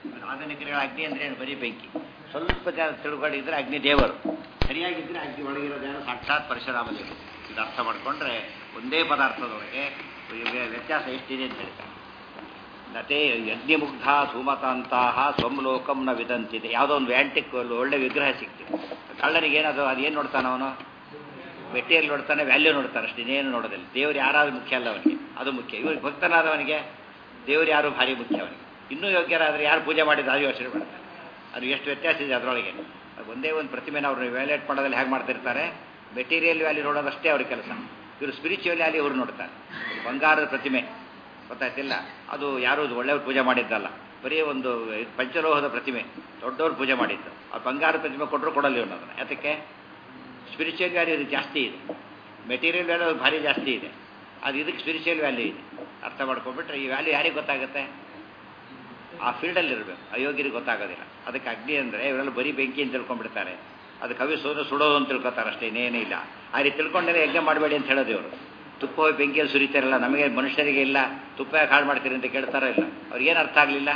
ಆಧುನಿಕರುಗಳ ಅಗ್ನಿ ಅಂದ್ರೆ ಏನು ಬರೀ ಬೆಂಕಿ ಸ್ವಲ್ಪ ಜನ ತಿಳ್ಕೊಂಡಿದ್ರೆ ಅಗ್ನಿ ದೇವರು ಸರಿಯಾಗಿದ್ದರೆ ಅಗ್ನಿ ಒಳಗಿರೋದೇನೋ ಸಾಕ್ಷಾತ್ ಪರಶುರಾಮ ದೇವರು ಇದು ಅರ್ಥ ಮಾಡಿಕೊಂಡ್ರೆ ಒಂದೇ ಪದಾರ್ಥದೊಳಗೆ ವ್ಯ- ವ್ಯತ್ಯಾಸ ಎಷ್ಟಿದೆ ಅಂತ ಹೇಳ್ತಾರೆ ನತೆ ಯಜ್ಞಮುಗ್ಧ ಸುಮತಂತಹ ಸ್ವಮ್ಲೋಕಂ ನ ವಿದಂತಿದೆ ಯಾವುದೋ ಒಂದು ವ್ಯಾಂಟಿಕ್ ಒಳ್ಳೆ ವಿಗ್ರಹ ಸಿಕ್ತಿದೆ ಕಳ್ಳನಿಗೆ ಏನದು ಅದೇನು ನೋಡ್ತಾನೆ ಅವನು ಮೆಟೀರಿಯಲ್ ನೋಡ್ತಾನೆ ವ್ಯಾಲ್ಯೂ ನೋಡ್ತಾನೆ ಅಷ್ಟೇ ಇನ್ನೇನು ನೋಡೋದಿಲ್ಲ ದೇವ್ರು ಯಾರಾದ್ರೂ ಮುಖ್ಯ ಅಲ್ಲ ಅವನಿಗೆ ಅದು ಮುಖ್ಯ ಇವ್ರಿಗೆ ಭಕ್ತನಾದವನಿಗೆ ದೇವ್ರು ಯಾರು ಭಾರಿ ಮುಖ್ಯ ಅವನಿಗೆ ಇನ್ನೂ ಯೋಗ್ಯರಾದರೆ ಯಾರು ಪೂಜೆ ಮಾಡಿದ ಅದು ಯೋಚನೆ ಮಾಡ್ತಾರೆ ಅದು ಎಷ್ಟು ವ್ಯತ್ಯಾಸ ಇದೆ ಅದರೊಳಗೆ ಅದು ಒಂದೇ ಒಂದು ಪ್ರತಿಮೆನ ಅವ್ರನ್ನ ವ್ಯಾಲ್ಯೂಟ್ ಮಾಡೋದಲ್ಲಿ ಹೇಗೆ ಮಾಡ್ತಿರ್ತಾರೆ ಮೆಟೀರಿಯಲ್ ವ್ಯಾಲ್ಯೂ ನೋಡೋದಷ್ಟೇ ಅವ್ರ ಕೆಲಸ ಇವರು ಸ್ಪಿರಿಚುವಲ್ ವ್ಯಾಲ್ಯೂ ಇವ್ರು ನೋಡ್ತಾರೆ ಬಂಗಾರದ ಪ್ರತಿಮೆ ಗೊತ್ತಾಯ್ತಿಲ್ಲ ಅದು ಯಾರು ಒಳ್ಳೆಯವ್ರು ಪೂಜೆ ಮಾಡಿದ್ದಲ್ಲ ಬರೀ ಒಂದು ಪಂಚಲೋಹದ ಪ್ರತಿಮೆ ದೊಡ್ಡವ್ರು ಪೂಜೆ ಮಾಡಿದ್ದು ಆ ಬಂಗಾರ ಪ್ರತಿಮೆ ಕೊಟ್ಟರು ಕೊಡಲ್ಲ ಇವನು ಅದನ್ನು ಯಾತಕ್ಕೆ ಸ್ಪಿರಿಚುವಲ್ ವ್ಯಾಲ್ಯೂ ಇದು ಜಾಸ್ತಿ ಇದೆ ಮೆಟೀರಿಯಲ್ ವ್ಯಾಲ್ಯೂ ಭಾರಿ ಜಾಸ್ತಿ ಇದೆ ಅದು ಇದಕ್ಕೆ ಸ್ಪಿರಿಚುವಲ್ ವ್ಯಾಲ್ಯೂ ಇದೆ ಅರ್ಥ ಮಾಡ್ಕೊಂಡ್ಬಿಟ್ರೆ ಈ ವ್ಯಾಲ್ಯೂ ಯಾರಿಗೆ ಗೊತ್ತಾಗುತ್ತೆ ಆ ಫೀಲ್ಡಲ್ಲಿ ಇರಬೇಕು ಅಯೋಗ್ಯರಿಗೆ ಗೊತ್ತಾಗೋದಿಲ್ಲ ಅದಕ್ಕೆ ಅಗ್ನಿ ಅಂದರೆ ಇವರೆಲ್ಲ ಬರೀ ಬೆಂಕಿ ಅಂತ ತಿಳ್ಕೊಂಡ್ಬಿಡ್ತಾರೆ ಅದು ಕವಿ ಸೋದು ಸುಡೋದು ಅಂತ ತಿಳ್ಕೊತಾರೆ ಅಷ್ಟೇ ಇನ್ನೇನೇ ಇಲ್ಲ ಆ ರೀತಿ ತಿಳ್ಕೊಂಡ್ರೆ ಯಜ್ಞ ಮಾಡಬೇಡಿ ಅಂತ ಹೇಳೋದು ಇವರು ತುಪ್ಪ ಹೋಗಿ ಬೆಂಕಿಯಲ್ಲಿ ಸುರಿತಾರಲ್ಲ ನಮಗೆ ಮನುಷ್ಯರಿಗೆ ಇಲ್ಲ ತುಪ್ಪ ಯಾಕೆ ಹಾಳು ಮಾಡ್ತೀರಿ ಅಂತ ಕೇಳ್ತಾರೋ ಇಲ್ಲ ಅವ್ರಿಗೇನು ಅರ್ಥ ಆಗಲಿಲ್ಲ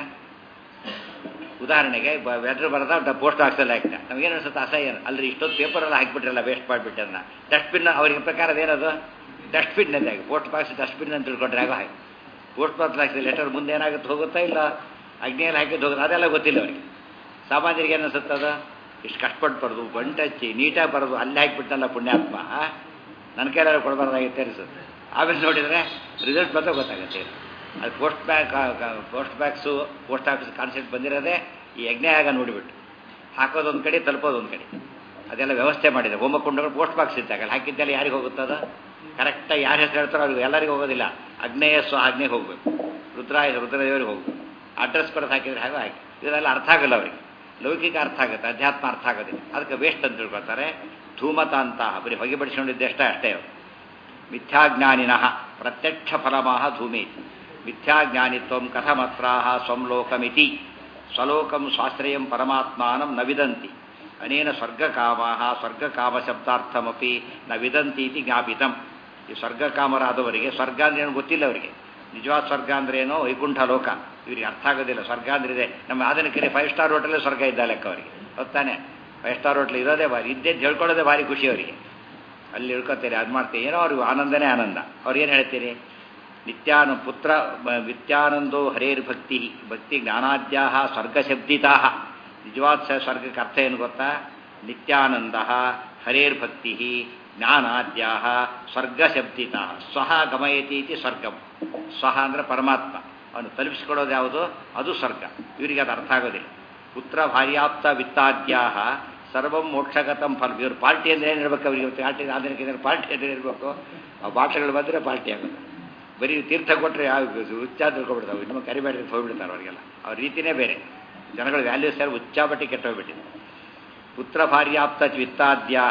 ಉದಾಹರಣೆಗೆ ವೆಟ್ರ್ ಬರದ ಪೋಸ್ಟ್ ಬಾಕ್ಸಲ್ಲಿ ಹಾಕಿದ ನಮಗೇನು ಅನ್ಸುತ್ತೆ ಅಸಹ್ಯ ಅಲ್ರಿ ಇಷ್ಟೊಂದು ಪೇಪರ್ ಎಲ್ಲ ಹಾಕಿಬಿಟ್ರಲ್ಲ ವೇಸ್ಟ್ ಮಾಡಿಬಿಟ್ಟೆ ಅದನ್ನ ಡಸ್ಟ್ಬಿನ್ ಅವ್ರಿಗೆ ಪ್ರಕಾರ ಅದೇನದು ಡಸ್ಟ್ಬಿನ್ ಅಂತ ಹಾಕಿ ಪೋಸ್ಟ್ ಬಾಕ್ಸ್ ಡಸ್ಟ್ಬಿನ್ ಅಂತ ತಿಳ್ಕೊಂಡ್ರೆ ಆಗೋ ಹಾಗೆ ಪೋಸ್ಟ್ ಬಾಕ್ಸ್ ಹಾಕಿದ ಲೆಟರ್ ಮುಂದೆ ಏನಾಗುತ್ತೆ ಹೋಗುತ್ತಾ ಇಲ್ಲ ಅಗ್ನಿಯಲ್ಲಿ ಹಾಕಿದ್ದು ಹೋಗುತ್ತೆ ಅದೆಲ್ಲ ಗೊತ್ತಿಲ್ಲ ಅವರಿಗೆ ಸಾಮಾನ್ಯರಿಗೆ ಏನು ಅನ್ಸುತ್ತೆ ಅದು ಇಷ್ಟು ಕಷ್ಟಪಟ್ಟು ಬರೋದು ಬಂಟಚ್ಚಿ ನೀಟಾಗಿ ಬರೋದು ಅಲ್ಲಿ ಹಾಕಿಬಿಟ್ಟಲ್ಲ ಪುಣ್ಯಾತ್ಮ ನನ್ನ ಕೈಲಾರು ಕೊಡಬಾರ್ದಾಗಿತ್ತೆ ಅನಿಸುತ್ತೆ ಆಮೇಲೆ ನೋಡಿದರೆ ರಿಸಲ್ಟ್ ಬಂದಾಗ ಗೊತ್ತಾಗುತ್ತೆ ಅದು ಪೋಸ್ಟ್ ಬ್ಯಾಕ್ ಪೋಸ್ಟ್ ಬ್ಯಾಕ್ಸು ಪೋಸ್ಟ್ ಆಫೀಸ್ ಕಾನ್ಸೆಪ್ಟ್ ಬಂದಿರೋದೇ ಈ ಯಜ್ಞಯಾಗ ನೋಡಿಬಿಟ್ಟು ಹಾಕೋದೊಂದು ಕಡೆ ತಲುಪೋದೊಂದು ಕಡೆ ಅದೆಲ್ಲ ವ್ಯವಸ್ಥೆ ಮಾಡಿದೆ ಹೋಮಕುಂಡಗಳು ಪೋಸ್ಟ್ ಬಾಕ್ಸ್ ಇದ್ದಾಗ ಅಲ್ಲಿ ಹಾಕಿದ್ದೆಲ್ಲ ಯಾರಿಗೆ ಹೋಗುತ್ತದ ಕರೆಕ್ಟಾಗಿ ಯಾರು ಹೆಸರು ಹೇಳ್ತಾರೋ ಅವ್ರಿಗೆ ಎಲ್ಲರಿಗೂ ಹೋಗೋದಿಲ್ಲ ಅಗ್ನೇಯ ಸ್ವ ಆಗ್ನೇಯ ಹೋಗ್ಬೇಕು ರುದ್ರಾಯ ರುದ್ರದೇವರಿಗೆ ಹೋಗ್ಬೇಕು ಅಡ್ರೆಸ್ ಬರೆದು ಹಾಕಿದ್ರೆ ಹಾಗೆ ಹಾಕಿ ಇದೆಲ್ಲ ಅರ್ಥ ಆಗಲ್ಲ ಅವರಿಗೆ ಲೌಕಿಕ ಅರ್ಥ ಆಗುತ್ತೆ ಅಧ್ಯಾತ್ಮ ಅರ್ಥ ಆಗೋದಿಲ್ಲ ಅದಕ್ಕೆ ವೇಸ್ಟ್ ಅಂತ ತಿಳ್ಕೊತಾರೆ ಧೂಮತ ಅಂತ ಬರೀ ಹೊಗೆ ಬಡಿಸ್ಕೊಂಡಿದ್ದಷ್ಟೇ ಅಷ್ಟೇ ಅವರು ಮಿಥ್ಯಾಜ್ಞಾನಿನಃ ಪ್ರತ್ಯಕ್ಷ ಫಲಮಾಹ ಧೂಮೇತಿ ಮಿಥ್ಯಾಜ್ಞಾನಿತ್ವಂ ಕಥಮತ್ರಾಹ ಸ್ವಂಲೋಕಮಿತಿ ಸ್ವಲೋಕಂ ಸ್ವಾಶ್ರಯಂ ಪರಮಾತ್ಮಾನಂ ನ ವಿದಂತಿ ಅನೇನ ಸ್ವರ್ಗಕಾಮಾಹ ಸ್ವರ್ಗಕಾಮಶಬ್ದಾರ್ಥಮಪಿ ನ ವಿದಂತಿ ಇತಿ ಜ್ಞಾಪಿತಂ ಈ ಸ್ವರ್ಗಕಾಮರಾದವರಿಗೆ ಸ್ವರ್ಗ ಅಂದ್ರೆ ಏನು ಗೊತ್ತಿಲ್ಲ ಅವರಿಗೆ ನಿಜವಾದ ಸ್ವರ್ಗ ಅಂದ್ರೆ ಏನೋ ವೈಕುಂಠ ಲೋಕ ಇವರಿಗೆ ಅರ್ಥ ಆಗೋದಿಲ್ಲ ಸ್ವರ್ಗ ಅಂದ್ರೆ ಇದೆ ನಮ್ಮ ಆಧುನಿಕರಿಗೆ ಫೈವ್ ಸ್ಟಾರ್ ಹೋಟೆಲ್ ಸ್ವರ್ಗ ಇದ್ದ ಲೆಕ್ಕ ಅವರಿಗೆ ಗೊತ್ತಾನೆ ಫೈವ್ ಸ್ಟಾರ್ ಹೋಟ್ಲ್ ಇರೋದೇ ಭಾರಿ ಇದ್ದೇದ್ದು ಹೇಳ್ಕೊಳ್ಳೋದೇ ಭಾರಿ ಖುಷಿ ಅವರಿಗೆ ಅಲ್ಲಿ ಇಳ್ಕೊತೀರಿ ಅದು ಮಾಡ್ತೀರಿ ಏನೋ ಅವ್ರಿಗೆ ಆನಂದನೇ ಆನಂದ ಅವ್ರು ಏನು ಹೇಳ್ತೀರಿ ನಿತ್ಯಾನು ಪುತ್ರ ಬ- ನಿತ್ಯಾನಂದೋ ಹರೇರ್ ಭಕ್ತಿ ಭಕ್ತಿ ಜ್ಞಾನಾದ್ಯಾ ಸ್ವರ್ಗಶಬ್ದಿತಾ ನಿಜವಾದ ಸ- ಸ್ವರ್ಗಕ್ಕೆ ಅರ್ಥ ಏನು ಗೊತ್ತಾ ನಿತ್ಯಾನಂದ ಹರೇರ್ ಭಕ್ತಿ ಜ್ಞಾನಾದ್ಯಾ ಸ್ವರ್ಗಶಬ್ದಿತ ಸ್ವಹ ಗಮಯತಿ ಇತಿ ಸ್ವರ್ಗಂ ಸ್ವಹ ಅಂದರೆ ಪರಮಾತ್ಮ ಅವನು ತಲುಪಿಸಿಕೊಡೋದು ಯಾವುದು ಅದು ಸ್ವರ್ಗ ಇವರಿಗೆ ಅದು ಅರ್ಥ ಆಗೋದಿಲ್ಲ ಪುತ್ರ ಭಾರ್ಯಾಪ್ತ ವಿತ್ತಾದ್ಯಾ ಸರ್ವಂ ಮೋಕ್ಷಗತಂ ಫಲ ಇವ್ರ ಪಾರ್ಟಿ ಅಂದ್ರೆ ಏನಿರ್ಬೇಕು ಅವ್ರಿಗೆ ಇವತ್ತು ಪಾರ್ಟಿ ಆಧುನಿಕ ಪಾರ್ಟಿ ಅಂದ್ರೆ ಇರಬೇಕು ಆ ಬಾಟಗಳು ಬಂದರೆ ಪಾರ್ಟಿ ಆಗೋದು ಬರೀ ತೀರ್ಥ ಕೊಟ್ಟರೆ ಯಾವ ಉಚ್ಚ ತಿಳ್ಕೊಬಿಡ್ತಾವೆ ನಮ್ಮ ಕರಿಬೇಡ್ರಿ ಹೋಗ್ಬಿಡ್ತಾರೆ ಅವರಿಗೆಲ್ಲ ಅವ್ರ ರೀತಿನೇ ಬೇರೆ ಜನಗಳ ವ್ಯಾಲ್ಯೂಸ್ ಎಲ್ಲ ಉಚ್ಚಾಬಟ್ಟಿ ಕೆಟ್ಟೋಗ್ಬಿಟ್ಟಿದೆ ಪುತ್ರ ಭಾರ್ಯಾಪ್ತ ವಿತ್ತಾದ್ಯಾ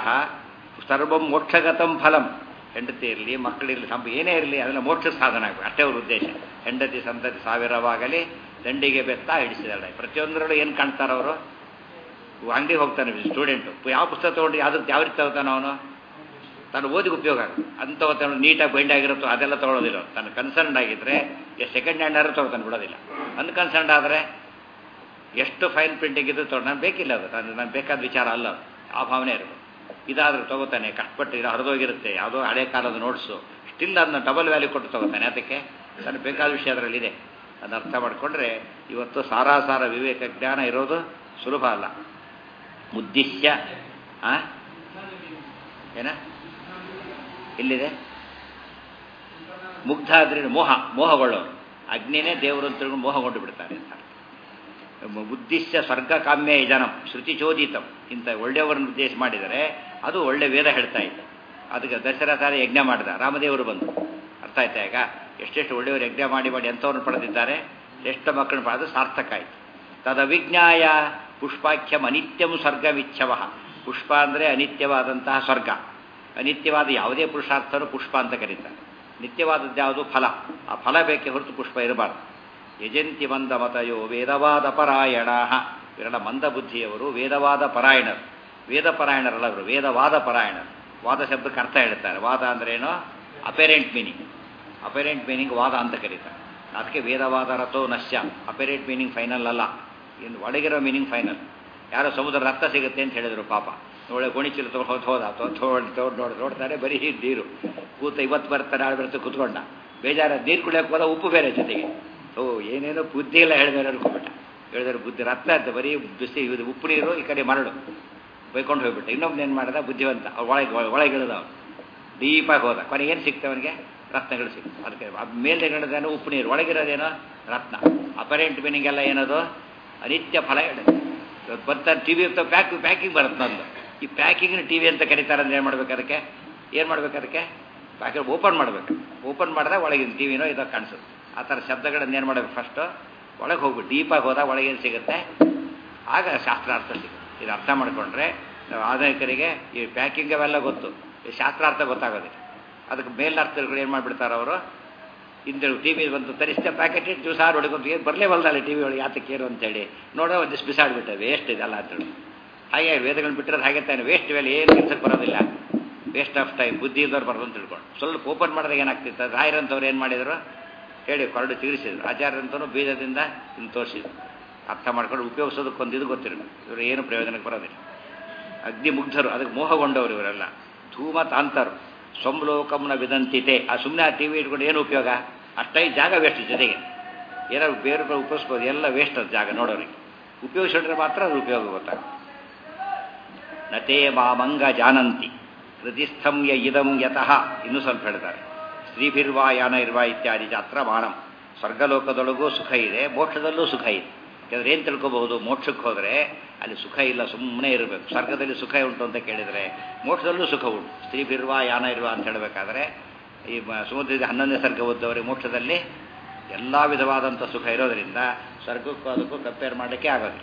ಸರ್ವಂ ಮೋಕ್ಷಗತಂ ಫಲಂ ಹೆಂಡತಿ ಇರಲಿ ಮಕ್ಕಳಿರಲಿ ಸಂಪ ಏನೇ ಇರಲಿ ಅದೆಲ್ಲ ಮೋಕ್ಷ ಸಾಧನ ಆಗಬೇಕು ಅಷ್ಟೇ ಅವ್ರ ಉದ್ದೇಶ ಹೆಂಡತಿ ಸಂತತಿ ಸಾವಿರವಾಗಲಿ ದಂಡಿಗೆ ಬೆತ್ತ ಹಿಡಿಸಿದಾಳೆ ಪ್ರತಿಯೊಂದರಲ್ಲೂ ಏನು ಕಾಣ್ತಾರೆ ಅವರು ಅಂಗಡಿಗೆ ಹೋಗ್ತಾನೆ ಸ್ಟೂಡೆಂಟು ಯಾವ ಪುಸ್ತಕ ತೊಗೊಂಡು ಯಾವ್ದು ಯಾವ ರೀತಿ ತಗೋತಾನೆ ಅವನು ತಾನು ಓದಿಗೆ ಉಪಯೋಗ ಆಗುತ್ತೆ ಅಂತ ತಾನು ನೀಟಾಗಿ ಬೈಂಡ್ ಆಗಿರುತ್ತೋ ಅದೆಲ್ಲ ತೊಗೊಳೋದಿಲ್ಲ ಅವ್ನು. ತಾನು ಕನ್ಸರ್ನ್ಡ್ ಆಗಿದ್ದರೆ ಎಷ್ಟು ಸೆಕೆಂಡ್ ಹ್ಯಾಂಡ್ ಆದ್ರೂ ತೊಗೊತಾನೆ ಬಿಡೋದಿಲ್ಲ ಅನ್ಕನ್ಸರ್ನ್ಡ್ ಆದರೆ ಎಷ್ಟು ಫೈನ್ ಪ್ರಿಂಟಿಂಗ್ ಇದ್ದು ತೊಗೊಂಡು ನಾನು ಬೇಕಿಲ್ಲ ಅದು ನಾನು ನಾನು ಬೇಕಾದ ವಿಚಾರ ಅಲ್ಲ ಅದು. ಆ ಭಾವನೆ ಇರಬೇಕು ಇದಾದರೂ ತೊಗೋತಾನೆ ಕಷ್ಟಪಟ್ಟು ಇದು ಹರಿದೋಗಿರುತ್ತೆ ಯಾವುದೋ ಹಳೆ ಕಾಲದ ನೋಟ್ಸು ಸ್ಟಿಲ್ ಅದನ್ನ ಡಬಲ್ ವ್ಯಾಲ್ಯೂ ಕೊಟ್ಟು ತೊಗೋತಾನೆ ಅದಕ್ಕೆ ತನಗೆ ಬೇಕಾದ ವಿಷಯ ಅದರಲ್ಲಿದೆ ಅದನ್ನ ಅರ್ಥ ಮಾಡಿಕೊಂಡ್ರೆ ಇವತ್ತು ಸಾರಾಸಾರ ವಿವೇಕ ಜ್ಞಾನ ಇರೋದು ಸುಲಭ ಅಲ್ಲ ಉದ್ದೇಶ್ಯ ಆ ಏನ ಎಲ್ಲಿದೆ ಮುಗ್ಧ ಆದ್ರೆ ಮೋಹ ಮೋಹಗೊಳ್ಳೋರು ಅಗ್ನಿನೇ ದೇವರು ಅಂತ ತಿಳ್ಕೊಂಡು ಮೋಹಗೊಂಡು ಬಿಡ್ತಾರೆ ಅಂತ ಉದ್ದೇಶ ಸ್ವರ್ಗ ಕಾಮ್ಯ ಜನಂ ಶ್ರುತಿ ಚೋದಿತಂ ಇಂಥ ಒಳ್ಳೆಯವರನ್ನು ಉದ್ದೇಶ ಮಾಡಿದರೆ ಅದು ಒಳ್ಳೆ ವೇದ ಹೇಳ್ತಾ ಇತ್ತು ಅದಕ್ಕೆ ದಶರಥ ಯಜ್ಞ ಮಾಡಿದ ರಾಮದೇವರು ಬಂದು ಅರ್ಥ ಆಯ್ತಾ ಈಗ ಎಷ್ಟೆಷ್ಟು ಒಳ್ಳೆಯವರು ಯಜ್ಞ ಮಾಡಿ ಮಾಡಿ ಎಂಥವ್ರನ್ನ ಪಡೆದಿದ್ದಾರೆ ಎಷ್ಟು ಮಕ್ಕಳನ್ನ ಪಡೆದು ಸಾರ್ಥಕ ಆಯಿತು ತದವಿಜ್ಞಾಯ ಪುಷ್ಪಾಖ್ಯಂ ಅನಿತ್ಯಂ ಸ್ವರ್ಗವಿಚ್ಛವ ಪುಷ್ಪ ಅಂದರೆ ಅನಿತ್ಯವಾದಂತಹ ಸ್ವರ್ಗ ಅನಿತ್ಯವಾದ ಯಾವುದೇ ಪುರುಷಾರ್ಥನೂ ಪುಷ್ಪ ಅಂತ ಕರೀತಾರೆ ನಿತ್ಯವಾದದ್ದು ಯಾವುದು ಫಲ ಆ ಫಲ ಬೇಕೇ ಹೊರತು ಪುಷ್ಪ ಇರಬಾರ್ದು ಯಜಂತಿ ಮಂದ ಮತಯೋ ವೇದವಾದ ಪರಾಯಣ ಇವರೆಲ್ಲ ಮಂದ ಬುದ್ಧಿಯವರು ವೇದವಾದ ಪರಾಯಣರು ವೇದ ಪರಾಯಣರಲ್ಲ ಅವರು ವೇದವಾದ ಪರಾಯಣರು ವಾದ ಶಬ್ದಕ್ಕೆ ಅರ್ಥ ಹೇಳ್ತಾರೆ ವಾದ ಅಂದ್ರೇನು ಅಪೆರೆಂಟ್ ಮೀನಿಂಗ್ ಅಪೆರೆಂಟ್ ಮೀನಿಂಗ್ ವಾದ ಅಂತ ಕರೀತಾರೆ ಅದಕ್ಕೆ ವೇದವಾದ ರಥೋ ನಶ್ಯ ಅಪೆರೆಂಟ್ ಮೀನಿಂಗ್ ಫೈನಲ್ ಅಲ್ಲ ಇನ್ನು ಒಳಗಿರೋ ಮೀನಿಂಗ್ ಫೈನಲ್ ಯಾರೋ ಸಮುದ್ರ ರಕ್ತ ಸಿಗುತ್ತೆ ಅಂತ ಹೇಳಿದ್ರು ಪಾಪ ಒಳ್ಳೆ ಗೋಣಿಚೀಲ ತೊಗೊಂಡು ಹೋದ ತೊಗೊಂಡು ತೊಗೊಂಡು ನೋಡಿ ನೋಡ್ತಾರೆ ಬರೀ ನೀರು ಕೂತ ಇವತ್ತು ಬರ್ತಾರೆ ನಾಳೆ ಬರುತ್ತೆ ಕೂತ್ಕೊಂಡ ಬೇಜಾರ ನೀರು ಕುಡಿಯೋಕೆ ಹೋದ ಉಪ್ಪು ಬೇರೆ ಜೊತೆಗೆ ಓ ಏನೇನೋ ಬುದ್ಧಿ ಎಲ್ಲ ಹೇಳಿದಾರೆ ಅನ್ಕೊಂಬಿಟ್ಟ ಹೇಳಿದ್ರೆ ಬುದ್ಧಿ ರಕ್ತ ಅಂತ ಬರೀ ಬಿಸಿ ಇದು ಉಪ್ಪು ನೀರು ಈ ಕಡೆ ಮರಳು ಬೈಕೊಂಡು ಹೋಗ್ಬಿಟ್ಟ ಇನ್ನೊಬ್ನು ಏನು ಮಾಡ್ದ ಬುದ್ಧಿವಂತ ಅವ್ನು ಒಳಗೆ ಒಳಗೆ ಇಳಿದ ಅವನು ಡೀಪಾಗಿ ಹೋದ ಕೊನೆಗೆ ಏನು ಸಿಕ್ತ ಅವನಿಗೆ ರತ್ನಗಳು ಸಿಕ್ತು ಅದಕ್ಕೆ ಮೇಲೆ ಹೇಳಿದೇನೋ ಉಪ್ಪು ನೀರು ಒಳಗಿರೋದೇನೋ ರತ್ನ ಅಪರೆಂಟ್ ಮೀನಿಂಗ್ ಎಲ್ಲ ಏನದು ಅನಿತ್ಯ ಫಲ ಹೇಳುತ್ತೆ ಇವತ್ತು ಬರ್ತಾರೆ ಟಿ ವಿ ಇರ್ತಾವೆ ಪ್ಯಾಕ್ ಪ್ಯಾಕಿಂಗ್ ಬರುತ್ತೆ ನಂದು ಈ ಪ್ಯಾಕಿಂಗ್ನ ಟಿ ವಿ ಅಂತ ಕರೀತಾರೆ ಅಂದ್ರೆ ಏನು ಮಾಡ್ಬೇಕು ಅದಕ್ಕೆ ಏನು ಮಾಡ್ಬೇಕು ಅದಕ್ಕೆ ಪ್ಯಾಕೆಟ್ ಓಪನ್ ಮಾಡಬೇಕು ಓಪನ್ ಮಾಡಿದಾಗ ಒಳಗಿನ ಟಿ ವಿನೋ ಇದೋ ಕಾಣಿಸುತ್ತೆ ಆ ಥರ ಶಬ್ದಗಳನ್ನ ಏನು ಮಾಡಬೇಕು ಫಸ್ಟು ಒಳಗೆ ಹೋಗ್ಬಿಟ್ಟು ಡೀಪಾಗಿ ಹೋದಾಗ ಒಳಗೇನು ಸಿಗುತ್ತೆ ಆಗ ಶಾಸ್ತ್ರಾರ್ಥ ಸಿಗುತ್ತೆ ಇದು ಅರ್ಥ ಮಾಡಿಕೊಂಡ್ರೆ ಆಧುನಿಕರಿಗೆ ಈ ಪ್ಯಾಕಿಂಗ್ ಅವೆಲ್ಲ ಗೊತ್ತು ಈ ಶಾಸ್ತ್ರಾರ್ಥ ಗೊತ್ತಾಗೋದಿಲ್ಲ ಅದಕ್ಕೆ ಮೇಲರ್ಥಗಳು ಏನು ಮಾಡಿಬಿಡ್ತಾರೆ ಅವರು ಹಿಂದೆ ಟಿ ವಿ ಬಂತು ತರಿಸಿದ ಪ್ಯಾಕೆಟ್ ಇಟ್ಟು ಜ್ಯೂಸ್ ಆರು ಹೊಡ್ಕೊಂಡು ಏನು ಬರಲೇ ಬಲ್ದಲ್ಲ ಟಿ ವಿ ಒಳಗೆ ಯಾತಕ್ಕೆ ಏನು ಅಂತೇಳಿ ನೋಡೋ ಒಂದಿಷ್ಟು ಬಿಸಾಡ್ಬಿಟ್ಟೆ ವೇಸ್ಟ್ ಇದೆ ಅಲ್ಲ ಅಂತೇಳಿ ಹಾಗೆ ವೇದಗಳನ್ನ ಬಿಟ್ಟಿರೋದು ಹಾಗೆ ತಾನೆ ವೇಸ್ಟ್ ಇವೆಲ್ಲ ಏನು ಕೆಲಸಕ್ಕೆ ಬರೋದಿಲ್ಲ ವೇಸ್ಟ್ ಆಫ್ ಟೈಮ್ ಬುದ್ಧಿ ಇದ್ದವ್ರು ಬರೋದು ಅಂತ ತಿಳ್ಕೊಂಡು ಸ್ವಲ್ಪ ಓಪನ್ ಮಾಡಿದಾಗ ಏನಾಗ್ತಿತ್ತು ರಾಯರಂಥವ್ರು ಏನು ಮಾಡಿದರು ಹೇಳಿ ಕೊರಡು ತಿಳಿಸಿದ್ರು ಆಚಾರ್ಯಂತನೂ ಬೀಜದಿಂದ ಇಲ್ಲಿ ತೋರಿಸಿದ್ರು ಅರ್ಥ ಮಾಡ್ಕೊಂಡು ಉಪಯೋಗಿಸೋದಕ್ಕೊಂದು ಇದು ಗೊತ್ತಿರಲ್ಲ ಇವರು ಏನು ಪ್ರಯೋಜನಕ್ಕೆ ಬರೋದಿಲ್ಲ ಅಗ್ನಿ ಮುಗ್ಧರು ಅದಕ್ಕೆ ಮೋಹಗೊಂಡವರು ಇವರೆಲ್ಲ ಧೂಮ ತಾಂತರು ಸಂಲೋಕಂನ ವಿದಂತಿತೆ ಆ ಸುಮ್ಮನೆ ಆ ಟಿ ವಿ ಇಟ್ಕೊಂಡು ಏನು ಉಪಯೋಗ ಅಷ್ಟೇ ಜಾಗ ವೇಸ್ಟ್ ಜೊತೆಗೆ ಏನಾದ್ರು ಬೇರೆ ಬೇರೆ ಉಪಯೋಗಿಸ್ಬೋದು ಎಲ್ಲ ವೇಸ್ಟ್ ಅದು ಜಾಗ ನೋಡೋರಿಗೆ ಉಪಯೋಗಿಸಿದ್ರೆ ಮಾತ್ರ ಅದು ಉಪಯೋಗ ಗೊತ್ತಾಗ ನತೇ ಮಾಮಂಗ ಜಾನಂತಿ ಹೃದಿಸ್ಥಂ ಯ ಇದಂ ಯತಃ ಇನ್ನೂ ಸ್ವಲ್ಪ ಹೇಳ್ತಾರೆ ಸ್ತ್ರೀಭಿರ್ವಾ ಯಾನ ಇರ್ವಾ ಇತ್ಯಾದಿ ಜಾತ್ರ ಮಾನಂ ಸ್ವರ್ಗಲೋಕದೊಳಗೂ ಸುಖ ಇದೆ ಮೋಕ್ಷದಲ್ಲೂ ಸುಖ ಇದೆ ಯಾಕಂದ್ರೆ ಏನು ತಿಳ್ಕೊಬಹುದು ಮೋಕ್ಷಕ್ಕೆ ಹೋದರೆ ಅಲ್ಲಿ ಸುಖ ಇಲ್ಲ ಸುಮ್ಮನೆ ಇರಬೇಕು ಸ್ವರ್ಗದಲ್ಲಿ ಸುಖ ಉಂಟು ಅಂತ ಕೇಳಿದರೆ ಮೋಕ್ಷದಲ್ಲೂ ಸುಖ ಉಂಟು ಸ್ತ್ರೀಭಿರ್ವಾ ಯಾನ ಇರ್ವಾ ಅಂತ ಹೇಳಬೇಕಾದ್ರೆ ಈ ಮ- ಸಮುದ್ರದ ಹನ್ನೊಂದನೇ ಸರ್ಗ ಓದ್ದವರಿಗೆ ಮೋಕ್ಷದಲ್ಲಿ ಎಲ್ಲ ವಿಧವಾದಂಥ ಸುಖ ಇರೋದರಿಂದ ಸ್ವರ್ಗಕ್ಕೂ ಅದಕ್ಕೂ ಕಂಪೇರ್ ಮಾಡಲಿಕ್ಕೆ ಆಗೋದಿಲ್ಲ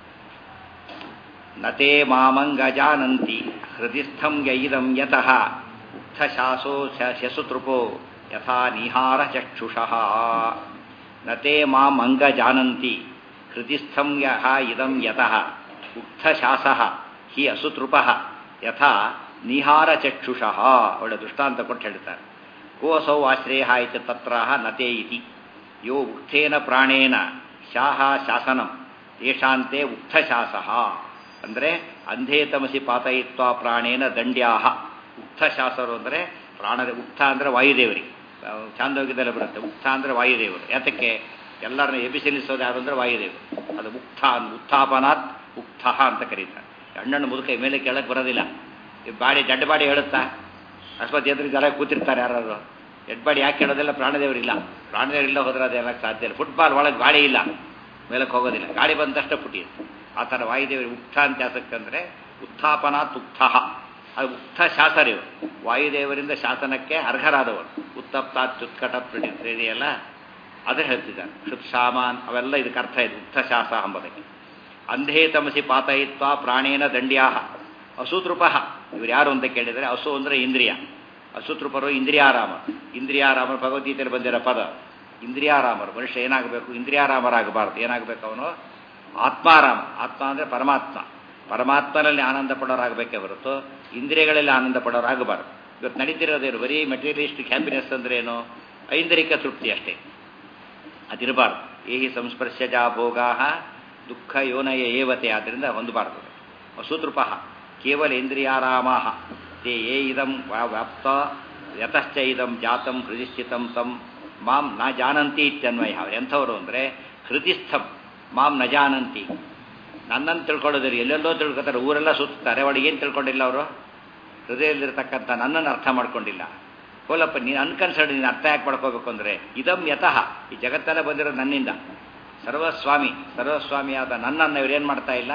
ನತೇ ಮಾಮಂಗ ಜಾನಂತಿ ಹೃದಿಸ್ಥಂ ಯೈದಂ ಯತಃ ಉಕ್ಥಶಾಸೋ ಶಸುತೃಪೋ ಯಥಾ ನಿಹಾರ ಚಕ್ಷುಷಃ ನತೇ ಮಾಮಂಗ ಜಾನಂತಿ ಹೃದಿಸ್ಥಂ ಯಹ ಇದಂ ಯತಃ ಉಕ್ಥಶಾಸಃ ಹಿ ಅಸುತೃಪಃ ಯಥಾ ನಿಹಾರ ಚಕ್ಷುಷಃ ಒಳ್ಳೆ ದೃಷ್ಟಾಂತ ಕೊಟ್ಟು ಹೇಳ್ತಾರೆ ಕೋಸೌ ಆಶ್ರಯ ಇತಿ ತತ್ರ ನತೆ ಇತಿ ಯೋ ಉಕ್ಥೇನ ಪ್ರಾಣೇನ ಶಾಹ ಶಾಸನಂ ತೇಷಾಂತೆ ಉಕ್ಥಶಾಸಃ ಅಂದರೆ ಅಂಧೇ ತಮಸಿ ಪಾತಯಿತ್ವ ಪ್ರಾಣೇನ ದಂಡ್ಯಾಹ ಉಕ್ಥಶಾಸರು ಅಂದರೆ ಪ್ರಾಣದ ಉಕ್ಥ ಅಂದರೆ ವಾಯುದೇವರಿ ಚಾಂದೋಗ್ಯದಲ್ಲಿ ಬರುತ್ತೆ ಉಕ್ಥ ಅಂದರೆ ವಾಯುದೇವರು ಯಾತಕ್ಕೆ ಎಲ್ಲರನ್ನ ಎಬಿಸಿಲಿಸೋದು ಯಾರು ಅಂದರೆ ವಾಯುದೇವರು ಅದು ಉಕ್ಥ ಉತ್ಥಾಪನಾತ್ ಉಕ್ಥ ಅಂತ ಕರೀತಾರೆ ಹಣ್ಣನ್ನು ಮುದುಕೈ ಮೇಲೆ ಕೆಳಗೆ ಬರೋದಿಲ್ಲ ಈ ಬಾಡಿ ಜಡ್ಡ ಬಾಡಿ ಹೇಳುತ್ತಾ ಅಕಸ್ಮಾತ್ ಎದುರು ಜನ ಕೂತಿರ್ತಾರೆ ಯಾರು ಎಡ್ ಬಾಡಿ ಯಾಕೆ ಹೇಳೋದಿಲ್ಲ ಪ್ರಾಣದೇವರಿಲ್ಲ ಪ್ರಾಣದೇವರಿಲ್ಲ ಹೋದ್ರೆ ಅದು ಏನಕ್ಕೆ ಸಾಧ್ಯ ಇಲ್ಲ ಫುಟ್ಬಾಲ್ ಒಳಗೆ ಗಾಡಿ ಇಲ್ಲ ಮೇಲಕ್ಕೆ ಹೋಗೋದಿಲ್ಲ ಗಾಡಿ ಬಂದಷ್ಟು ಪುಟಿಯುತ್ತೆ ಆ ಥರ ವಾಯುದೇವರು ಉಕ್ಥ ಅಂತ ಯಾತಕ್ಕಂದ್ರೆ ಉತ್ಥಾಪನಾತ್ ಉಕ್ಥ ಅದು ಉಕ್ಥ ಶಾಸನ ಇವರು ವಾಯುದೇವರಿಂದ ಶಾಸನಕ್ಕೆ ಅರ್ಹರಾದವರು ಉತ್ತಪ್ತಾತ್ ಚುತ್ಕಟ ಇದೆಯಲ್ಲ ಅದು ಹೇಳ್ತಿದ್ದಾರೆ ಕ್ಷುತ್ ಸಾಮಾನ್ ಅವೆಲ್ಲ ಇದಕ್ಕೆ ಅರ್ಥ ಇದೆ ಉಕ್ಥ ಶಾಸ ಎಂಬುದಕ್ಕೆ ಅಂಧೇ ತಮಸಿ ಪಾತಯಿತ್ವ ಪ್ರಾಣೇನ ದಂಡ್ಯಾಹ ಅಸುತೃಪ ಇವ್ರು ಯಾರು ಅಂತ ಕೇಳಿದರೆ ಅಸು ಅಂದರೆ ಇಂದ್ರಿಯ ಅಸುತೃಪರು ಇಂದ್ರಿಯಾರಾಮ ಇಂದ್ರಿಯಾರಾಮರು ಭಗವದ್ಗೀತೆಯಲ್ಲಿ ಬಂದಿರೋ ಪದ ಇಂದ್ರಿಯಾರಾಮರು ಮನುಷ್ಯ ಏನಾಗಬೇಕು ಇಂದ್ರಿಯಾರಾಮರಾಗಬಾರ್ದು ಏನಾಗಬೇಕು ಅವನು ಆತ್ಮಾರಾಮ ಆತ್ಮ ಅಂದರೆ ಪರಮಾತ್ಮ ಪರಮಾತ್ಮನಲ್ಲಿ ಆನಂದ ಪಡೋರಾಗಬೇಕೇ ಹೊರತು ಇಂದ್ರಿಯಗಳಲ್ಲಿ ಆನಂದ ಪಡೋರಾಗಬಾರ್ದು ಇವತ್ತು ನಡೀತಿರೋದೇನು ಬರೀ ಮೆಟೀರಿಯಲಿಸ್ಟಿಕ್ ಹ್ಯಾಪಿನೆಸ್ ಅಂದ್ರೆ ಏನು ಐಂದ್ರಿಕ ತೃಪ್ತಿ ಅಷ್ಟೇ ಅದಿರಬಾರ್ದು ಏಹಿ ಸಂಸ್ಪರ್ಶಜ ಭೋಗಾ ದುಃಖ ಯೋನಯ ಏವತೆ ಆದ್ದರಿಂದ ಹೊಂದಬಾರ್ದು ಅಸೂತೃಪ ಕೇವಲ ಇಂದ್ರಿಯಾರಾಮ ತೇ ಯೇ ಇದಂ ವ್ಯಾಪ್ತ ಯತಶ್ಚ ಇದಂ ಜಾತಂ ಹೃದಿಸ್ಥಿತಂ ತಂ ಮಾಂ ನ ಜಾನಂತಿ ಇತ್ಯನ್ವಯ ಅವ್ರು ಎಂಥವ್ರು ಅಂದರೆ ಹೃದಿಸ್ಥಂ ಮಾಂ ನ ಜಾನಂತಿ ನನ್ನನ್ನು ತಿಳ್ಕೊಳ್ಳೋದಿಲ್ಲ ಎಲ್ಲೆಲ್ಲೋ ತಿಳ್ಕೊತಾರೆ ಊರೆಲ್ಲ ಸುತ್ತಾರೆ ಒಳಗೆ ಏನು ತಿಳ್ಕೊಂಡಿಲ್ಲ ಅವರು ಹೃದಯದಲ್ಲಿರ್ತಕ್ಕಂಥ ನನ್ನನ್ನು ಅರ್ಥ ಮಾಡ್ಕೊಂಡಿಲ್ಲ ಹೋಲಪ್ಪ ನೀನು ಅನ್ಕನ್ಸರ್ಡ್ ನೀನು ಅರ್ಥ ಯಾಕೆ ಮಾಡ್ಕೋಬೇಕು ಅಂದರೆ ಇದಂ ಯತಃ ಈ ಜಗತ್ತೆಲ್ಲ ಬಂದಿರೋದು ನನ್ನಿಂದ ಸರ್ವಸ್ವಾಮಿ ಸರ್ವಸ್ವಾಮಿಯಾದ ನನ್ನನ್ನು ಇವ್ರು ಏನು ಮಾಡ್ತಾ ಇಲ್ಲ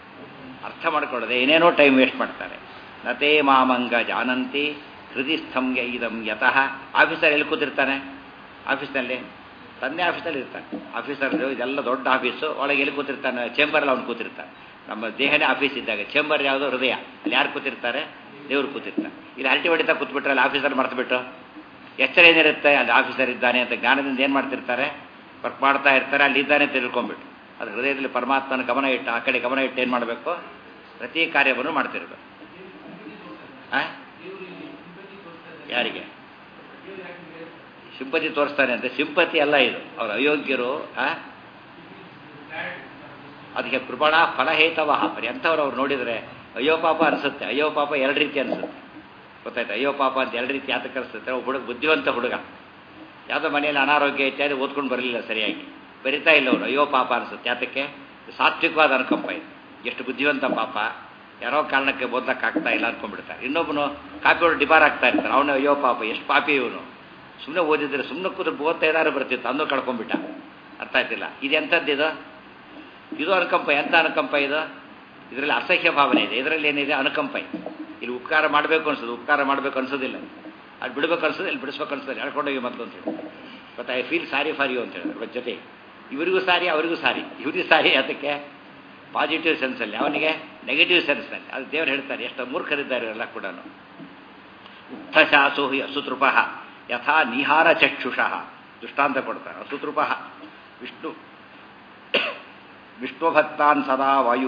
ಅರ್ಥ ಮಾಡ್ಕೊಳ್ಳದೆ ಏನೇನೋ ಟೈಮ್ ವೇಸ್ಟ್ ಮಾಡ್ತಾರೆ ನತೇ ಮಾಮಂಗ ಜಾನಂತಿ ಹೃದಯಸ್ಥಂಗೆ ಇದಂ ಯತಃ ಆಫೀಸರ್ ಎಲ್ಲಿ ಕೂತಿರ್ತಾನೆ ಆಫೀಸ್ನಲ್ಲಿ ತಂದೆ ಆಫೀಸಲ್ಲಿ ಇರ್ತಾನೆ ಆಫೀಸರ್ ಇದೆಲ್ಲ ದೊಡ್ಡ ಆಫೀಸು ಒಳಗೆ ಎಲ್ಲಿ ಕೂತಿರ್ತಾನೆ ಚೇಂಬರಲ್ಲಿ ಅವ್ನು ಕೂತಿರ್ತಾನೆ ನಮ್ಮ ದೇಹನೇ ಆಫೀಸ್ ಇದ್ದಾಗ ಚೇಂಬರ್ ಯಾವುದೋ ಹೃದಯ ಅಲ್ಲಿ ಯಾರು ಕೂತಿರ್ತಾರೆ ದೇವ್ರು ಕೂತಿರ್ತಾರೆ ಇಲ್ಲಿ ಹರಟಿ ಹೊಡಿತಾ ಕೂತ್ಬಿಟ್ರೆ ಅಲ್ಲಿ ಆಫೀಸರ್ ಮರ್ತುಬಿಟ್ಟು ಎಚ್ಚರ ಏನಿರುತ್ತೆ ಅಲ್ಲಿ ಆಫೀಸರ್ ಇದ್ದಾನೆ ಅಂತ ಜ್ಞಾನದಿಂದ ಏನು ಮಾಡ್ತಿರ್ತಾರೆ ವರ್ಕ್ ಮಾಡ್ತಾ ಇರ್ತಾರೆ ಅಲ್ಲಿ ಇದ್ದಾನೆ ತಿಳ್ಕೊಂಡ್ಬಿಟ್ಟು ಅದು ಹೃದಯದಲ್ಲಿ ಪರಮಾತ್ಮನ ಗಮನ ಇಟ್ಟು ಆ ಕಡೆ ಗಮನ ಇಟ್ಟು ಏನು ಮಾಡಬೇಕು ಪ್ರತಿ ಕಾರ್ಯವನ್ನು ಮಾಡ್ತಿರ್ಬೇಕು ಆ? ಯಾರಿಗೆ ಸಿಂಪತಿ ತೋರಿಸ್ತಾನೆ ಅಂತ ಸಿಂಪತಿ ಅಲ್ಲ ಇದು ಅವ್ರು ಅಯೋಗ್ಯರು ಆ ಅದಕ್ಕೆ ಕೃಪಣ ಫಲಹೇತವ ಬರೀ ಅಂಥವ್ರು ಅವ್ರು ನೋಡಿದರೆ ಅಯ್ಯೋ ಪಾಪ ಅನಿಸುತ್ತೆ ಅಯ್ಯೋ ಪಾಪ ಎರಡು ರೀತಿ ಅನಿಸುತ್ತೆ ಗೊತ್ತಾಯ್ತು ಅಯ್ಯೋ ಪಾಪ ಅಂತ ಎರಡು ರೀತಿ ಯಾತಕ್ಕೆ ಅನಿಸುತ್ತೆ ಒಬ್ಬ ಹುಡುಗ ಬುದ್ಧಿವಂತ ಹುಡುಗ ಯಾವುದೋ ಮನೆಯಲ್ಲಿ ಅನಾರೋಗ್ಯ ಇತ್ಯಾದಿ ಓದ್ಕೊಂಡು ಬರಲಿಲ್ಲ ಸರಿಯಾಗಿ ಬರಿತಾ ಇಲ್ಲ ಅವರು ಅಯ್ಯೋ ಪಾಪ ಅನಿಸುತ್ತೆ ಯಾತಕ್ಕೆ ಸಾತ್ವಿಕವಾದ ಅನುಕಂಪ ಇದು ಎಷ್ಟು ಬುದ್ಧಿವಂತ ಪಾಪ ಯಾರೋ ಕಾರಣಕ್ಕೆ ಓದಕ್ಕಾಗ್ತಾ ಇಲ್ಲ ಅನ್ಕೊಂಡ್ಬಿಡ್ತಾರೆ ಇನ್ನೊಬ್ಬನು ಕಾಪಿ ಹೊಡೆದು ಡಿಬಾರ್ ಆಗ್ತಾ ಇರ್ತಾನೆ ಅವನು ಅಯ್ಯೋ ಪಾಪ ಎಷ್ಟು ಪಾಪಿ ಇವನು ಸುಮ್ಮನೆ ಓದಿದ್ರೆ ಸುಮ್ಮನೆ ಕೂತ್ರೆ ಓದ್ತಾ ಇದಾರೆ ಬರ್ತಿತ್ತು ಅಂದು ಕಳ್ಕೊಂಡ್ಬಿಟ್ಟ ಅರ್ಥ ಆಯ್ತಿಲ್ಲ ಇದು ಎಂಥದ್ದಿದು ಇದು ಅನುಕಂಪ ಎಂಥ ಅನುಕಂಪ ಇದು ಇದರಲ್ಲಿ ಅಸಹ್ಯ ಭಾವನೆ ಇದೆ ಇದರಲ್ಲಿ ಏನಿದೆ ಅನುಕಂಪ ಇದೆ ಇಲ್ಲಿ ಉಪಕಾರ ಮಾಡಬೇಕು ಅನ್ಸೋದು ಉಪಕಾರ ಮಾಡಬೇಕು ಅನ್ಸೋದಿಲ್ಲ ಅದು ಬಿಡ್ಬೇಕು ಅನ್ಸೋದು ಇಲ್ಲಿ ಬಿಡಿಸ್ಬೇಕು ಅನ್ಸೋದು ಹೇಳ್ಕೊಂಡೋಗಿ ಮೊದಲು ಅಂತ ಹೇಳಿ but I feel sorry for you ಅಂತ ಹೇಳಿದ್ರು ಜೊತೆ ಇವರಿಗೂ ಸಾರಿ ಅವರಿಗೂ ಸಾರಿ ಇವರಿಗೂ ಸಾರಿ ಅದಕ್ಕೆ ಪಾಸಿಟಿವ್ ಸೆನ್ಸಲ್ಲಿ ಅವನಿಗೆ ನೆಗೆಟಿವ್ ಸೆನ್ಸ್ನಲ್ಲಿ ಅದು ದೇವರು ಹೇಳ್ತಾರೆ ಎಷ್ಟು ಮೂರ್ಖರಿದ್ದಾರೆ ಎಲ್ಲ ಕೂಡ ಉಕ್ತಶಾಸು ಅಸುತೃಪ ಯಥಾ ನಿಹಾರ ಚಕ್ಷುಷಃ ದೃಷ್ಟಾಂತ ಕೊಡ್ತಾರೆ ಅಸುತೃಪ ವಿಷ್ಣು ವಿಷ್ಣುಭಕ್ತಾನ್ ಸದಾ ವಾಯು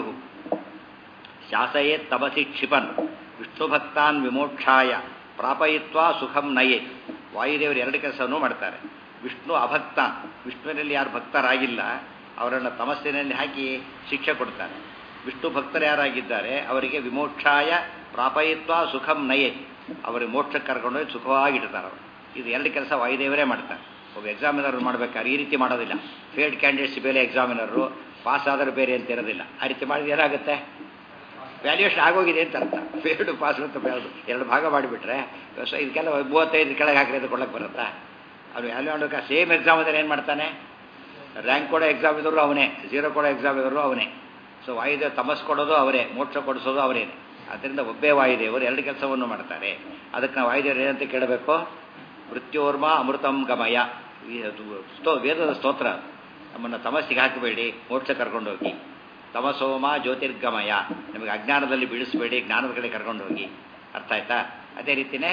ಶಾಸಯೇ ತಪಸಿ ಕ್ಷಿಪನ್ ವಿಷ್ಣುಭಕ್ತಾನ್ ವಿಮೋಕ್ಷಾಯ ಪ್ರಾಪಯಿತ್ವ ಸುಖಂ ನಯೇ ವಾಯುದೇವರು ಎರಡು ಕೆಲಸವನ್ನು ಮಾಡ್ತಾರೆ ವಿಷ್ಣು ಅಭಕ್ತ ವಿಷ್ಣುವಿನಲ್ಲಿ ಯಾರು ಭಕ್ತರಾಗಿಲ್ಲ ಅವರನ್ನು ತಮಸ್ಸಿನಲ್ಲಿ ಹಾಕಿ ಶಿಕ್ಷೆ ಕೊಡ್ತಾರೆ ವಿಷ್ಣು ಭಕ್ತರು ಯಾರಾಗಿದ್ದಾರೆ ಅವರಿಗೆ ವಿಮೋಕ್ಷಾಯ ಪ್ರಾಪಯಿತ್ವ ಸುಖಂ ನಯೇ ಅವರಿಗೆ ಮೋಕ್ಷಕ್ಕೆ ಕರ್ಕೊಂಡೋಗಿ ಸುಖವಾಗಿಡ್ತಾರೆ ಅವರು ಇದು ಎರಡು ಕೆಲಸ ವಾಯುದೇವರೇ ಮಾಡ್ತಾರೆ ಒಬ್ಬ ಎಕ್ಸಾಮಿನರ್ ಮಾಡ್ಬೇಕಾದ್ರೆ ಈ ರೀತಿ ಮಾಡೋದಿಲ್ಲ ಫೇಲ್ಡ್ ಕ್ಯಾಂಡಿಡೇಟ್ಸ್ ಬೇರೆ ಎಕ್ಸಾಮಿನರು ಪಾಸ್ ಆದರೂ ಬೇರೆ ಅಂತ ಇರೋದಿಲ್ಲ ಆ ರೀತಿ ಮಾಡಿದ್ರೆ ಏನಾಗುತ್ತೆ ವ್ಯಾಲ್ಯೂಷನ್ ಆಗೋಗಿದೆ ಅಂತ ಅರ್ಥ ಫೇಲ್ಡ್ ಪಾಸ್ ಅಂತ ಬೇರೆ ಎರಡು ಭಾಗ ಮಾಡಿಬಿಟ್ರೆ ಸೊ ಇದಕ್ಕೆಲ್ಲ ಮೂವತ್ತೈದು ಕೆಳಗೆ ಹಾಕಿ ಅದು ಕೊಡಕ್ಕೆ ಬರುತ್ತಾ ಅವ್ನು ವ್ಯಾಲ್ಯೂ ಮಾಡೋಕೆ ಸೇಮ್ ಎಕ್ಸಾಮ್ ಇದ್ರೆ ಏನು ಮಾಡ್ತಾನೆ ರ್ಯಾಂಕ್ ಕೊಡೋ ಎಕ್ಸಾಮ್ ಇದ್ರು ಅವನೇ ಜೀರೋ ಕೊಡೋ ಎಕ್ಸಾಮ್ ಇದ್ರು ಅವನೇ ಸೊ ವಾಯುದೇವ ತಮಸ್ ಕೊಡೋದು ಅವರೇ ಮೋಕ್ಷ ಕೊಡಿಸೋದು ಅವರೇನೆ ಆದ್ದರಿಂದ ಒಬ್ಬೇ ವಾಯುದೇವರು ಎರಡು ಕೆಲಸವನ್ನು ಮಾಡ್ತಾರೆ ಅದಕ್ಕೆ ನಾವು ವಾಯುದೇವರು ಏನಂತ ಕೇಳಬೇಕು ಮೃತ್ಯೋರ್ಮ ಅಮೃತಂ ಗಮಯ ಈ ಅದು ಸ್ತೋ ವೇದದ ಸ್ತೋತ್ರ ನಮ್ಮನ್ನು ತಮಸ್ಸಿಗೆ ಹಾಕಬೇಡಿ ಮೋಕ್ಷ ಕರ್ಕೊಂಡೋಗಿ ತಮಸೋಮ ಜ್ಯೋತಿರ್ಗಮಯ ನಮಗೆ ಅಜ್ಞಾನದಲ್ಲಿ ಬೀಳಿಸಬೇಡಿ ಜ್ಞಾನದ ಕಡೆ ಕರ್ಕೊಂಡೋಗಿ ಅರ್ಥ ಆಯ್ತಾ ಅದೇ ರೀತಿಯೇ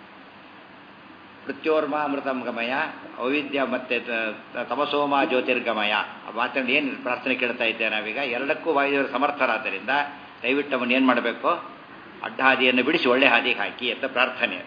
ಮೃತ್ಯೋರ್ಮ ಅಮೃತಂ ಗಮಯ ಅವಿದ್ಯ ಮತ್ತೆ ತಮಸೋಮ ಜ್ಯೋತಿರ್ಗಮಯ ಮಾತನ್ನು ಏನು ಪ್ರಾರ್ಥನೆ ಕೇಳ್ತಾ ಇದ್ದೇವೆ ನಾವೀಗ ಎರಡಕ್ಕೂ ವಾಯುದೇವರು ಸಮರ್ಥರಾದ್ದರಿಂದ ದಯವಿಟ್ಟು ಅವನ್ನ ಏನು ಮಾಡಬೇಕು ಅಡ್ಡ ಹಾದಿಯನ್ನು ಬಿಡಿಸಿ ಒಳ್ಳೆ ಹಾದಿಗೆ ಹಾಕಿ ಅಂತ ಪ್ರಾರ್ಥನೆ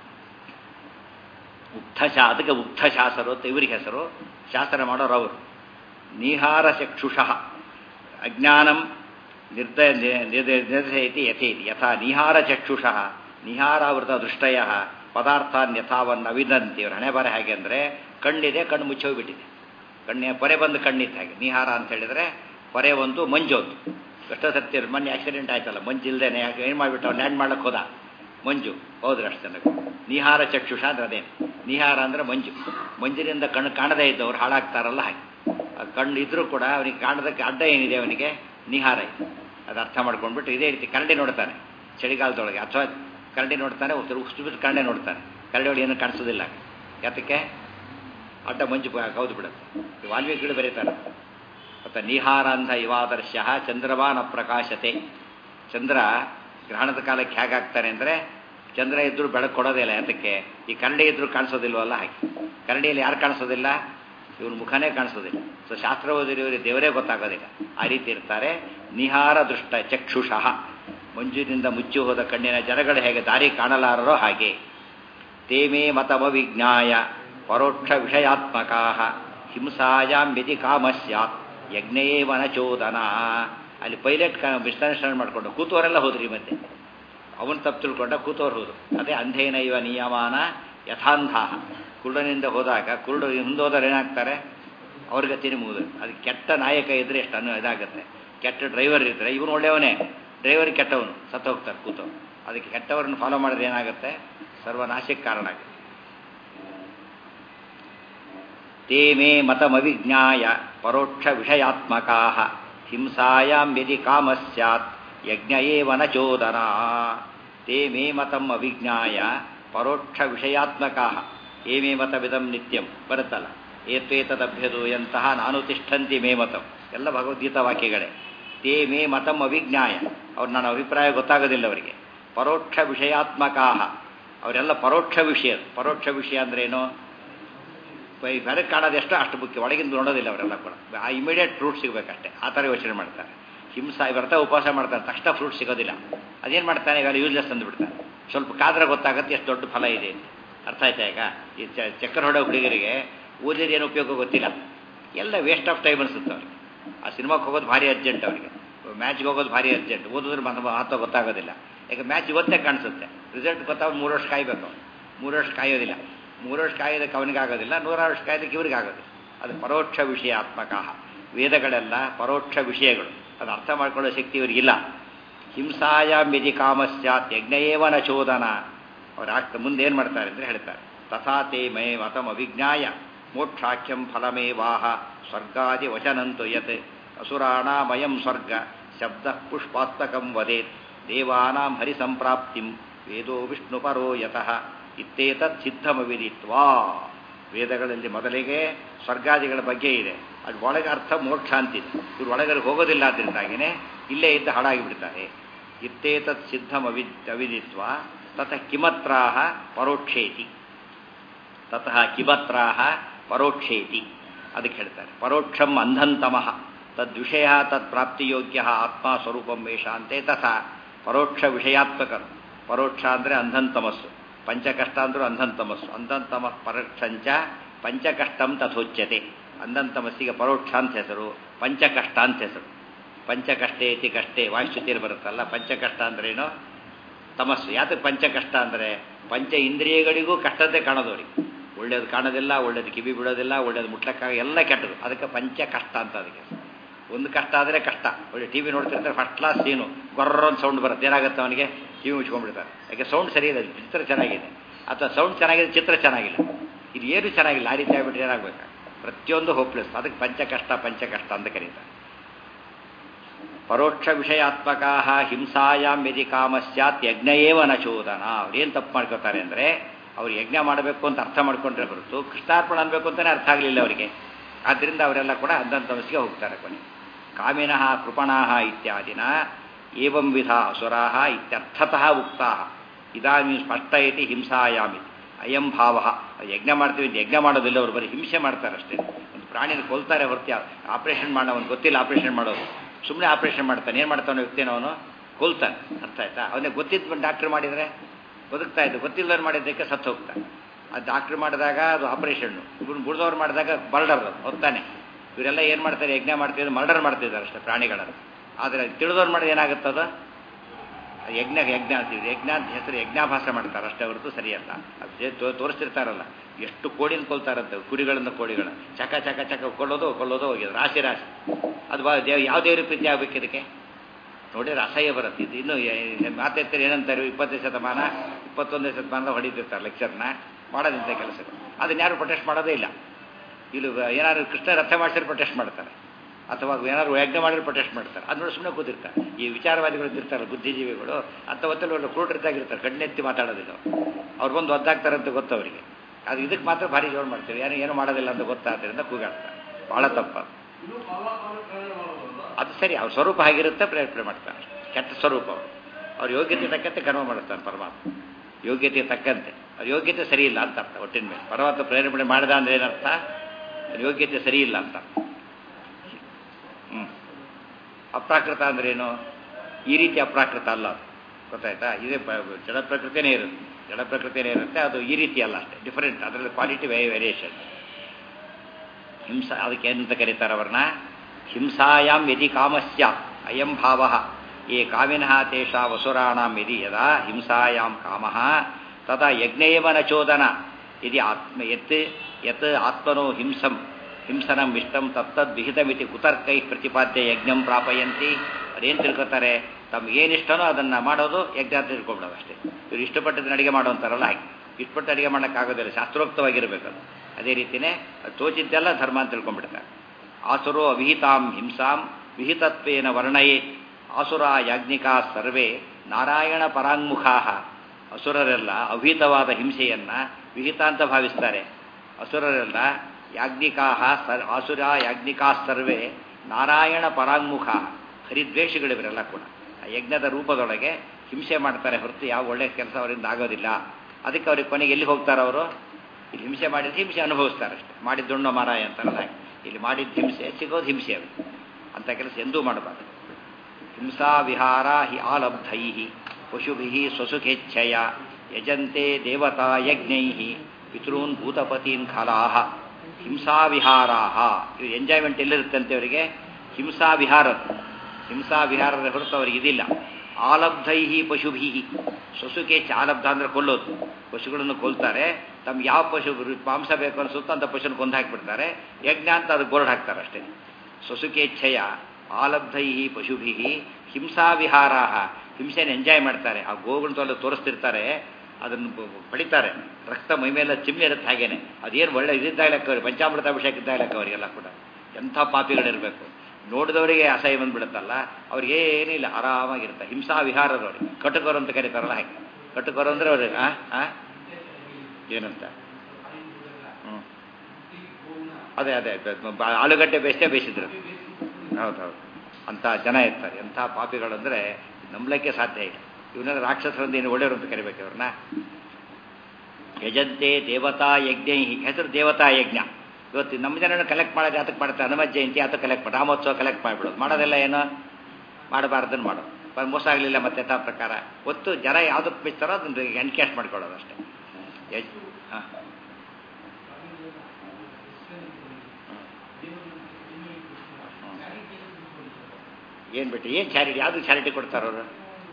ಉಕ್ತಶಾ ಅದಕ್ಕೆ ಉಕ್ತಶಾಸರು ಅಂತ ಇವರಿಗೆ ಹೆಸರು ಶಾಸನ ಮಾಡೋರು ಅವರು ನಿಹಾರ ಚಕ್ಷುಷಃ ಅಜ್ಞಾನಂ ನಿರ್ದ ನಿರ್ದಯತಿ ಯಥೇತಿ ಯಥಾ ನಿಹಾರ ಚಕ್ಷುಷಃ ನಿಹಾರಾವೃತ ದೃಷ್ಟಯ ಪದಾರ್ಥಾನ್ ಯಥಾವನ್ನು ಅವಿದಂತಿ ಇವ್ರ ಹಣೆ ಬರ ಹೇಗೆ ಅಂದರೆ ಕಣ್ಣಿದೆ ಕಣ್ಣು ಮುಚ್ಚೋಗ್ಬಿಟ್ಟಿದೆ ಕಣ್ಣಿನ ಪೊರೆ ಬಂದು ಕಣ್ಣಿತ್ತು ಹಾಗೆ ನಿಹಾರ ಅಂತ ಹೇಳಿದರೆ ಪೊರೆ ಒಂದು ಮಂಜೊಂದು ಎಷ್ಟೋ ಸತ್ಯ ಮೊನ್ನೆ ಆಕ್ಸಿಡೆಂಟ್ ಆಯ್ತಲ್ಲ ಮಂಜು ಇಲ್ದೇನೆ ಯಾಕೆ ಏನು ಮಾಡಿಬಿಟ್ಟು ಅವ್ನು ಲ್ಯಾಂಡ್ ಮಾಡಕ್ಕೆ ಹೋದ ಮಂಜು ಹೋದ್ರೆ ಅಷ್ಟು ಜನಕ್ಕೆ ನಿಹಾರ ಚಕ್ಷುಷ ಅಂದ್ರೆ ಅದೇನು ನಿಹಾರ ಅಂದರೆ ಮಂಜು ಮಂಜಿನಿಂದ ಕಣ್ಣು ಕಾಣದೇ ಇದ್ದವ್ರು ಹಾಳಾಗ್ತಾರಲ್ಲ ಹಾಗೆ ಅದು ಕಣ್ಣು ಇದ್ರೂ ಕೂಡ ಅವನಿಗೆ ಕಾಣೋದಕ್ಕೆ ಅಡ್ಡ ಏನಿದೆ ಅವನಿಗೆ ನಿಹಾರ ಇದೆ ಅದು ಅರ್ಥ ಮಾಡ್ಕೊಂಡ್ಬಿಟ್ಟು ಇದೇ ರೀತಿ ಕರಡಿ ನೋಡ್ತಾನೆ ಚಳಿಗಾಲದೊಳಗೆ ಅಥವಾ ಕರಡಿ ನೋಡ್ತಾನೆ ಉಸಿಬಿಟ್ಟು ಕರಡೆ ನೋಡ್ತಾನೆ ಕರಡಿ ಒಳಗೆ ಏನು ಕಾಣಿಸೋದಿಲ್ಲ ಯಾತಕ್ಕೆ ಅಡ್ಡ ಮಂಜು ಹೌದು ಬಿಡುತ್ತೆ ವಾಲ್ಮೀಕಿಗಳು ಬರೀತಾರೆ ಮತ್ತು ನಿಹಾರಾಂಧ ಇವಾದರ್ಶ ಚಂದ್ರವಾನ ಪ್ರಕಾಶತೆ ಚಂದ್ರ ಗ್ರಹಣದ ಕಾಲಕ್ಕೆ ಹೇಗಾಗ್ತಾನೆ ಅಂದರೆ ಚಂದ್ರ ಇದ್ರೂ ಬೆಳಕು ಕೊಡೋದೇ ಇಲ್ಲ ಯಾತಕ್ಕೆ ಈ ಕರಡಿ ಇದ್ರೂ ಕಾಣಿಸೋದಿಲ್ವಲ್ಲ ಹಾಗೆ ಕರಡಿಯಲ್ಲಿ ಯಾರು ಕಾಣಿಸೋದಿಲ್ಲ ಇವ್ರ ಮುಖನೇ ಕಾಣಿಸೋದಿಲ್ಲ ಸೊ ಶಾಸ್ತ್ರ ಓದಿರೋರಿಗೆ ದೇವರೇ ಗೊತ್ತಾಗೋದಿಲ್ಲ ಆ ರೀತಿ ಇರ್ತಾರೆ ನಿಹಾರ ದೃಷ್ಟ ಚಕ್ಷುಷಃ ಮಂಜುನಿಂದ ಮುಚ್ಚಿ ಹೋದ ಕಣ್ಣಿನ ಜನಗಳು ಹೇಗೆ ದಾರಿ ಕಾಣಲಾರರೋ ಹಾಗೆ ತೇಮೇ ಮತಮವಿಜ್ಞಾಯ ಪರೋಕ್ಷ ವಿಷಯಾತ್ಮಕಾ ಹಿಂಸಾಯಾಂ ಯದಿ ಕಾಮಸ್ಯಾತ್ ಯಜ್ಞಯೇ ವನಚೋದನ ಅಲ್ಲಿ ಪೈಲಟ್ ಮಿಸ್ಅಂಡರ್ಸ್ಟ್ಯಾಂಡ್ ಮಾಡಿಕೊಂಡು ಕೂತವರೆಲ್ಲ ಹೋದ್ರಿ ಮತ್ತೆ ಅವನು ತಪ್ಪು ತಿಳ್ಕೊಂಡ ಕೂತವ್ರು ಹೋದ್ರು ಅದೇ ಅಂಧೇನ ಇವ ನಿಯಮಾನ ಯಥಾಂಧಾಹ ಕುರುಡನಿಂದ ಹೋದಾಗ ಕುರುಡು ಹಿಂದೆ ಹೋದವ್ರು ಏನಾಗ್ತಾರೆ ಅವ್ರ ಗತಿನೇ ಮುಗಿದು ಅದಕ್ಕೆ ಕೆಟ್ಟ ನಾಯಕ ಇದ್ರೆ ಎಷ್ಟು ಅನು ಇದಾಗುತ್ತೆ ಕೆಟ್ಟ ಡ್ರೈವರ್ ಇದ್ರೆ ಇವನು ಒಳ್ಳೆಯವನೇ ಡ್ರೈವರ್ ಕೆಟ್ಟವನು ಸತ್ತು ಹೋಗ್ತಾರೆ ಕೂತವ್ರು ಅದಕ್ಕೆ ಕೆಟ್ಟವರನ್ನು ಫಾಲೋ ಮಾಡಿದ್ರೆ ಏನಾಗುತ್ತೆ ಸರ್ವನಾಶಕ್ಕೆ ಕಾರಣ ಆಗುತ್ತೆ ತೇ ಮೇ ಮತಮವಿಜ್ಞಾಯ ಪರೋಕ್ಷ ವಿಷಯಾತ್ಮಕಾ ಹಿಂಸಾಯಾಂ ಯದಿ ಕಾಮ ಸ್ಯಾತ್ ಯಜ್ಞ ಏವ ನ ಚೋದನ ತೇ ಮೇ ಮತಂ ಅವಿಜ್ಞಾಯ ಪರೋಕ್ಷ ವಿಷಯಾತ್ಮಕಾ ಏ ಮೇ ಮತವಿದಂ ನಿತ್ಯಂ ಬರುತ್ತಲ್ಲ ಏತ್ವೇತದಭ್ಯದೂಯಂತಹ ನಾನು ತಿಷ್ಠಂತಿ ಮೇ ಮತಂ ಎಲ್ಲ ಭಗವದ್ಗೀತಾ ವಾಕ್ಯಗಳೇ ತೇ ಮೇ ಮತಂ ಅವಿಜ್ಞಾಯ ಅವ್ರು ನನ್ನ ಅಭಿಪ್ರಾಯ ಗೊತ್ತಾಗೋದಿಲ್ಲ ಅವರಿಗೆ ಪರೋಕ್ಷ ವಿಷಯಾತ್ಮಕಾ ಅವರೆಲ್ಲ ಪರೋಕ್ಷ ವಿಷಯ ಪರೋಕ್ಷ ವಿಷಯ ಅಂದ್ರೇನು ಹೊರಗೆ ಕಾಣೋದು ಎಷ್ಟೋ ಅಷ್ಟು ಮುಖ್ಯ ಒಳಗಿಂದ ನೋಡೋದಿಲ್ಲ ಅವರೆಲ್ಲ ಕೂಡ ಆ ಇಮಿಡಿಯೇಟ್ ಫ್ರೂಟ್ ಸಿಗಬೇಕಷ್ಟೇ ಆ ಥರ ಯೋಚನೆ ಮಾಡ್ತಾರೆ ಹಿಂಸಾ ವ್ರತ ಉಪವಾಸ ಮಾಡ್ತಾರೆ ತಕ್ಷಣ ಫ್ರೂಟ್ ಸಿಗೋದಿಲ್ಲ ಅದೇನು ಮಾಡ್ತಾನೆ ಇವೆಲ್ಲ ಯೂಸ್ಲೆಸ್ ಅಂದ್ಬಿಡ್ತಾನೆ ಸ್ವಲ್ಪ ಕಾದ್ರೆ ಗೊತ್ತಾಗುತ್ತೆ ಎಷ್ಟು ದೊಡ್ಡ ಫಲ ಇದೆ ಅರ್ಥ ಆಯ್ತಾ ಈಗ ಈ ಚಕ್ಕರ್ ಹೊಡೋ ಹುಡುಗರಿಗೆ ಓದಿದ ಏನು ಉಪಯೋಗ ಗೊತ್ತಿಲ್ಲ ಎಲ್ಲ ವೇಸ್ಟ್ ಆಫ್ ಟೈಮ್ ಅನಿಸುತ್ತೆ ಅವ್ರಿಗೆ ಆ ಸಿನಿಮಾಕ್ಕೆ ಹೋಗೋದು ಭಾರಿ ಅರ್ಜೆಂಟ್ ಅವರಿಗೆ ಮ್ಯಾಚ್ಗೆ ಹೋಗೋದು ಭಾರಿ ಅರ್ಜೆಂಟ್ ಓದಿದ್ರೆ ಮತ್ತೆ ಮಹತ್ವ ಗೊತ್ತಾಗೋದಿಲ್ಲ ಯಾಕೆ ಮ್ಯಾಚ್ ಇವತ್ತೇ ಕಾಣಿಸುತ್ತೆ ರಿಸಲ್ಟ್ ಗೊತ್ತಾಗ ಮೂರು ವರ್ಷ ಕಾಯಬೇಕು ಮೂರು ವರ್ಷ ಕಾಯೋದಿಲ್ಲ ಮೂರು ವರ್ಷ ಕಾಯೋದಕ್ಕೆ ಅವನಿಗೆ ಆಗೋದಿಲ್ಲ ನೂರಾರು ವರ್ಷ ಕಾಯೋದಕ್ಕೆ ಇವ್ರಿಗೆ ಆಗೋದಿಲ್ಲ ಅದು ಪರೋಕ್ಷ ವಿಷಯ ಆತ್ಮಕ ವೇದಗಳೆಲ್ಲ ಪರೋಕ್ಷ ವಿಷಯಗಳು ಅದು ಅರ್ಥ ಮಾಡ್ಕೊಳ್ಳೋ ಶಕ್ತಿ ಇವರಿಗಿಲ್ಲ ಹಿಂಸಾಯ ಮಿದಿ ಕಾಮಸ್ಯಾತ್ ಯಜ್ಞಯೇವನ ಚೋದನ ಅವ್ರು ಆಗ್ತಾ ಮುಂದೆ ಏನು ಮಾಡ್ತಾರೆ ಅಂದರೆ ಹೇಳ್ತಾರೆ ತಥಾ ತೇ ಮೇ ಮತಂ ಅವಿಜ್ಞಾಯ ಮೋಕ್ಷಾಖ್ಯಂ ಫಲಮೇವಾಹ ಸ್ವರ್ಗಾದಿ ವಚನಂತು ಯತ್ ಅಸುರಾಣಾಮಯಂ ಸ್ವರ್ಗ ಶಬ್ದ ಪುಷ್ಪಾಸ್ತಕಂ ವದೇತ್ ದೇವಾನಾಂ ಹರಿಸಂಪ್ರಾಪ್ತಿಂ ವೇದೋ ವಿಷ್ಣುಪರೋ ಯತಃ ಇತ್ತೇತತ್ ಸಿದ್ಧಮವಿದಿತ್ವಾ ವೇದಗಳಲ್ಲಿ ಮೊದಲಿಗೆ ಸ್ವರ್ಗಾದಿಗಳ ಬಗ್ಗೆ ಇದೆ ಅದು ಒಳಗೆ ಅರ್ಥ ಮೋಕ್ಷ ಅಂತಿದೆ ಇವ್ರು ಒಳಗಡೆ ಹೋಗೋದಿಲ್ಲ ಅದರಿಂದಾಗಿನೇ ಇಲ್ಲೇ ಇದ್ದ ಹಾಳಾಗಿ ಬಿಡ್ತಾರೆ ಇತ್ತೇತತ್ ಸಿದ್ಧಮವಿ ಅವಿದಿತ್ವ ತತಃ ಕಿಮತ್ರಾಹ ಪರೋಕ್ಷೇತಿ ತತಃ ಕಿಮತ್ರಾಹ ಪರೋಕ್ಷೇತಿ ಅದಕ್ಕೆ ಹೇಳ್ತಾರೆ ಪರೋಕ್ಷಂ ಅಂಧಂತಮಃ ತದ್ವಿಷಯ ತತ್ ಪ್ರಾಪ್ತಿಯೋಗ್ಯ ಆತ್ಮ ಸ್ವರೂಪಂ ವೇಷಾಂತೆ ತಥಾ ಪರೋಕ್ಷ ವಿಷಯಾತ್ಮಕರು ಪರೋಕ್ಷ ಅಂದರೆ ಅಂಧಂತಮಸ್ಸು ಪಂಚಕಷ್ಟ ಅಂದರೂ ಅಂಧಂತಮಸ್ಸು ಅಂಧಂತಮ ಪರೋಕ್ಷಂಚ ಪಂಚಕಷ್ಟಂ ತಥೋಚ್ಯತೆ ಅಂಧಂತಮಸ್ಸಿಗೆ ಪರೋಕ್ಷ ಅಂತ ಹೆಸರು ಪಂಚಕಷ್ಟ ಅಂತ ಹೆಸರು ಪಂಚಕಷ್ಟೇತಿ ಕಷ್ಟೇ ವಾಯುಚ್ಯುತಿಯಲ್ಲಿ ಬರುತ್ತಲ್ಲ ಪಂಚಕಷ್ಟ ಅಂದ್ರೇನು ತಮಸ್ಸು ಯಾತಕ್ಕೆ ಪಂಚಕಷ್ಟ ಅಂದರೆ ಪಂಚ ಇಂದ್ರಿಯಗಳಿಗೂ ಕಷ್ಟತೆ ಕಾಣೋದವ್ರಿಗೆ ಒಳ್ಳೇದು ಕಾಣೋದಿಲ್ಲ ಒಳ್ಳೇದು ಕಿವಿ ಬಿಡೋದಿಲ್ಲ ಒಳ್ಳೇದು ಮುಟ್ಲಕ್ಕಾಗ ಎಲ್ಲ ಕೆಟ್ಟದು ಅದಕ್ಕೆ ಪಂಚ ಕಷ್ಟ ಅಂತ ಅದಕ್ಕೆ ಒಂದು ಕಷ್ಟ ಆದರೆ ಕಷ್ಟ ಒಳ್ಳೆ ಟಿ ವಿ ನೋಡ್ತಿರ್ತಾರೆ ಫಸ್ಟ್ ಕ್ಲಾಸ್ ಸೀನು ಗೊರ್ರ ಅಂತ ಸೌಂಡ್ ಬರುತ್ತೆ ಏನಾಗುತ್ತೆ ಅವನಿಗೆ ಟಿ ವಿ ಮುಚ್ಕೊಂಡ್ಬಿಡ್ತಾರೆ ಯಾಕೆ ಸೌಂಡ್ ಸರಿ ಇದೆ ಚಿತ್ರ ಚೆನ್ನಾಗಿದೆ ಅಥವಾ ಸೌಂಡ್ ಚೆನ್ನಾಗಿದೆ ಚಿತ್ರ ಚೆನ್ನಾಗಿಲ್ಲ ಇದು ಏನು ಚೆನ್ನಾಗಿಲ್ಲ ಆ ರೀತಿ ಆಗ್ಬಿಟ್ರೆ ಏನಾಗಬೇಕು ಪ್ರತಿಯೊಂದು ಹೋಪ್ಲೆಸ್ ಅದಕ್ಕೆ ಪಂಚ ಕಷ್ಟ ಪಂಚ ಕಷ್ಟ ಅಂತ ಕರೀತಾರೆ ಪರೋಕ್ಷ ವಿಷಯಾತ್ಮಕ ಹಿಂಸಾಯಾಮ್ ಯದಿ ಕಾಮಸ್ಯಾತ್ ಯಜ್ಞಯೇವ ನಚೋದನ ಅವ್ರೇನು ತಪ್ಪು ಮಾಡ್ಕೋತಾರೆ ಅಂದರೆ ಅವ್ರು ಯಜ್ಞ ಮಾಡಬೇಕು ಅಂತ ಅರ್ಥ ಮಾಡ್ಕೊಂಡ್ರೆ ಹೊರತು ಕೃಷ್ಣಾರ್ಪಣ ಅನ್ಬೇಕು ಅಂತಲೇ ಅರ್ಥ ಆಗಲಿಲ್ಲ ಅವರಿಗೆ ಆದ್ದರಿಂದ ಅವರೆಲ್ಲ ಕೂಡ ಅಂಧಂತಮಸ್ಸಿಗೆ ಹೋಗ್ತಾರೆ ಕೊನೆ ಕಾಮಿನಃ ಕೃಪಣಾಹ ಇತ್ಯಾದಿನ ಏವಂ ವಿಧ ಅಸುರಾಹ ಇತ್ಯರ್ಥತಃ ಉಕ್ತಾ ಇದಾನಿ ಸ್ಪಷ್ಟ ಐತಿ ಹಿಂಸಾಯಾಮಿ ಅಯಂ ಭಾವ ಯಜ್ಞ ಮಾಡ್ತೀವಿ ಅಂತ ಯಜ್ಞ ಮಾಡೋದಿಲ್ಲ ಅವರು ಬರೀ ಹಿಂಸೆ ಮಾಡ್ತಾರೆ ಅಷ್ಟೇ ಒಂದು ಪ್ರಾಣಿನ ಕೊಲ್ತಾರೆ ಹೊರತು ಆಪರೇಷನ್ ಮಾಡೋ ಅವ್ನು ಗೊತ್ತಿಲ್ಲ ಆಪರೇಷನ್ ಮಾಡೋದು ಸುಮ್ಮನೆ ಆಪರೇಷನ್ ಮಾಡ್ತಾನೆ ಏನು ಮಾಡ್ತಾನೆ ವ್ಯಕ್ತಿನ ಅವನು ಕೊಲ್ತಾನೆ ಅರ್ಥ ಆಯ್ತಾ ಅವನಿಗೆ ಗೊತ್ತಿದ್ದು ಡಾಕ್ಟ್ರ್ ಮಾಡಿದರೆ ಬದುಕ್ತಾ ಇದ್ದು ಗೊತ್ತಿಲ್ಲದವ್ರು ಮಾಡಿದ್ದಕ್ಕೆ ಸತ್ತು ಹೋಗ್ತಾನೆ ಅದು ಡಾಕ್ಟ್ರ್ ಮಾಡಿದಾಗ ಅದು ಆಪರೇಷನ್ನು ಇವ್ರು ಬುಡ್ದವ್ರು ಮಾಡಿದಾಗ ಮರ್ಡರ್ ಅದು ಹೊತ್ತಾನೆ ಇವರೆಲ್ಲ ಏನು ಮಾಡ್ತಾರೆ ಯಜ್ಞ ಮಾಡ್ತಿದ್ರು ಮರ್ಡರ್ ಮಾಡ್ತಿದ್ದಾರೆ ಅಷ್ಟೇ ಪ್ರಾಣಿಗಳನ್ನು ಆದರೆ ತಿಳಿದವ್ರು ಮಾಡಿದ್ರೆ ಏನಾಗುತ್ತದ ಯಜ್ಞ ಯಜ್ಞ ಅಂತಿದ್ರು ಯಜ್ಞ ಅಂತ ಹೆಸರು ಯಜ್ಞಾಭಾಸ ಮಾಡ್ತಾರೆ ಅಷ್ಟೇ ಹೊರತು ಸರಿಯಲ್ಲ ಅದು ತೋರಿಸ್ತಿರ್ತಾರಲ್ಲ ಎಷ್ಟು ಕೋಡಿನ ಕೊಲ್ತಾರಂತೆ ಕುರಿಗಳನ್ನು ಕೋಡಿಗಳ ಚಕ ಚಕ ಚಕ ಕೊಳ್ಳೋದು ಕೊಳ್ಳೋದು ಹೋಗಿದೆ ರಾಶಿ ರಾಶಿ ಅದು ದೇವ್ ಯಾವ ದೇವ್ರ ಪ್ರೀತಿ ಆಗ್ಬೇಕು ಇದಕ್ಕೆ ನೋಡಿದ್ರೆ ಅಸಹ್ಯ ಬರುತ್ತೆ ಇದು ಇನ್ನು ಮಾತಾಡ್ತಾರೆ ಏನಂತಾರೆ ಇಪ್ಪತ್ತೈದು ಶತಮಾನ ಇಪ್ಪತ್ತೊಂದನೇ ಶತಮಾನದ ಹೊಡಿತಿರ್ತಾರೆ ಲೆಕ್ಚರ್ನ ಮಾಡೋದಿಂತ ಕೆಲಸಗಳು ಅದನ್ನ ಯಾರು ಪ್ರೊಟೆಸ್ಟ್ ಮಾಡೋದೇ ಇಲ್ಲ ಇಲ್ಲಿ ಏನಾದ್ರು ಕೃಷ್ಣ ರಥ ಮಾಡಿಸಿದ್ರೆ ಪ್ರೊಟೆಸ್ಟ್ ಮಾಡ್ತಾರೆ ಅಥವಾ ಏನಾದ್ರು ಯಜ್ಞ ಮಾಡಿದ್ರೆ ಪ್ರೊಟೆಸ್ಟ್ ಮಾಡ್ತಾರೆ ಅದು ನೋಡಿ ಸುಮ್ಮನೆ ಕೂತಿರ್ತಾರೆ ಈ ವಿಚಾರವಾದಿಗಳು ಇರ್ತಾರೆ ಬುದ್ಧಿಜೀವಿಗಳು ಅಂತ ಹೊತ್ತಲ್ಲಿ ಒಳ್ಳೆ ಕ್ರೂಟರಿದ್ದಾಗಿರ್ತಾರೆ ಕಣ್ಣೆತ್ತಿ ಮಾತಾಡೋದಿಲ್ಲ ಅವ್ರು ಬಂದು ಒದ್ದಾಗ್ತಾರೆ ಅಂತ ಗೊತ್ತು ಅವರಿಗೆ ಅದು ಇದಕ್ಕೆ ಮಾತ್ರ ಭಾರಿ ಜೋರು ಮಾಡ್ತೀವಿ ಯಾರು ಏನು ಮಾಡೋದಿಲ್ಲ ಅಂತ ಗೊತ್ತಾದ್ರಿಂದ ಕೂಗಾಡ್ತಾರೆ ಭಾಳ ತಪ್ಪ ಅದು ಸರಿ ಅವ್ರ ಸ್ವರೂಪ ಆಗಿರುತ್ತೆ ಪ್ರಯತ್ನ ಮಾಡ್ತಾರೆ ಕೆಟ್ಟ ಸ್ವರೂಪ ಅವರು ಅವ್ರ ಯೋಗ್ಯತೆ ತಕ್ಕಂತೆ ಕರ್ಮ ಮಾಡುತ್ತಾನೆ ಪರಮಾತ್ಮ ಯೋಗ್ಯತೆ ತಕ್ಕಂತೆ ಅವ್ರ ಯೋಗ್ಯತೆ ಸರಿ ಇಲ್ಲ ಅಂತ ಅರ್ಥ ಒಟ್ಟಿನ ಮೇಲೆ ಪರಮಾತ್ಮ ಪ್ರೇರಣೆ ಮಾಡಿದ ಅಂದ್ರೆ ಏನರ್ಥ ಅವ್ರ ಯೋಗ್ಯತೆ ಸರಿ ಇಲ್ಲ ಅಂತ ಹ್ಞೂ ಅಪ್ರಾಕೃತ ಅಂದ್ರೇನು ಈ ರೀತಿ ಅಪ್ರಾಕೃತ ಅಲ್ಲ ಅದು ಗೊತ್ತಾಯ್ತಾ ಇದೇ ಜಡ ಪ್ರಕೃತಿನೇ ಇರುತ್ತೆ ಜಡ ಪ್ರಕೃತಿನೇ ಇರುತ್ತೆ ಅದು ಈ ರೀತಿ ಅಲ್ಲ ಅಷ್ಟೇ ಡಿಫರೆಂಟ್ ಅದರಲ್ಲಿ ಕ್ವಾಲಿಟಿ ವೇ ವೇರಿಯೇಷನ್ ಹಿಂಸಾ ಅದಕ್ಕೆ ಏನಂತ ಕರೀತಾರೆ ಅವ್ರನ್ನ ಹಿಂಸಾಯಾಮ್ ಯದಿ ಕಾಮಸ್ಯ ಅಯಂ ಭಾವ ಯೇ ಕಾಮಿನಃ ತೇಷಾ ವಸುರಾಣಾಂ ಯದಿ ಯದಾ ಹಿಂಸಾಯಾಂ ಕಾಮಃ ತದಾ ಯಜ್ಞೇವ ನ ಚೋದನ ಯದಿ ಆತ್ಮ ಯತ್ ಯತ್ ಆತ್ಮನೋ ಹಿಂಸಂ ಹಿಂಸನಂ ಇಷ್ಟಂ ತತ್ತದ್ ವಿಹಿತಮಿತಿ ಕುತರ್ಕೈ ಪ್ರತಿಪಾದ್ಯ ಯಜ್ಞಂ ಪ್ರಾಪಯಂತಿ ಅದೇನು ತಿಳ್ಕೊತಾರೆ ತಮ್ಗೇನಿಷ್ಟನೋ ಅದನ್ನು ಮಾಡೋದು ಯಜ್ಞ ಅಂತ ತಿಳ್ಕೊಬಿಡೋದು ಅಷ್ಟೇ ಇವ್ರು ಇಷ್ಟಪಟ್ಟದನ್ನ ಅಡಿಗೆ ಮಾಡೋಂತಾರಲ್ಲ ಹಾಗೆ ಇಷ್ಟಪಟ್ಟು ಅಡಿಗೆ ಮಾಡೋಕ್ಕಾಗೋದಿಲ್ಲ ಶಾಸ್ತ್ರೋಕ್ತವಾಗಿರಬೇಕು ಅದು ಅದೇ ರೀತಿಯೇ ತೋಚಿದ್ದೆಲ್ಲ ಧರ್ಮ ಅಂತ ತಿಳ್ಕೊಂಡ್ಬಿಡ್ತಾರೆ ಆಸುರೋ ಅವಿಹಿತಾಂ ಹಿಂಸಾಂ ವಿಹಿತತ್ವೇನ ವರ್ಣಯೇ ಆಸುರ ಯಾಜ್ಞಿಕಾ ಸರ್ವೇ ನಾರಾಯಣ ಪರಾಂಗುಖಾ ಅಸುರರೆಲ್ಲ ಅವಿಹಿತವಾದ ಹಿಂಸೆಯನ್ನು ವಿಹಿತ ಅಂತ ಭಾವಿಸ್ತಾರೆ ಅಸುರರೆಲ್ಲ ಯಾಜ್ಞಿಕಾ ಸರ್ ಆಸುರ ಯಾಜ್ಞಿಕಾ ಸರ್ವೇ ನಾರಾಯಣ ಪರಾಂಗುಖ ಹರಿದ್ವೇಷಗಳಿವರೆಲ್ಲ ಕೂಡ ಆ ಯಜ್ಞದ ರೂಪದೊಳಗೆ ಹಿಂಸೆ ಮಾಡ್ತಾರೆ ಹೊರತು ಯಾವ ಒಳ್ಳೆಯ ಕೆಲಸ ಅವರಿಂದ ಆಗೋದಿಲ್ಲ ಅದಕ್ಕೆ ಅವ್ರಿಗೆ ಕೊನೆಗೆ ಎಲ್ಲಿ ಹೋಗ್ತಾರೆ ಅವರು ಇಲ್ಲಿ ಹಿಂಸೆ ಮಾಡಿದ ಹಿಂಸೆ ಅನುಭವಿಸ್ತಾರೆ ಅಷ್ಟೇ ಮಾಡಿದ್ದುಣ್ಣೋ ಮಾರಾಯ ಅಂತಾರಲ್ಲ ಇಲ್ಲಿ ಮಾಡಿದ ಹಿಂಸೆ ಸಿಗೋದು ಹಿಂಸೆ ಅವರು ಅಂಥ ಕೆಲಸ ಎಂದೂ ಮಾಡಬಾರ್ದು ಹಿಂಸಾ ವಿಹಾರ ಹಿ ಆಲಬ್ಧೈ ಪಶುಭಿ ಸ್ವಸುಖೇಚ್ಛಯ ಯಜಂತೆ ದೇವತಾ ಯಜ್ಞೈ ಪಿತೃನ್ ಭೂತಪತೀನ್ ಖಲಾಹ ಹಿಂಸಾ ವಿಹಾರಾ ಇವ್ರು ಎಂಜಾಯ್ಮೆಂಟ್ ಎಲ್ಲಿರುತ್ತಂತೆ ಅವರಿಗೆ ಹಿಂಸಾ ವಿಹಾರದ ಹಿಂಸಾ ವಿಹಾರದ ಹೊರತು ಅವ್ರಿಗೆ ಇದಿಲ್ಲ ಆಲಬ್ಧೈ ಪಶುಭಿ ಸೊಸುಕೆ ಆಲಬ್ಧ ಅಂದ್ರೆ ಕೊಲ್ಲೋದು ಪಶುಗಳನ್ನು ಕೊಲ್ತಾರೆ ತಮ್ಗೆ ಯಾವ ಪಶು ಮಾಂಸ ಬೇಕು ಅನ್ಸುತ್ತೋ ಅಂತ ಪಶುನ ಕೊಂದು ಹಾಕಿಬಿಡ್ತಾರೆ ಯಜ್ಞ ಅಂತ ಅದು ಬೋರ್ಡ್ ಹಾಕ್ತಾರೆ ಅಷ್ಟೇ ಸೊಸುಕೇಚ್ಛಯ ಆಲಬ್ಧೈ ಪಶುಭಿ ಹಿಂಸಾ ವಿಹಾರ ಹಿಂಸೆನ ಎಂಜಾಯ್ ಮಾಡ್ತಾರೆ ಆ ಗೋಗಳನ್ನ ತೋರಿಸ್ತಿರ್ತಾರೆ ಅದನ್ನು ಪಡಿತಾರೆ ರಕ್ತ ಮೈ ಮೇಲೆ ಚಿಮ್ಮಿ ಇರುತ್ತೆ ಹಾಗೇನೆ ಅದೇನು ಒಳ್ಳೆ ಇದಿದ್ದಾಗ ಲೆಕ್ಕ ಅವ್ರಿಗೆ ಪಂಚಾಮೃತ ಅಭಿಷೇಕ ಇದ್ದಾಗ ಲೆಕ್ಕ ಅವರಿಗೆಲ್ಲ ಕೂಡ ಎಂಥ ಪಾಪಿಗಳಿರಬೇಕು ನೋಡಿದವರಿಗೆ ಅಸಹ್ಯ ಬಂದ್ಬಿಡುತ್ತಲ್ಲ ಅವ್ರಿಗೆ ಏನಿಲ್ಲ ಆರಾಮಾಗಿರುತ್ತೆ ಹಿಂಸಾ ವಿಹಾರದವ್ರಿಗೆ ಕಟುಕರು ಅಂತ ಕರೀತಾರಲ್ಲ ಹಾಗೆ ಕಟುಕರು ಅಂದ್ರೆ ಅವ್ರಿಗೆ ಆ ಆ? ಏನಂತ ಹ್ಞೂ ಅದೇ ಅದೇ ಬ- ಆಲೂಗಡ್ಡೆ ಬೇಯಿಸ್ತೇ ಬೇಯಿಸಿದ್ರು ಹೌದು ಹೌದು ಅಂಥ ಜನ ಇರ್ತಾರೆ ಎಂಥ ಪಾಪಿಗಳಂದರೆ ನಂಬಲಿಕ್ಕೆ ಸಾಧ್ಯ ಇಲ್ಲ ಇವನ್ನೆಲ್ಲ ರಾಕ್ಷಸರಂದು ಏನು ಒಳ್ಳೆಯವರು ಅಂತ ಕರಿಬೇಕು ಇವ್ರನ್ನ ಯಜಂತೆ ದೇವತಾ ಯಜ್ಞ ಹೆಸರು ದೇವತಾ ಯಜ್ಞ ಇವತ್ತು ನಮ್ಮ ಜನರನ್ನು ಕಲೆಕ್ಟ್ ಮಾಡೋದು ಯಾತಕ್ಕೆ ಮಾಡ್ತಾರೆ ಹನುಮ ಜಯಂತಿ ಯಾತಕ್ಕೆ ಕಲೆಕ್ಟ್ ಮಾಡಿ ರಾಮೋತ್ಸವ ಕಲೆಕ್ಟ್ ಮಾಡಿಬಿಡೋದು ಮಾಡೋದೆಲ್ಲ ಏನು ಮಾಡಬಾರ್ದನ್ನು ಮಾಡೋದು ಬ- ಮೋಸ ಆಗಲಿಲ್ಲ ಮತ್ತೆ ಯಥಾ ಪ್ರಕಾರ ಒತ್ತು ಜನ ಯಾವುದಕ್ಕೆ ಮಿಚ್ತಾರೋ ಅದನ್ನು ಎನ್ಕ್ಯಾಶ್ ಮಾಡ್ಕೊಳ್ಳೋದು ಅಷ್ಟೇ ಯಜ್ ಹಾಂ ಏನು ಬಿಟ್ಟು ಏನು ಚಾರಿಟಿ ಯಾವುದು ಚಾರಿಟಿ ಕೊಡ್ತಾರೆ ಅವರು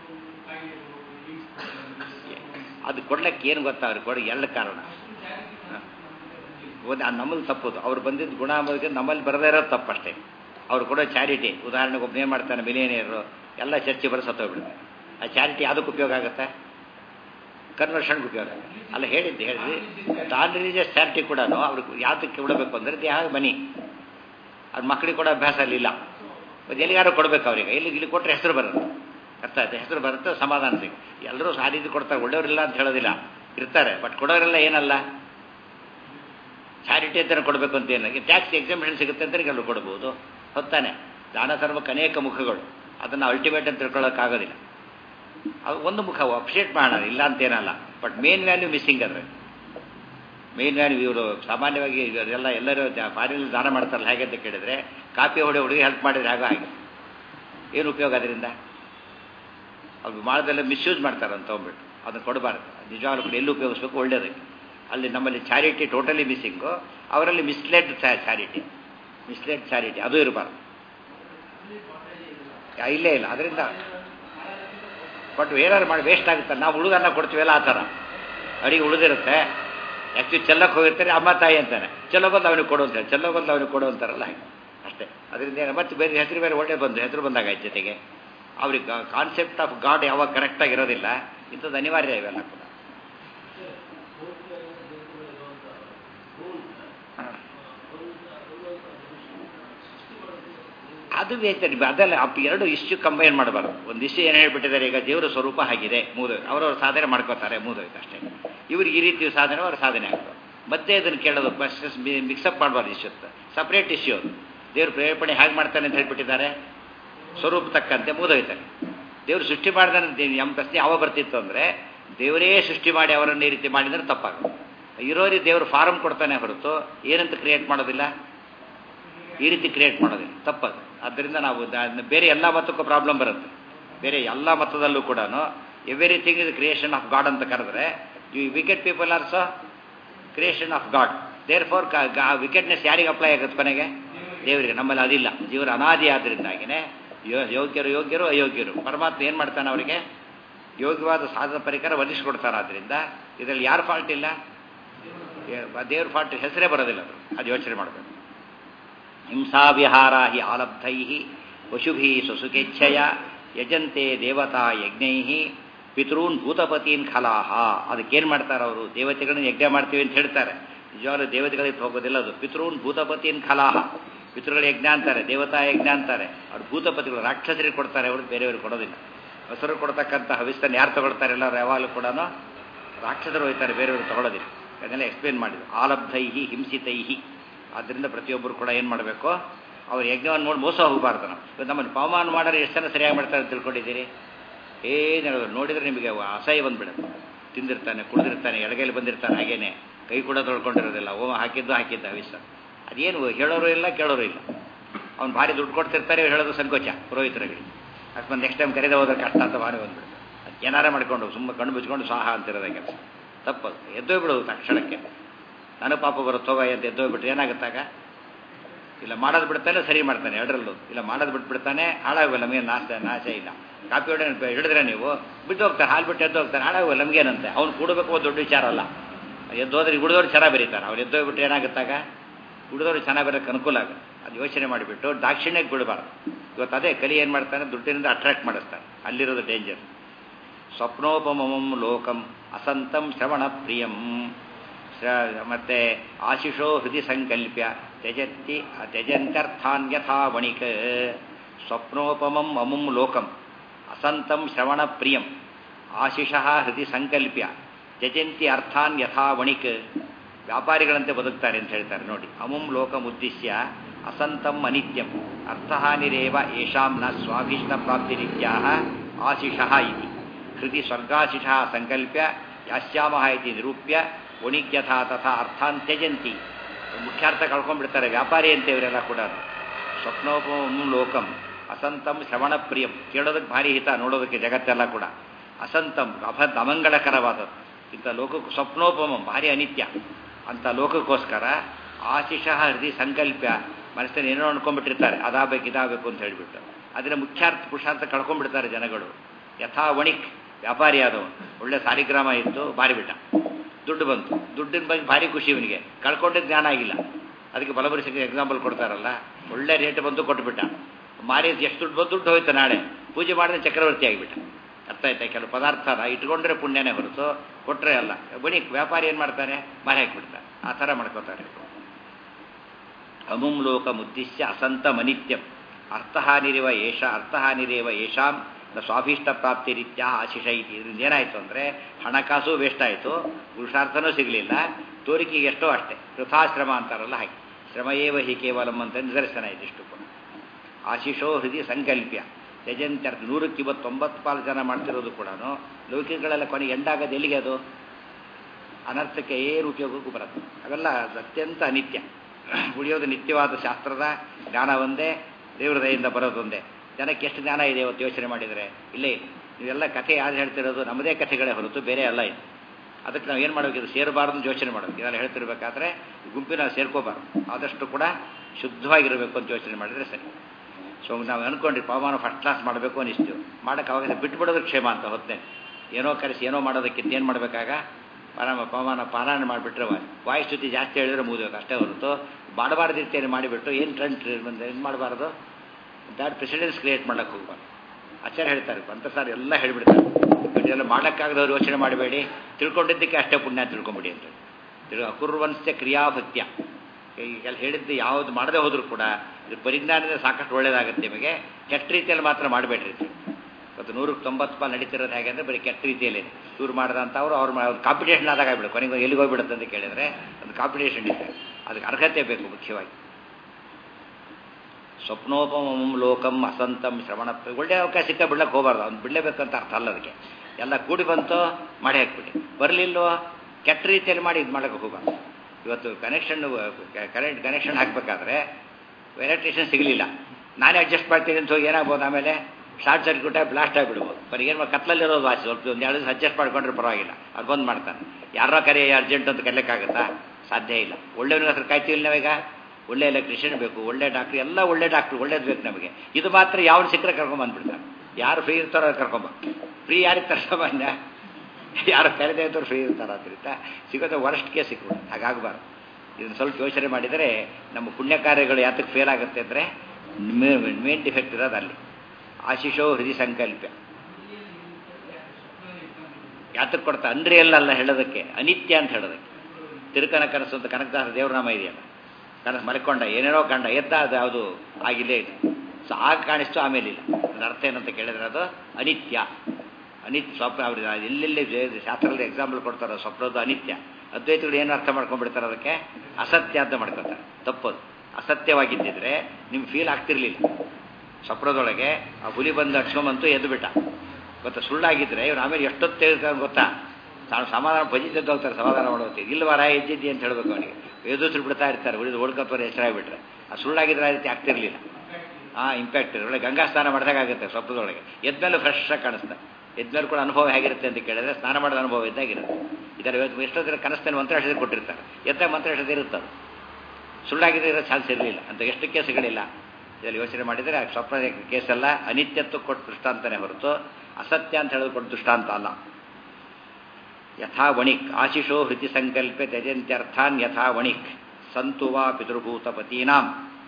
ಅದು ಕೊಡ್ಲಿಕ್ಕೆ ಏನು ಗೊತ್ತಾ ಅವ್ರಿಗೆ ಕೊಡಿ ಎಲ್ಲ ಕಾರಣ ಹಾಂ. ಒಂದು ಅದು ನಮ್ಮಲ್ಲಿ ತಪ್ಪೋದು ಅವ್ರು ಬಂದಿದ್ದು ಗುಣ ಬಗ್ಗೆ ನಮ್ಮಲ್ಲಿ ಬರದೇ ಇರೋದು ತಪ್ಪಷ್ಟೇ ಅವ್ರು ಕೊಡೋ ಚಾರಿಟಿ ಉದಾಹರಣೆಗೆ ಒಬ್ಬನೇ ಮಾಡ್ತಾನೆ ಮಿಲಿಯನಿಯರು ಎಲ್ಲ ಚರ್ಚೆ ಬರೋ ಸತ್ತೋಗ್ಬಿಡ್ತಾರೆ ಆ ಚಾರಿಟಿ ಯಾವುದಕ್ಕೆ ಉಪಯೋಗ ಆಗುತ್ತೆ ಕನ್ವರ್ಷನ್ಗೆ ಉಪಯೋಗ ಆಗುತ್ತೆ ಅಲ್ಲ ಹೇಳಿದ್ದೆ ಹೇಳಿದ್ರಿ ನಾನ್ ರಿಲೀಜಿಯಸ್ ಚಾರಿಟಿ ಕೂಡ ಅವ್ರಿಗೆ ಯಾತಕ್ಕೆ ಕೊಡಬೇಕು ಅಂದರೆ ದೇ ಹ್ಯಾವ್ ಮನಿ ಅದು ಮಕ್ಕಳಿಗೆ ಕೊಡೋ ಅಭ್ಯಾಸ ಅಲ್ಲಿ ಇಲ್ಲ ಮತ್ತು ಎಲ್ಲಿಗಾರು ಕೊಡಬೇಕು ಅವರಿಗೆ ಇಲ್ಲಿ ಇಲ್ಲಿ ಕೊಟ್ಟರೆ ಹೆಸರು ಬರುತ್ತೆ ಅರ್ಥ ಆಯ್ತು ಹೆಸರು ಬರುತ್ತೆ ಸಮಾಧಾನ ಸಿಗ ಎಲ್ಲರೂ ಆ ರೀತಿ ಕೊಡ್ತಾರೆ ಒಳ್ಳೆಯವರಿಲ್ಲ ಅಂತ ಹೇಳೋದಿಲ್ಲ ಇರ್ತಾರೆ ಬಟ್ ಕೊಡೋರೆಲ್ಲ ಏನಲ್ಲ ಚಾರಿಟಿ ಅಂತ ಕೊಡಬೇಕು ಅಂತ ಏನಾಗಿ ಟ್ಯಾಕ್ಸ್ ಎಕ್ಸಾಮಿಷನ್ ಸಿಗುತ್ತೆ ಅಂತ ಎಲ್ಲರೂ ಕೊಡ್ಬೋದು ಹೊತ್ತಾನೆ ದಾನ ಧರ್ಮಕ್ಕೆ ಅನೇಕ ಮುಖಗಳು ಅದನ್ನು ಅಲ್ಟಿಮೇಟ್ ಅಂತ ತಿಳ್ಕೊಳ್ಳೋಕ್ಕಾಗೋದಿಲ್ಲ ಅದು ಒಂದು ಮುಖ ಅಪ್ರಿಷಿಯೇಟ್ ಮಾಡೋಣ ಇಲ್ಲ ಅಂತೇನಲ್ಲ ಬಟ್ ಮೇನ್ ವ್ಯಾಲ್ಯೂ ಮಿಸ್ಸಿಂಗ್ ಅದ್ರೆ ಮೇನ್ ವ್ಯಾಲ್ಯೂ ಇವರು ಸಾಮಾನ್ಯವಾಗಿ ಇವರೆಲ್ಲ ಎಲ್ಲರೂ ಫಾರಿನಲ್ಲಿ ದಾನ ಮಾಡ್ತಾರಲ್ಲ ಹೇಗೆ ಅಂತ ಕೇಳಿದ್ರೆ ಕಾಪಿ ಹೊಡೆ ಹುಡುಗಿ ಹೆಲ್ಪ್ ಮಾಡಿದ್ರೆ ಆಗೋ ಹಾಗೆ ಏನು ಉಪಯೋಗ ಅದರಿಂದ ಅವ್ರು ಮಾಡೋದೆಲ್ಲ ಮಿಸ್ಯೂಸ್ ಮಾಡ್ತಾರೆ ಅಂತ ತೊಗೊಂಡ್ಬಿಟ್ಟು ಅದನ್ನು ಕೊಡಬಾರ್ದು ನಿಜವಾಗ್ಲೂ ಕೂಡ ಎಲ್ಲಿ ಉಪಯೋಗಿಸ್ಬೇಕು ಒಳ್ಳೇದಕ್ಕೆ ಅಲ್ಲಿ ನಮ್ಮಲ್ಲಿ ಚಾರಿಟಿ ಟೋಟಲಿ ಮಿಸ್ಸಿಂಗು ಅವರಲ್ಲಿ ಮಿಸ್ಲೆಡ್ ಚಾರಿಟಿ ಮಿಸ್ಲೆಡ್ ಚಾರಿಟಿ ಅದು ಇರಬಾರ್ದು ಯಾ, ಇಲ್ಲೇ ಇಲ್ಲ ಅದರಿಂದ ಬಟ್ ಏನಾದ್ರು ಮಾಡಿ ವೇಸ್ಟ್ ಆಗುತ್ತೆ ನಾವು ಹುಡುಗನ್ನ ಕೊಡ್ತೀವಲ್ಲ ಆ ಥರ ಅಡಿಗೆ ಉಳಿದಿರುತ್ತೆ ಆ್ಯಕ್ಚುಲಿ ಚೆಲ್ಲಕ್ಕೆ ಹೋಗಿರ್ತಾರೆ ಅಮ್ಮ ತಾಯಿ ಅಂತಾನೆ ಚೆಲ್ಲೋ ಬಂದು ಅವನಿಗೆ ಕೊಡು ಅಂತಾರೆ ಚೆಲ್ಲೋ ಬಂದು ಅವನಿಗೆ ಕೊಡು ಅಂತಾರಲ್ಲ ಹಾಗೆ ಅಷ್ಟೇ ಅದರಿಂದ ಏನು ಮತ್ತೆ ಬೇರೆ ಹೆಸರು ಬೇರೆ ಒಳ್ಳೆ ಬಂದು ಹೆಸರು ಬಂದಾಗ ಜೊತೆಗೆ ಅವ್ರಿಗೆ ಕಾನ್ಸೆಪ್ಟ್ ಆಫ್ ಗಾಡ್ ಯಾವಾಗ ಕರೆಕ್ಟಾಗಿ ಇರೋದಿಲ್ಲ ಇಂಥದ್ದು ಅನಿವಾರ್ಯ ಇವೆಲ್ಲ ಕೂಡ ಅದು ವೇತನ ಅದಲ್ಲ ಅಪ್ ಎರಡು ಇಶ್ಯೂ ಕಂಬೈನ್ ಮಾಡಬಾರ್ದು ಒಂದು ಇಶ್ಯೂ ಏನು ಹೇಳ್ಬಿಟ್ಟಿದ್ದಾರೆ ಈಗ ದೇವರ ಸ್ವರೂಪ ಆಗಿದೆ ಮೂದು ಅವರವ್ರ ಸಾಧನೆ ಮಾಡ್ಕೋತಾರೆ ಮೂದೋಯ್ತು ಅಷ್ಟೇ ಇವ್ರಿಗೆ ಈ ರೀತಿ ಸಾಧನೆ ಅವ್ರ ಸಾಧನೆ ಆಗ್ತದೆ ಮತ್ತೆ ಅದನ್ನು ಕೇಳೋದು ಕ್ವಶನ್ಸ್ ಮಿಕ್ಸಪ್ ಮಾಡಬಾರ್ದು ಇಶ್ಯೂ ಸಪ್ರೇಟ್ ಇಶ್ಯೂ ಅದು ದೇವ್ರ ಪ್ರೇರೇಪಣೆ ಹೇಗೆ ಮಾಡ್ತಾನೆ ಅಂತ ಹೇಳ್ಬಿಟ್ಟಿದ್ದಾರೆ ಸ್ವರೂಪ ತಕ್ಕಂತೆ ಮೂದೋಯ್ತಾರೆ ದೇವರು ಸೃಷ್ಟಿ ಮಾಡಿದ ನಮ್ಮ ಪ್ರಶ್ನೆ ಯಾವ ಬರ್ತಿತ್ತು ಅಂದರೆ ದೇವರೇ ಸೃಷ್ಟಿ ಮಾಡಿ ಅವರನ್ನು ಈ ರೀತಿ ಮಾಡಿದರೆ ತಪ್ಪಾಗುತ್ತೆ ಇರೋರಿ ದೇವರು ಫಾರಮ್ ಕೊಡ್ತಾನೆ ಹೊರತು ಏನಂತ ಕ್ರಿಯೇಟ್ ಮಾಡೋದಿಲ್ಲ ಈ ರೀತಿ ಕ್ರಿಯೇಟ್ ಮಾಡೋದಿಲ್ಲ ತಪ್ಪದು ಆದ್ದರಿಂದ ನಾವು ದ- ಬೇರೆ ಎಲ್ಲ ಮತಕ್ಕೂ ಪ್ರಾಬ್ಲಮ್ ಬರುತ್ತೆ ಬೇರೆ ಎಲ್ಲ ಮತದಲ್ಲೂ ಕೂಡ everything is creation of God ಅಂತ ಕರೆದ್ರೆ ಈ wicked people also creation of God therefore wickedness ಯಾರಿಗೆ ಅಪ್ಲೈ ಆಗುತ್ತೆ ಕೊನೆಗೆ ದೇವರಿಗೆ ನಮ್ಮಲ್ಲಿ ಅದಿಲ್ಲ ಜೀವರ ಅನಾದಿ ಆದ್ದರಿಂದಾಗಿನೇ ಯೋ- ಯೋಗ್ಯರು ಯೋಗ್ಯರು ಅಯೋಗ್ಯರು ಪರಮಾತ್ಮ ಏನು ಮಾಡ್ತಾನೆ ಅವರಿಗೆ ಯೋಗ್ಯವಾದ ಸಾಧನ ಪರಿಕರ ಒದಗಿಸ್ಕೊಡ್ತಾನೆ ಆದ್ದರಿಂದ ಇದರಲ್ಲಿ ಯಾರು ಫಾಲ್ಟ್ ಇಲ್ಲ ಏ- ದೇವ್ರ ಫಾಲ್ಟ್ ಹೆಸರೇ ಬರೋದಿಲ್ಲ ಅದು ಅದು ಯೋಚನೆ ಮಾಡಬೇಕು ಹಿಂಸಾ ವಿಹಾರ ಹಿ ಆಲಬ್ಧೈ ಪಶುಭಿ ಸ್ವಸುಖೇಚ್ಛಯ ಯಜಂತೆ ದೇವತಾ ಯಜ್ಞೈ ಪಿತೃನ್ ಭೂತಪತೀನ್ ಖಲಾಹ ಅದಕ್ಕೇನು ಮಾಡ್ತಾರೆ ಅವರು ದೇವತೆಗಳನ್ನ ಯಜ್ಞ ಮಾಡ್ತೀವಿ ಅಂತ ಹೇಳ್ತಾರೆ ನಿಜವಾಗ್ಲೂ ದೇವತೆಗಳಿಗೆ ಹೋಗೋದಿಲ್ಲ ಅದು ಪಿತೃನ್ ಭೂತಪತೀನ್ ಖಲಾಹ ಪಿತೃಗಳ ಯಜ್ಞ ಅಂತಾರೆ ದೇವತಾ ಯಜ್ಞ ಅಂತಾರೆ ಅವ್ರು ಭೂತಪತಿಗಳು ರಾಕ್ಷಸರಿಗೆ ಕೊಡ್ತಾರೆ ಅವರು ಬೇರೆಯವ್ರಿಗೆ ಕೊಡೋದಿಲ್ಲ ಹಸರು ಕೊಡ್ತಕ್ಕಂಥ ಹವಿಸ್ತನ್ನು ಯಾರು ತಗೊಳ್ತಾರೆ ಎಲ್ಲರೂ ಯಾವಾಗಲೂ ಕೂಡ ರಾಕ್ಷಸರು ಹೋಯ್ತಾರೆ ಬೇರೆಯವರು ತಗೊಳ್ಳೋದಿಲ್ಲ ಅದನ್ನೆಲ್ಲ ಎಕ್ಸ್ಪ್ಲೇನ್ ಮಾಡಿದ್ರು ಆಲಬ್ಧೈಹಿ ಹಿಂಸಿತೈಹಿ ಆದ್ದರಿಂದ ಪ್ರತಿಯೊಬ್ಬರು ಕೂಡ ಏನು ಮಾಡಬೇಕು ಅವ್ರ ಯಜ್ಞವನ್ನು ನೋಡಿ ಮೋಸ ಹೋಗಬಾರ್ದು ನಾವು ಇವತ್ತು ನಮ್ಮನ್ನು ಪವಮಾನ ಮಾಡೋರು ಎಷ್ಟು ಜನ ಸರಿಯಾಗಿ ಮಾಡ್ತಾರೆ ಅಂತ ತಿಳ್ಕೊಂಡಿದ್ದೀರಿ ಏನು ಹೇಳೋದು ನೋಡಿದರೆ ನಿಮಗೆ ಅಸಹ್ಯ ಬಂದ್ಬಿಡುತ್ತೆ ತಿಂದಿರ್ತಾನೆ ಕುಡಿದಿರ್ತಾನೆ ಎಡಗೈಲಿ ಬಂದಿರ್ತಾನೆ ಹಾಗೇನೆ ಕೈ ಕೂಡ ತೊಳ್ಕೊಂಡಿರೋದಿಲ್ಲ ಓ ಹಾಕಿದ್ದು ಹಾಕಿದ್ದ ಹವಿಸ ಅದೇನು ಹೇಳೋರು ಇಲ್ಲ ಕೇಳೋರು ಇಲ್ಲ ಅವ್ನು ಭಾರಿ ದುಡ್ಡು ಕೊಡ್ತಿರ್ತಾರೆ ಇವ್ರು ಹೇಳೋದು ಸಂಕೋಚ ಪುರೋಹಿತರಿಗೆ ಅಕಸ್ಮಾತ್ ನೆಕ್ಸ್ಟ್ ಟೈಮ್ ಕರೆದೇ ಹೋದ್ರೆ ಕಷ್ಟ ಅಂತ ಭಾರಿ ಬಂದ್ಬಿಡುತ್ತೆ ಅದು ಏನಾರ ಮಾಡ್ಕೊಂಡು ಸುಮ್ಮನೆ ಕಣ್ಣು ಮುಚ್ಕೊಂಡು ಸಾಹ ಅಂತಿರೋದ ಕೆಲಸ ತಪ್ಪದು ಎದ್ದೋಗ್ಬಿಡೋದು ತಕ್ಷಣಕ್ಕೆ ನನಗೆ ಪಾಪ ಬರುತ್ತೋಗ ಅಂತ ಎದ್ದೋಗ್ಬಿಟ್ರೆ ಏನಾಗುತ್ತಾಗ ಇಲ್ಲ ಮಾಡೋದು ಬಿಡ್ತಾನೆ ಸರಿ ಮಾಡ್ತಾನೆ ಎರಡರಲ್ಲೂ ಇಲ್ಲ ಮಾಡೋದು ಬಿಟ್ಬಿಡ್ತಾನೆ ಹಾಳಾಗೋಲ್ಲ ನಮಗೆ ನಾಶ ನಾಶ ಇಲ್ಲ ಕಾಪಿ ಹೊಡೆ ಹಿಡಿದ್ರೆ ನೀವು ಬಿಟ್ಟು ಹೋಗ್ತಾರೆ ಹಾಲು ಬಿಟ್ಟು ಎದ್ದು ಹೋಗ್ತಾರೆ ಹಾಳಾಗೋಲ್ಲ ನಮಗೇನಂತೆ ಅವ್ನು ಕೂಡಬೇಕು ದೊಡ್ಡ ವಿಚಾರ ಅಲ್ಲ ಎದ್ದೋದ್ರೆ ಉಳಿದವ್ರು ಚೆನ್ನಾಗಿ ಬರೀತಾರೆ ಅವ್ರು ಎದ್ದೋಗ್ಬಿಟ್ಟು ಏನಾಗುತ್ತಾಗ ಉಳಿದವ್ರು ಚೆನ್ನಾಗಿ ಬರೋಕ್ಕೆ ಅನುಕೂಲ ಆಗುತ್ತೆ ಅದು ಯೋಚನೆ ಮಾಡಿಬಿಟ್ಟು ದಾಕ್ಷಿಣ್ಯಕ್ಕೆ ಬಿಡಬಾರ್ದು ಇವತ್ತು ಅದೇ ಕಲಿ ಏನು ಮಾಡ್ತಾನೆ ದುಡ್ಡಿನಿಂದ ಅಟ್ರಾಕ್ಟ್ ಮಾಡಿಸ್ತಾರೆ ಅಲ್ಲಿರೋದು ಡೇಂಜರ್ ಸ್ವಪ್ನೋಪಮಂ ಲೋಕಂ ಅಸಂತಂ ಶ್ರವಣ ಪ್ರಿಯಂ ಮತ್ತೆ ಆಶಿಷೋ ಹೃದಯ ಸಂಕಲ್ಪ್ಯ ತ್ಯಜತಿ ತ್ಯಜಂತ್ಯರ್ಥಾನ್ಯಥಾ ವಣಿಕ ಸ್ವಪ್ನೋಪಮಂ ಅಮುಂ ಲೋಕಂ ಅಸಂತಂ ಶ್ರವಣ ಪ್ರಿಯಂ ಆಶಿಷಃ ಹೃದಯ ಸಂಕಲ್ಪ್ಯ ತ್ಯಜಂತಿ ಅರ್ಥಾನ್ ಯಥಾ ವಣಿಕ್ ವ್ಯಾಪಾರಿಗಳಂತೆ ಬದುಕ್ತಾರೆ ಅಂತ ಹೇಳ್ತಾರೆ ನೋಡಿ ಅಮುಂ ಲೋಕಂ ಉದ್ದೇಶ್ಯ ಅಸಂತಂ ಅನಿತ್ಯಂ ಅರ್ಥಹಾನಿರೇವ ಯಶಾಂ ನ ಸ್ವಾಭೀಷ್ಟ ಪ್ರಾಪ್ತಿರಿತ್ಯಾ ಆಶಿಷಃ ಇತಿ ಹೃದಿ ಸ್ವರ್ಗಾಶಿಷಃ ಸಂಕಲ್ಪ್ಯ ಯಾಸ್ಯಾಮಃ ಇತಿ ನಿರೂಪ್ಯ ವಣಿಕ್ಯಥಾ ತಥಾ ಅರ್ಥಾನ್ ತ್ಯಜಂತಿ ಮುಖ್ಯಾರ್ಥ ಕಳ್ಕೊಂಡ್ಬಿಡ್ತಾರೆ ವ್ಯಾಪಾರಿ ಅಂತ ಇವರೆಲ್ಲ ಕೂಡ ಸ್ವಪ್ನೋಪಮಂ ಲೋಕಂ ಅಸಂತಂ ಶ್ರವಣ ಪ್ರಿಯಂ ಕೇಳೋದಕ್ಕೆ ಭಾರಿ ಹಿತ ನೋಡೋದಕ್ಕೆ ಜಗತ್ತೆಲ್ಲ ಕೂಡ ಅಸಂತಂ ಅಭದ್ ಅಮಂಗಳಕರವಾದದ್ದು ಇಂಥ ಲೋಕಕ್ಕೆ ಸ್ವಪ್ನೋಪಮಂ ಭಾರಿ ಅನಿತ್ಯ ಅಂಥ ಲೋಕಕ್ಕೋಸ್ಕರ ಆಶಿಷಃ ಹೃದಯ ಸಂಕಲ್ಪ್ಯ ಮನಸ್ಸನ್ನು ಏನೋ ಅನ್ಕೊಂಡ್ಬಿಟ್ಟಿರ್ತಾರೆ ಅದಾಗಬೇಕು ಇದಾಗಬೇಕು ಅಂತ ಹೇಳಿಬಿಟ್ಟು ಅದರ ಮುಖ್ಯಾರ್ಥ ಪುರುಷಾರ್ಥ ಕಳ್ಕೊಂಡ್ಬಿಡ್ತಾರೆ ಜನಗಳು ಯಥಾ ವಣಿಕ್ ವ್ಯಾಪಾರಿ ಆದವನು ಒಳ್ಳೆ ಸಾಲಿಗ್ರಾಮ ಇತ್ತು ಬಾರಿಬಿಟ್ಟ ದುಡ್ಡು ಬಂತು ದುಡ್ಡಿನ ಬಗ್ಗೆ ಭಾರಿ ಖುಷಿ ಇವನಿಗೆ ಕಳ್ಕೊಂಡಿದ್ದ ಜ್ಞಾನ ಆಗಿಲ್ಲ ಅದಕ್ಕೆ ಬಲಬರಿ ಸಿಕ್ಕ ಎಕ್ಸಾಂಪಲ್ ಕೊಡ್ತಾರಲ್ಲ ಒಳ್ಳೆ ರೇಟ್ ಬಂತು ಕೊಟ್ಬಿಟ್ಟ ಮಾರಿ ಎಷ್ಟು ದುಡ್ಡು ಬಂದು ದುಡ್ಡು ಹೋಯ್ತು ನಾಳೆ ಪೂಜೆ ಮಾಡಿದ್ರೆ ಚಕ್ರವರ್ತಿ ಆಗಿಬಿಟ್ಟ ಅರ್ಥ ಆಯ್ತಾ ಕೆಲವು ಪದಾರ್ಥನ ಇಟ್ಕೊಂಡ್ರೆ ಪುಣ್ಯನೇ ಹೊರತು ಕೊಟ್ಟರೆ ಅಲ್ಲ ಬಣಿ ವ್ಯಾಪಾರಿ ಏನು ಮಾಡ್ತಾನೆ ಮಾರಿ ಹಾಕಿಬಿಡ್ತಾನೆ ಆ ಥರ ಮಾಡ್ಕೋತಾರೆ ಅಮುಂ ಲೋಕ ಮುದ್ದಿಶ್ಯ ಅಸಂತ ಮನಿತ್ಯಂ ಅರ್ಥಹಾನಿರಿವ ಏಷ ಅರ್ಥಹಾನಿರೇವ ಏಷಾಂ ನ ಸ್ವಾಭೀಷ್ಟ ಪ್ರಾಪ್ತಿ ರೀತ್ಯ ಆಶಿಷ ಇತಿ ಇದರಿಂದ ಏನಾಯಿತು ಅಂದರೆ ಹಣಕಾಸು ವೇಸ್ಟ್ ಆಯಿತು ಪುರುಷಾರ್ಥನೂ ಸಿಗಲಿಲ್ಲ ತೋರಿಕೆಗೆ ಎಷ್ಟೋ ಅಷ್ಟೇ ವೃಥಾಶ್ರಮ ಅಂತಾರಲ್ಲ ಹಾಗೆ ಶ್ರಮ ಏವ ಹಿ ಕೇವಲಂ ಅಂತ ನಿದರ್ಶನ ಇದೆ ಇಷ್ಟು ಕೂಡ ಆಶಿಷೋ ಹೃದಯ ಸಂಕಲ್ಪ್ಯ ಯಜಂತ್ಯರ್ಥ ನೂರಕ್ಕೆ ಇವತ್ತೊಂಬತ್ತು ಪಾಲು ಜನ ಮಾಡ್ತಿರೋದು ಕೂಡ ಲೌಕಿಕಗಳೆಲ್ಲ ಕೊನೆಗೆ ಎಂಡಾಗದು ಎಲ್ಲಿಗೆ ಅದು ಅನರ್ಥಕ್ಕೆ ಏನು ಉಪಯೋಗಕ್ಕೂ ಬರುತ್ತೆ ಅವೆಲ್ಲ ಅತ್ಯಂತ ಅನಿತ್ಯ ಉಳಿಯೋದು ನಿತ್ಯವಾದ ಶಾಸ್ತ್ರದ ಜ್ಞಾನ ಒಂದೇ ದೇವ್ರ ದಯಿಂದ ಬರೋದೊಂದೇ ಜನಕ್ಕೆ ಎಷ್ಟು ಜ್ಞಾನ ಇದೆ ಇವತ್ತು ಯೋಚನೆ ಮಾಡಿದರೆ ಇಲ್ಲೇ ನೀವೆಲ್ಲ ಕಥೆ ಯಾರು ಹೇಳ್ತಿರೋದು ನಮ್ಮದೇ ಕಥೆಗಳೇ ಹೊರತು ಬೇರೆ ಅಲ್ಲ ಇದು ಅದಕ್ಕೆ ನಾವು ಏನು ಮಾಡಬೇಕು ಇದು ಸೇರಬಾರ್ದು ಅಂತ ಯೋಚನೆ ಮಾಡಬೇಕು ಇದೆಲ್ಲ ಹೇಳ್ತಿರ್ಬೇಕಾದ್ರೆ ಗುಂಪಿನ ಸೇರ್ಕೋಬಾರ್ದು ಆದಷ್ಟು ಕೂಡ ಶುದ್ಧವಾಗಿರಬೇಕು ಅಂತ ಯೋಚನೆ ಮಾಡಿದರೆ ಸರಿ ಸೊ ನಾವು ಅಂದ್ಕೊಂಡ್ರಿ ಪವಮಾನ ಫಸ್ಟ್ ಕ್ಲಾಸ್ ಮಾಡಬೇಕು ಅನಿಸ್ತು ಮಾಡೋಕೆ ಅವಾಗ ಬಿಟ್ಬಿಡೋದು ಕ್ಷೇಮ ಅಂತ ಹೊತ್ತೆ ಏನೋ ಕರೆಸಿ ಏನೋ ಮಾಡೋದಕ್ಕಿಂತ ಏನು ಮಾಡಬೇಕಾಗ ಪರಮ ಪವಮಾನ ಪಾರಾಯಣ ಮಾಡಿಬಿಟ್ರೆ ವಾಯು ಸ್ತುತಿ ಜಾಸ್ತಿ ಹೇಳಿದ್ರೆ ಮುಗಿದೋದು ಅಷ್ಟೇ ಹೊರತು ಮಾಡಬಾರ್ದು ರೀತಿಯಲ್ಲಿ ಮಾಡಿಬಿಟ್ಟು ಏನು ಟ್ರೆಂಡ್ ಬಂದು ಏನು ಮಾಡಬಾರ್ದು ದಾಟ್ ಪ್ರೆಸಿಡೆನ್ಸ್ ಕ್ರಿಯೇಟ್ ಮಾಡೋಕ್ಕೆ ಹೋಗ್ಬಾರ್ದು ಆಚಾರ್ಯ ಹೇಳ್ತಾರೆ ಅಂತ ಸರ್ ಎಲ್ಲ ಹೇಳಿಬಿಡ್ತಾರೆ ಇದೆಲ್ಲ ಮಾಡೋಕ್ಕಾಗದವ್ರು ಯೋಚನೆ ಮಾಡಬೇಡಿ ತಿಳ್ಕೊಂಡಿದ್ದಕ್ಕೆ ಅಷ್ಟೇ ಪುಣ್ಯ ತಿಳ್ಕೊಂಬಿಡಿ ಅಂತ ತಿಳ್ಕೊ ಅಕುರ್ವಂಶ ಕ್ರಿಯಾಭಕ್ತ್ಯ ಈಗೆಲ್ಲ ಹೇಳಿದ್ದು ಯಾವುದು ಮಾಡದೆ ಹೋದರೂ ಕೂಡ ಇದು ಪರಿಜ್ಞಾನದಿಂದ ಸಾಕಷ್ಟು ಒಳ್ಳೇದಾಗುತ್ತೆ ನಿಮಗೆ ಕೆಟ್ಟ ರೀತಿಯಲ್ಲಿ ಮಾತ್ರ ಮಾಡಬೇಡ್ರಿ ಇವತ್ತು ನೂರಕ್ಕೆ ತೊಂಬತ್ತು ಪಾಲು ನಡೀತಿರೋದು ಹೇಗೆ ಅಂದರೆ ಬರೀ ಕೆಟ್ಟ ರೀತಿಯಲ್ಲಿ ಇವ್ರು ಮಾಡಿದಂಥವ್ರು ಅವ್ರು ಒಂದು ಕಾಂಪಿಟೇಷನ್ ಆದಾಗ ಆಗ್ಬಿಡು ಕೊನೆಗೆ ಎಲ್ಲಿಗೆ ಹೋಗ್ಬಿಡುತ್ತೆ ಅಂತ ಕೇಳಿದರೆ ಒಂದು ಕಾಂಪಿಟೇಷನ್ ಇದೆ ಅದಕ್ಕೆ ಅರ್ಹತೆ ಬೇಕು ಮುಖ್ಯವಾಗಿ ಸ್ವಪ್ನೋಪಮಂ ಲೋಕಂ ಅಸಂತಂ ಶ್ರವಣ ಒಳ್ಳೆ ಅವಕಾಶ ಸಿಕ್ಕ ಬಿಡ್ಲಕ್ಕೆ ಹೋಗಬಾರ್ದು ಅವ್ನು ಬಿಡಲೇಬೇಕಂತ ಅರ್ಥ ಅಲ್ಲ ಅದಕ್ಕೆ ಎಲ್ಲ ಕೂಡಿ ಬಂತು ಮಾಡಿ ಹಾಕ್ಬಿಡಿ ಬರಲಿಲ್ಲೋ ಕೆಟ್ಟ ರೀತಿಯಲ್ಲಿ ಮಾಡಿ ಇದು ಮಾಡೋಕ್ಕೆ ಹೋಗಬಾರ್ದು ಇವತ್ತು ಕನೆಕ್ಷನ್ ಕರೆಂಟ್ ಕನೆಕ್ಷನ್ ಹಾಕಬೇಕಾದ್ರೆ ಎಲೆಕ್ಟ್ರಿಷಿಯನ್ ಸಿಗಲಿಲ್ಲ ನಾನೇ ಅಡ್ಜಸ್ಟ್ ಮಾಡ್ತೀನಿ ಅಂತ ಹೋಗಿ ಏನಾಗ್ಬೋದು ಆಮೇಲೆ ಶಾರ್ಟ್ ಸರ್ಕ್ಯೂಟ್ ಆಗಿ ಬ್ಲಾಸ್ಟ್ ಆಗಿಬಿಡ್ಬೋದು ಬರೀ ಏನು ಕತ್ಲಲ್ಲಿರೋದು ವಾಸಿ ಸ್ವಲ್ಪ ಒಂದು ಎರಡು ದಿವಸ ಅಡ್ಜಸ್ಟ್ ಮಾಡ್ಕೊಂಡ್ರೆ ಪರವಾಗಿಲ್ಲ ಅದು ಬಂದು ಮಾಡ್ತಾನೆ ಯಾರೋ ಕರೆ ಅರ್ಜೆಂಟ್ ಅಂತ ಕರೆಯೋಕ್ಕಾಗತ್ತಾ ಸಾಧ್ಯ ಇಲ್ಲ ಒಳ್ಳೆಯವ್ರ ಹತ್ರ ಕಾಯ್ತೀವಿ ನಾವೀಗ ಒಳ್ಳೆ ಎಲೆಕ್ಟ್ರಿಷಿಯನ್ ಬೇಕು ಒಳ್ಳೆ ಡಾಕ್ಟ್ರು ಎಲ್ಲ ಒಳ್ಳೆ ಡಾಕ್ಟ್ರು ಒಳ್ಳೇದು ಬೇಕು ನಮಗೆ ಇದು ಮಾತ್ರ ಯಾವ್ದು ಸಿಕ್ಕರೆ ಕರ್ಕೊಂಬಂದ್ಬಿಡ್ತಾರೆ ಯಾರು ಫ್ರೀ ಇರ್ತಾರೋ ಕರ್ಕೊಂಬ ಫ್ರೀ ಯಾರಿಗೆ ತರ್ಕೊಂಬಂದ ಯಾರು ಕರೆದೇ ಇದ್ದವ್ರು ಫ್ರೀ ಇರ್ತಾರೆ ಅದರಿಂದ ಸಿಗೋದು ವರ್ಸ್ಟ್ಗೆ ಸಿಕ್ಕು ಹಾಗಾಗಬಾರ್ದು ಇದನ್ನು ಸ್ವಲ್ಪ ಯೋಚನೆ ಮಾಡಿದರೆ ನಮ್ಮ ಪುಣ್ಯ ಕಾರ್ಯಗಳು ಯಾತಕ್ಕೆ ಫೇಲ್ ಆಗುತ್ತೆ ಅಂದರೆ ಮೇನ್ ಡಿಫೆಕ್ಟ್ ಇರೋದು ಅಲ್ಲಿ ಆಶಿಷೋ ಹೃದಯ ಸಂಕಲ್ಪ್ಯ ಯಾತಕ್ಕೆ ಕೊಡ್ತಾ ಅನ್ರಿಯಲ್ ಅಲ್ಲ ಹೇಳೋದಕ್ಕೆ ಅನಿತ್ಯ ಅಂತ ಹೇಳೋದಕ್ಕೆ ತಿರುಕನ ಕನಸು ಅಂತ ಕನಕದಾಸ ದೇವ್ರನಾಮ ಇದೆಯಲ್ಲ ಕನಸು ಮಲ್ಕೊಂಡ ಏನೇನೋ ಕಂಡ ಎದ್ದ ಅದು ಯಾವುದು ಆಗಿಲ್ಲೇ ಇದೆ ಸೊ ಆಗ ಕಾಣಿಸ್ತು ಆಮೇಲೆ ಇಲ್ಲ ಅದ್ರ ಅರ್ಥ ಏನಂತ ಕೇಳಿದ್ರೆ ಅದು ಅನಿತ್ಯ ಅನಿತ್ಯ ಸ್ವಪ್ನ ಅವ್ರಿಗೆ ಎಲ್ಲೆಲ್ಲಿ ಶಾಸ್ತ್ರದಲ್ಲಿ ಎಕ್ಸಾಂಪಲ್ ಕೊಡ್ತಾರೋ ಸ್ವಪ್ನದ್ದು ಅನಿತ್ಯ ಅದ್ವೈತಗಳು ಏನು ಅರ್ಥ ಮಾಡ್ಕೊಂಡ್ಬಿಡ್ತಾರೆ ಅದಕ್ಕೆ ಅಸತ್ಯ ಅಂತ ಮಾಡ್ಕೊತಾರೆ ತಪ್ಪದು ಅಸತ್ಯವಾಗಿದ್ದಿದ್ರೆ ನಿಮ್ಗೆ ಫೀಲ್ ಆಗ್ತಿರ್ಲಿಲ್ಲ ಸ್ವಪ್ನದೊಳಗೆ ಆ ಹುಲಿ ಬಂದು ಅಕ್ಷಮಂತೂ ಎದ್ದು ಬಿಟ್ಟ ಗೊತ್ತಾ ಸುಳ್ಳಾಗಿದ್ದರೆ ಇವ್ರು ಆಮೇಲೆ ಎಷ್ಟೊತ್ತು ತೆಗೆದು ಗೊತ್ತಾ ತಾನು ಸಮಾಧಾನ ಭಜಿದ್ದು ಹೋಗ್ತಾರೆ ಸಮಾಧಾನ ಮಾಡೋತಿ ಇಲ್ವಾರ ಎದ್ದಿದ್ದಿ ಅಂತ ಹೇಳ್ಬೇಕು ಅವನಿಗೆ ವೇದೋತ್ರು ಬಿಡ್ತಾ ಇರ್ತಾರೆ ಉಳಿದು ಓಡ್ಕೊತ್ತವ್ರು ಹೆಸರಾಗ್ಬಿಟ್ರೆ ಆ ಸುಳ್ಳಾಗಿದ್ರೆ ಆ ರೀತಿ ಆಗ್ತಿರ್ಲಿಲ್ಲ ಆ ಇಂಪ್ಯಾಕ್ಟ್ ಒಳ್ಳೆ ಗಂಗಾ ಸ್ನಾನ ಮಾಡಿದಾಗುತ್ತೆ ಸ್ವಪ್ನದೊಳಗೆ ಎದ್ಮೇಲೆ ಫ್ರೆಶ್ ಆಗಿ ಕಾಣಿಸ್ತಾ ಎದ್ಮೇಲೆ ಕೂಡ ಅನುಭವ ಹೇಗಿರುತ್ತೆ ಅಂತ ಕೇಳಿದ್ರೆ ಸ್ನಾನ ಮಾಡಿದ ಅನುಭವ ಇದ್ದಾಗಿರುತ್ತೆ ಇದರ ಎಷ್ಟೋ ದಿನ ಕನಸ್ತೇನೆ ಮಂತ್ರಾಕ್ಷತೆ ಕೊಟ್ಟಿರ್ತಾರೆ ಎದ್ದಾಗ ಮಂತ್ರಾಕ್ಷತೆ ಇರುತ್ತದೆ ಸುಳ್ಳಾಗಿದೆ ಇರೋ ಚಾನ್ಸ್ ಇರಲಿಲ್ಲ ಅಂತ ಎಷ್ಟು ಕೇಸುಗಳಿಲ್ಲ ಇದರಲ್ಲಿ ಯೋಚನೆ ಮಾಡಿದರೆ ಆ ಸ್ವಪ್ನ ಕೇಸೆಲ್ಲ ಅನಿತ್ಯತ್ವ ಕೊಟ್ಟು ದೃಷ್ಟಾಂತನೇ ಹೊರತು ಅಸತ್ಯ ಅಂತ ಹೇಳೋದು ಕೊಟ್ಟು ದೃಷ್ಟಾಂತ ಅಲ್ಲ ಯಥಾ ವಣಿಕ್ ಆಶಿಷೋ ಹೃತಿ ಸಂಕಲ್ಪೆ ತ್ಯಜಂತ್ಯರ್ಥಾನ್ ಯಥಾ ವಣಿಕ್ ಸಂತು ವಾ ಪಿತೃಭೂತಪತೀನಾಂ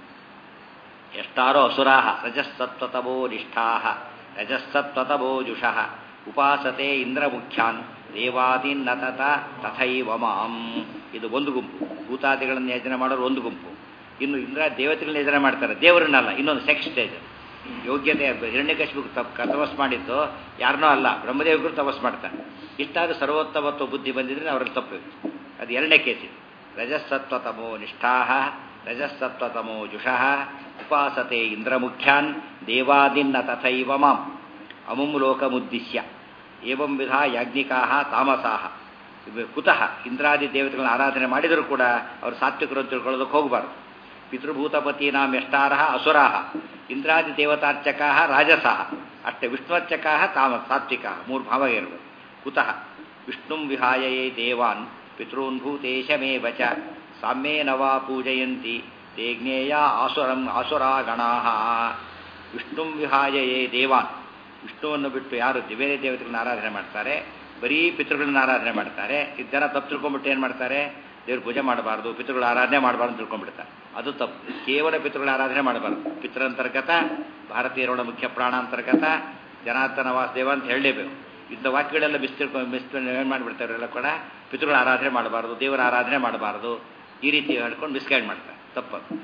ಎಷ್ಟಾರೋ ಅಸುರಾಹ ರಜಸ್ಸತ್ವತಮೋ ನಿಷ್ಠಾಹ ರಜಸ್ಸತ್ವತಮೋ ಜುಷಃ ಉಪಾಸತೆ ಇಂದ್ರಮುಖ್ಯಾನ್ ದೇವಾದೀನ್ನತತ ತಥೈವ ಮಾಂ ಇದು ಒಂದು ಗುಂಪು ಭೂತಾದಿಗಳನ್ನು ಯೋಜನೆ ಮಾಡೋರು ಒಂದು ಗುಂಪು ಇನ್ನು ಇಂದ್ರ ದೇವತೆಗಳನ್ನ ಯೋಜನೆ ಮಾಡ್ತಾರೆ ದೇವರನ್ನಲ್ಲ ಇನ್ನೊಂದು ಸೆಕ್ಸ್ ಸ್ಟೇಜ್ ಯೋಗ್ಯತೆ ಹಿರಣ್ಯಕಶಿಪು ತಪ್ ತಪಸ್ ಮಾಡಿದ್ದು ಯಾರನ್ನೋ ಅಲ್ಲ ಬ್ರಹ್ಮದೇವಗಳು ತಪಸ್ ಮಾಡ್ತಾರೆ ಇಷ್ಟಾದ್ರೂ ಸರ್ವೋತ್ತಮತ್ವ ಬುದ್ಧಿ ಬಂದಿದ್ರೆ ಅವರಲ್ಲಿ ತಪ್ಪಿತ್ತು ಅದು ಎರಡನೇ ಕೇಸ್ ಇದು ರಜಸ್ಸತ್ವತಮೋ ನಿಷ್ಠಾಹ ರಜಸ್ಸತ್ವತಮೋ ಜುಷಃ ಉಪಾಸತೆ ಇಂದ್ರಮುಖ್ಯಾನ್ ದೇವಾದಿನ್ನ ತಥೈವ ಮಾಂ ಅಮುಂ ಲೋಕಮುದ್ದಿಶ್ಯ ಏವಂ ವಿಧ ಯಾಜ್ಞಿಕಾಹ ತಾಮಸಾಹ ಕುತಃ ಇಂದ್ರಾದಿ ದೇವತೆಗಳನ್ನ ಆರಾಧನೆ ಮಾಡಿದರೂ ಕೂಡ ಅವರು ಸಾತ್ವಿಕರು ಅಂತ ತಿಳ್ಕೊಳ್ಳೋದಕ್ಕೆ ಹೋಗಬಾರ್ದು ಪಿತೃಭೂತಪತೀನಾಂ ಎಷ್ಟಾರಹ ಅಸುರಾಹ ಇಂದ್ರಾದಿ ದೇವತಾರ್ಚಕಾಹ ರಾಜಸಃ ಅಷ್ಟೇ ವಿಷ್ಣುರ್ಚಕಾಹ ತಾಮ ಸಾತ್ವಿಕ ಮೂರು ಭಾವ ಇರಬೇಕು ಕುತಃ ವಿಷ್ಣುಂ ವಿಹಾಯಯೇ ದೇವಾನ್ ಪಿತॄನ್ ಭೂತೇಶಮೇವ ಚ ಸಾಮ್ಯೇನ ವಾ ಪೂಜಯಂತಿ ತೇ ಜ್ಞೇಯ ಆಸುರಂ ಆಸುರಾಗಣಾಹ ವಿಷ್ಣುಂ ವಿಹಾಯಯೇ ದೇವಾನ್ ವಿಷ್ಣುವನ್ನು ಬಿಟ್ಟು ಯಾರು ಬೇರೆ ದೇವತೆಗಳನ್ನ ಆರಾಧನೆ ಮಾಡ್ತಾರೆ ಬರೀ ಪಿತೃಗಳನ್ನ ಆರಾಧನೆ ಮಾಡ್ತಾರೆ ಇದು ಜನ ತಪ್ಪು ತಿಳ್ಕೊಂಡ್ಬಿಟ್ಟು ಏನು ಮಾಡ್ತಾರೆ ದೇವ್ರ ಪೂಜೆ ಮಾಡಬಾರ್ದು ಪಿತೃಗಳ ಆರಾಧನೆ ಮಾಡಬಾರ್ದು ಅಂತ ತಿಳ್ಕೊಂಡ್ಬಿಡ್ತಾರೆ ಅದು ತಪ್ಪು ಕೇವಲ ಪಿತೃಗಳ ಆರಾಧನೆ ಮಾಡಬಾರ್ದು ಪಿತೃಂತರ್ಗತ ಭಾರತೀಯರೊಳ ಮುಖ್ಯ ಪ್ರಾಣಾಂತರ್ಗತ ಜನಾರ್ದನ ವಾಸುದೇವ ಅಂತ ಹೇಳಲೇಬೇಕು ಇಂಥ ವಾಕ್ಯಗಳೆಲ್ಲ ಮಿಸ್ ತಿಳ್ಕೊಂಡು ಮಿಸ್ ಏನು ಮಾಡಿಬಿಡ್ತಾರೆಲ್ಲ ಕೂಡ ಪಿತೃಗಳ ಆರಾಧನೆ ಮಾಡಬಾರ್ದು ದೇವರ ಆರಾಧನೆ ಮಾಡಬಾರ್ದು ಈ ರೀತಿ ಹೇಳ್ಕೊಂಡು ಮಿಸ್ಗೈಡ್ ಮಾಡ್ತಾರೆ ತಪ್ಪದು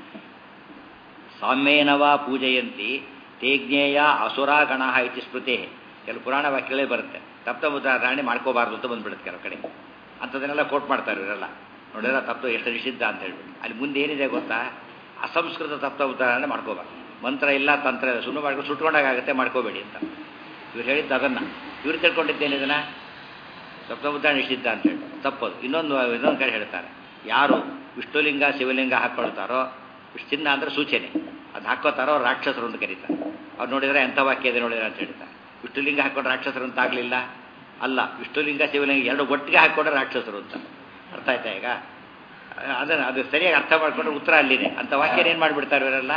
ಸಾಮ್ಯೇನವ ಪೂಜೆಯಂತಿ ತೇಜ್ಞೇಯ ಅಸುರಾಗಣ ಇತಿ ಸ್ಮೃತಿ ಕೆಲವು ಪುರಾಣ ವಾಕ್ಯಗಳೇ ಬರುತ್ತೆ ತಪ್ಪ ಉದಾಹರಣೆ ಮಾಡ್ಕೋಬಾರ್ದು ಅಂತ ಬಂದ್ಬಿಡುತ್ತೆ ಕೆಲವು ಕಡೆ ಅಂಥದನ್ನೆಲ್ಲ ಕೋಟ್ ಮಾಡ್ತಾರೆ ಇವರೆಲ್ಲ ನೋಡಿದ್ರೆ ತಪ್ಪು ಎಷ್ಟು ನಿಷಿದ್ಧ ಅಂತ ಹೇಳ್ಬಿಟ್ಟು ಅಲ್ಲಿ ಮುಂದೆ ಏನಿದೆ ಗೊತ್ತಾ ಅಸಂಸ್ಕೃತ ತಪ್ಪ ಉದಾಹರಣೆ ಮಾಡ್ಕೋಬಾರ್ದು ಮಂತ್ರ ಇಲ್ಲ ತಂತ್ರ ಇಲ್ಲ ಸುಮ್ಮನೆ ಮಾಡ್ಕೊಂಡು ಸುಟ್ಕೊಂಡಾಗುತ್ತೆ ಮಾಡ್ಕೋಬೇಡಿ ಅಂತ ಇವ್ರು ಹೇಳಿದ್ದು ಅದನ್ನು ಇವ್ರು ತಿಳ್ಕೊಂಡಿದ್ದೇನೆ ಇದನ್ನ ಸಪ್ತಬುದ್ಧ ನಿಷಿದ್ಧ ಅಂತ ಹೇಳಿ ತಪ್ಪದು ಇನ್ನೊಂದು ಇನ್ನೊಂದು ಕಡೆ ಹೇಳ್ತಾರೆ ಯಾರು ವಿಷ್ಣುಲಿಂಗ ಶಿವಲಿಂಗ ಹಾಕ್ಕೊಳ್ತಾರೋ ಚಿನ್ನ ಅಂದರೆ ಸೂಚನೆ ಅದು ಹಾಕೋತಾರೋ ಅವ್ರು ರಾಕ್ಷಸರು ಅಂತ ಕರೀತಾರೆ ಅವ್ರು ನೋಡಿದ್ರೆ ಎಂಥ ವಾಕ್ಯ ಇದೆ ನೋಡಿದ್ರೆ ಅಂತ ಹೇಳ್ತಾರೆ ವಿಷ್ಣುಲಿಂಗ ಹಾಕ್ಕೊಂಡು ರಾಕ್ಷಸರು ಅಂತ ಆಗಲಿಲ್ಲ ಅಲ್ಲ ವಿಷ್ಣುಲಿಂಗ ಶಿವಲಿಂಗ ಎರಡು ಒಟ್ಟಿಗೆ ಹಾಕ್ಕೊಂಡ್ರೆ ರಾಕ್ಷಸರು ಅಂತ ಅರ್ಥ ಆಯ್ತಾ ಈಗ ಅದನ್ನು ಅದು ಸರಿಯಾಗಿ ಅರ್ಥ ಮಾಡ್ಕೊಂಡ್ರೆ ಉತ್ತರ ಅಲ್ಲಿದೆ ಅಂಥ ವಾಕ್ಯನ ಏನು ಮಾಡಿಬಿಡ್ತಾರೆ ಇವರೆಲ್ಲ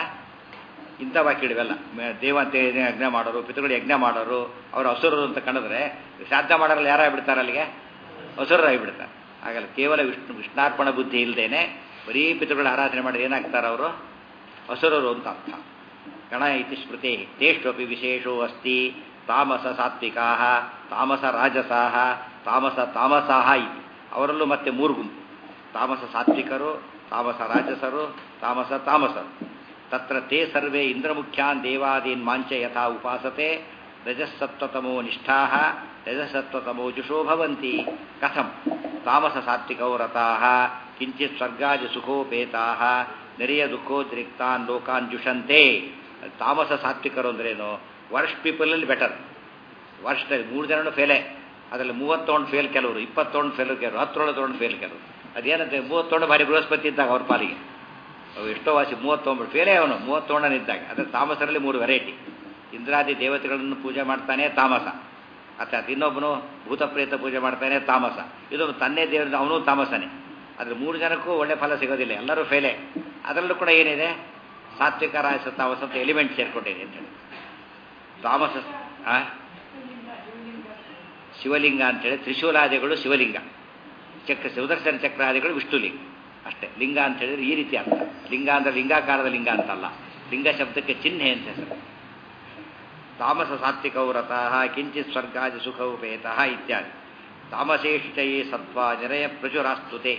ಇಂಥ ವಾಕ್ಯಗಳಿವೆಲ್ಲ ದೇವಂತೆ ಯಜ್ಞ ಮಾಡೋರು ಪಿತೃಗಳು ಯಜ್ಞ ಮಾಡೋರು ಅವರು ಹಸುರರು ಅಂತ ಕಂಡಿದ್ರೆ ಶ್ರಾದ್ದ ಮಾಡೋರಲ್ಲಿ ಯಾರಾಗ್ಬಿಡ್ತಾರೆ ಅಲ್ಲಿಗೆ ಹಸುರರಾಗಿಬಿಡ್ತಾರೆ ಹಾಗಲ್ಲ ಕೇವಲ ವಿಷ್ಣು ವಿಷ್ಣಾರ್ಪಣ ಬುದ್ಧಿ ಇಲ್ಲದೇನೆ ಬರೀ ಪಿತೃಗಳ ಆರಾಧನೆ ಮಾಡಿದ್ರೆ ಏನಾಗ್ತಾರೆ ಅವರು ಹಸುರರು ಅಂತ ಅರ್ಥ ಗಣ ಇತಿ ಸ್ಮೃತಿ ತೇಷ್ವಪಿ ವಿಶೇಷೋ ಅಸ್ತಿ ತಾಮಸ ಸಾತ್ವಿಕಾ ತಾಮಸ ರಾಜಸಾಹ ತಾಮಸ ತಾಮಸಾಹ ಇತಿ ಅವರಲ್ಲೂ ಮತ್ತೆ ಮೂರು ಗುಂಪು ತಾಮಸ ಸಾತ್ವಿಕರು ತಾಮಸ ರಾಜಸರು ತಾಮಸ ತಾಮಸರು ತತ್ರ ತೇ ಸರ್ವೇ ಇಂದ್ರಮುಖ್ಯಾನ್ ದೇವಾದೀನ್ ಮಾಂಚ ಯಥಾ ಉಪಾಸತೆ ರಜಸ್ಸತ್ವತಮೋ ನಿಷ್ಠಾ ರಜಸತ್ವತಮೋ ಜುಷೋ ಭವಂತಿ ಕಥಂ ತಾಮಸ ಸಾತ್ವಿಕೌ ರತಾಃ ಕಿಂಚಿತ್ ಸ್ವರ್ಗಾದಿ ಸುಖೋಪೇತಾ ನೆರೆಯ ದುಃಖೋದ್ರಿಕ್ತಾನ್ ಲೋಕಾನ್ ಜುಷಂತೆ ತಾಮಸ ಸಾತ್ವಿಕರು ಅಂದ್ರೇನು ವರ್ಸ್ಟ್ ಪೀಪಲಲ್ಲಿ ಬೆಟರ್ ವರ್ಸ್ಟ್ ಮೂರು ಜನನು ಫೇಲೆ ಅದರಲ್ಲಿ ಮೂವತ್ತೊಂದು ಫೇಲ್ ಕೆಲವರು ಇಪ್ಪತ್ತೊಂದು ಫೇಲ್ ಕೆಲವರು ಹತ್ತೊಂದು ತೊಗೊಂಡು ಫೇಲ್ ಕೆಲವರು ಅದೇನಂತೆ ಮೂವತ್ತೊಂದು ಭಾರಿ ಬೃಹಸ್ಪತಿ ಇದ್ದಾಗ ಅವ್ರ ಪಾಲಿಗೆ ಅವು ಎಷ್ಟೋ ವಾಸಿ ಮೂವತ್ತೊಂಬತ್ತು ಫೇಲೇ ಅವನು ಮೂವತ್ತೊಂಡನಿದ್ದಾಗ ಅದೇ ತಾಮಸರಲ್ಲಿ ಮೂರು ವೆರೈಟಿ ಇಂದ್ರಾದಿ ದೇವತೆಗಳನ್ನು ಪೂಜೆ ಮಾಡ್ತಾನೆ ತಾಮಸ ಅಥವಾ ಇನ್ನೊಬ್ಬನು ಭೂತಪ್ರೇತ ಪೂಜೆ ಮಾಡ್ತಾನೆ ತಾಮಸ ಇದು ತನ್ನೇ ದೇವರ ಅವನು ತಾಮಸನೇ ಆದರೆ ಮೂರು ಜನಕ್ಕೂ ಒಳ್ಳೆ ಫಲ ಸಿಗೋದಿಲ್ಲ ಎಲ್ಲರೂ ಫೇಲೆ ಅದರಲ್ಲೂ ಕೂಡ ಏನಿದೆ ಸಾತ್ವಿಕ ರಾಜಸ ತಾಮಸ ಅಂತ ಎಲಿಮೆಂಟ್ ಸೇರ್ಕೊಂಡಿದೆ ಅಂತ ಹೇಳಿ ತಾಮಸ ಆ? ಶಿವಲಿಂಗ ಅಂತೇಳಿ ತ್ರಿಶೂಲಾದಿಗಳು ಶಿವಲಿಂಗ ಚಕ್ರ ಸುದರ್ಶನ ಚಕ್ರಾದಿಗಳು ವಿಷ್ಣುಲಿಂಗ ಅಷ್ಟೇ ಲಿಂಗ ಅಂತ ಹೇಳಿದ್ರೆ ಈ ರೀತಿ ಅರ್ಥ ಲಿಂಗ ಅಂದ್ರೆ ಲಿಂಗಾಕಾರದ ಲಿಂಗ ಅಂತಲ್ಲ ಲಿಂಗ ಶಬ್ದಕ್ಕೆ ಚಿಹ್ನೆ ಅಂತ ಹೆಸರು ತಾಮಸ ಸಾತ್ವಿಕೌ ರತಃ ಕಿಂಚಿತ್ ಸ್ವರ್ಗಾದಿ ಸುಖೋಪೇತಃ ಇತ್ಯಾದಿ ತಾಮಸೇಷ್ಟಯೇ ಸತ್ವ ನಿರಯ ಪ್ರಚುರಾಸ್ತುತೆ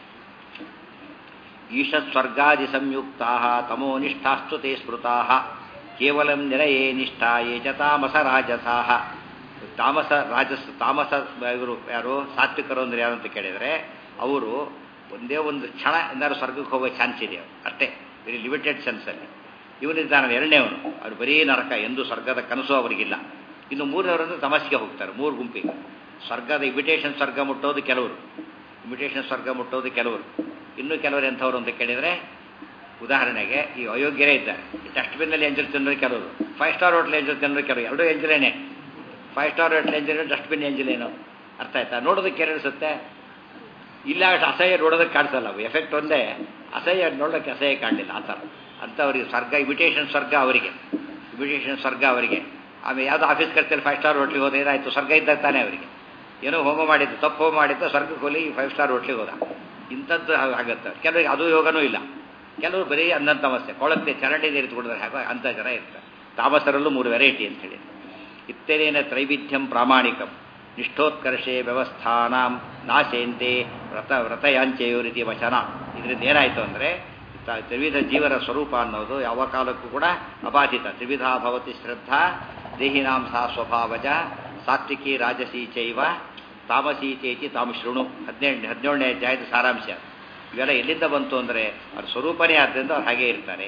ಈಶಸ್ವರ್ಗಾದಿ ಸಂಯುಕ್ತಾ ತಮೋ ನಿಷ್ಠಾಸ್ತು ತೇ ಸ್ಮೃತಾ ಕೇವಲಂ ನಿರಯೇ ನಿಷ್ಠಾ ಯೇ ಚ ತಾಮಸ ರಾಜಸಾಹ ತಾಮಸ ರಾಜಸ್ ತಾಮಸ ಇವರು ಯಾರು ಸಾತ್ವಿಕರು ಅಂದ್ರೆ ಯಾರು ಅಂತ ಕೇಳಿದರೆ ಅವರು ಒಂದೇ ಒಂದು ಕ್ಷಣ ಏನಾದ್ರು ಸ್ವರ್ಗಕ್ಕೆ ಹೋಗೋ ಚಾನ್ಸ್ ಇದೆ ಅಷ್ಟೇ ವೆರಿ ಲಿಮಿಟೆಡ್ ಸೆನ್ಸಲ್ಲಿ ಇವನಿದ್ದಾನೆ ಎರಡನೇವನು ಅವ್ರು ಬರೀ ನರಕ ಎಂದು ಸ್ವರ್ಗದ ಕನಸು ಅವರಿಗಿಲ್ಲ ಇನ್ನು ಮೂರನೇವರಂದ್ರೆ ತಮಸ್ಸಿಗೆ ಹೋಗ್ತಾರೆ ಮೂರು ಗುಂಪಿಗೆ ಸ್ವರ್ಗದ ಇಮಿಟೇಷನ್ ಸ್ವರ್ಗ ಮುಟ್ಟೋದು ಕೆಲವರು ಇಮಿಟೇಷನ್ ಸ್ವರ್ಗ ಮುಟ್ಟೋದು ಕೆಲವರು ಇನ್ನೂ ಕೆಲವರು ಎಂಥವ್ರು ಅಂತ ಕೇಳಿದರೆ ಉದಾಹರಣೆಗೆ ಈ ಅಯೋಗ್ಯರೇ ಇದ್ದಾರೆ ಈ ಡಸ್ಟ್ಬಿನ್ನಲ್ಲಿ ಎಂಜಲ್ ತಿನ್ನೋರು ಕೆಲವರು ಫೈವ್ ಸ್ಟಾರ್ ಹೋಟ್ಲ್ ಎಂಜಲ್ ತಿನ್ನೋರು ಕೆಲವರು ಎರಡೂ ಎಂಜಲೇನೆ ಫೈವ್ ಸ್ಟಾರ್ ಹೋಟ್ಲ್ ಎಂಜಲ್ ಡಸ್ಟ್ಬಿನ್ ಎಂಜಲೇನು ಅರ್ಥ ಆಯ್ತಾ ನೋಡೋದಕ್ಕೆ ಎರಡು ಅನಿಸುತ್ತೆ ಇಲ್ಲ ಅಷ್ಟು ಅಸಹ್ಯ ನೋಡೋದಕ್ಕೆ ಕಾಣಿಸಲ್ಲ ಅವು ಎಫೆಕ್ಟ್ ಒಂದೇ ಅಸಹ್ಯ ನೋಡೋಕ್ಕೆ ಅಸಹ್ಯ ಕಾಣಲಿಲ್ಲ ಆ ಥರ ಅಂಥವ್ರಿಗೆ ಸ್ವರ್ಗ ಇಮಿಟೇಷನ್ ಸ್ವರ್ಗ ಅವರಿಗೆ ಇಮಿಟೇಷನ್ ಸ್ವರ್ಗ ಅವರಿಗೆ ಆಮೇಲೆ ಯಾವುದೋ ಆಫೀಸ್ ಕರ್ತಲ್ಲಿ ಫೈವ್ ಸ್ಟಾರ್ ಹೋಟ್ಲಿಗೆ ಹೋದ ಏನಾಯಿತು ಸ್ವರ್ಗ ಇದ್ದಾಗ ತಾನೇ ಅವರಿಗೆ ಏನೋ ಹೋಮ ಮಾಡಿದ್ದು ತಪ್ಪು ಹೋಮ ಮಾಡಿದ್ದು ಸ್ವರ್ಗಕ್ಕೆ ಹೋಗಿ ಫೈವ್ ಸ್ಟಾರ್ ಹೋಟ್ಲಿಗೆ ಹೋದ ಇಂಥದ್ದು ಆಗುತ್ತೆ ಕೆಲವರಿಗೆ ಅದು ಯೋಗನೂ ಇಲ್ಲ ಕೆಲವರು ಬರೀ ಅಂದಂತ ಸಮಸ್ಯೆ ಕೊಳತೆ ಚರಂಡಿ ನೀರು ಕುಡಿದ್ರೆ ಹಾಗೆ ಅಂಥ ಜನ ಇರ್ತಾರೆ ತಾಮಸರಲ್ಲೂ ಮೂರು ವೆರೈಟಿ ಅಂತ ಹೇಳಿ ಇತ್ತೆರೇನ ತ್ರೈವಿಧ್ಯಂ ಪ್ರಾಮಾಣಿಕಂ ನಿಷ್ಠೋತ್ಕರ್ಷೆ ವ್ಯವಸ್ಥಾನಾಂ ನಾಶೇಂತೆ ವ್ರತ ವ್ರತಯಾಂಚೆಯೋ ರೀತಿ ವಚನ ಇದರಿಂದ ಏನಾಯಿತು ಅಂದರೆ ತ್ರಿವಿಧ ಜೀವರ ಸ್ವರೂಪ ಅನ್ನೋದು ಯಾವ ಕಾಲಕ್ಕೂ ಕೂಡ ಅಬಾಧಿತ ತ್ರಿವಿಧ ಭವತಿ ಶ್ರದ್ಧಾ ದೇಹಿನಾಂ ಸಾ ಸ್ವಭಾವಜ ಸಾತ್ವಿಕಿ ರಾಜಸಿ ಚೈವ ತಾಮಸಿ ಚೇತಿ ತಾಮ ಶೃಣು ಹದಿನೆಂಟು ಹದಿನೇಳನೇ ಅಧ್ಯಾಯದ ಸಾರಾಂಶ ಇವೆಲ್ಲ ಎಲ್ಲಿಂದ ಬಂತು ಅಂದರೆ ಅವ್ರ ಸ್ವರೂಪನೇ ಆದ್ದರಿಂದ ಅವ್ರು ಹಾಗೇ ಇರ್ತಾರೆ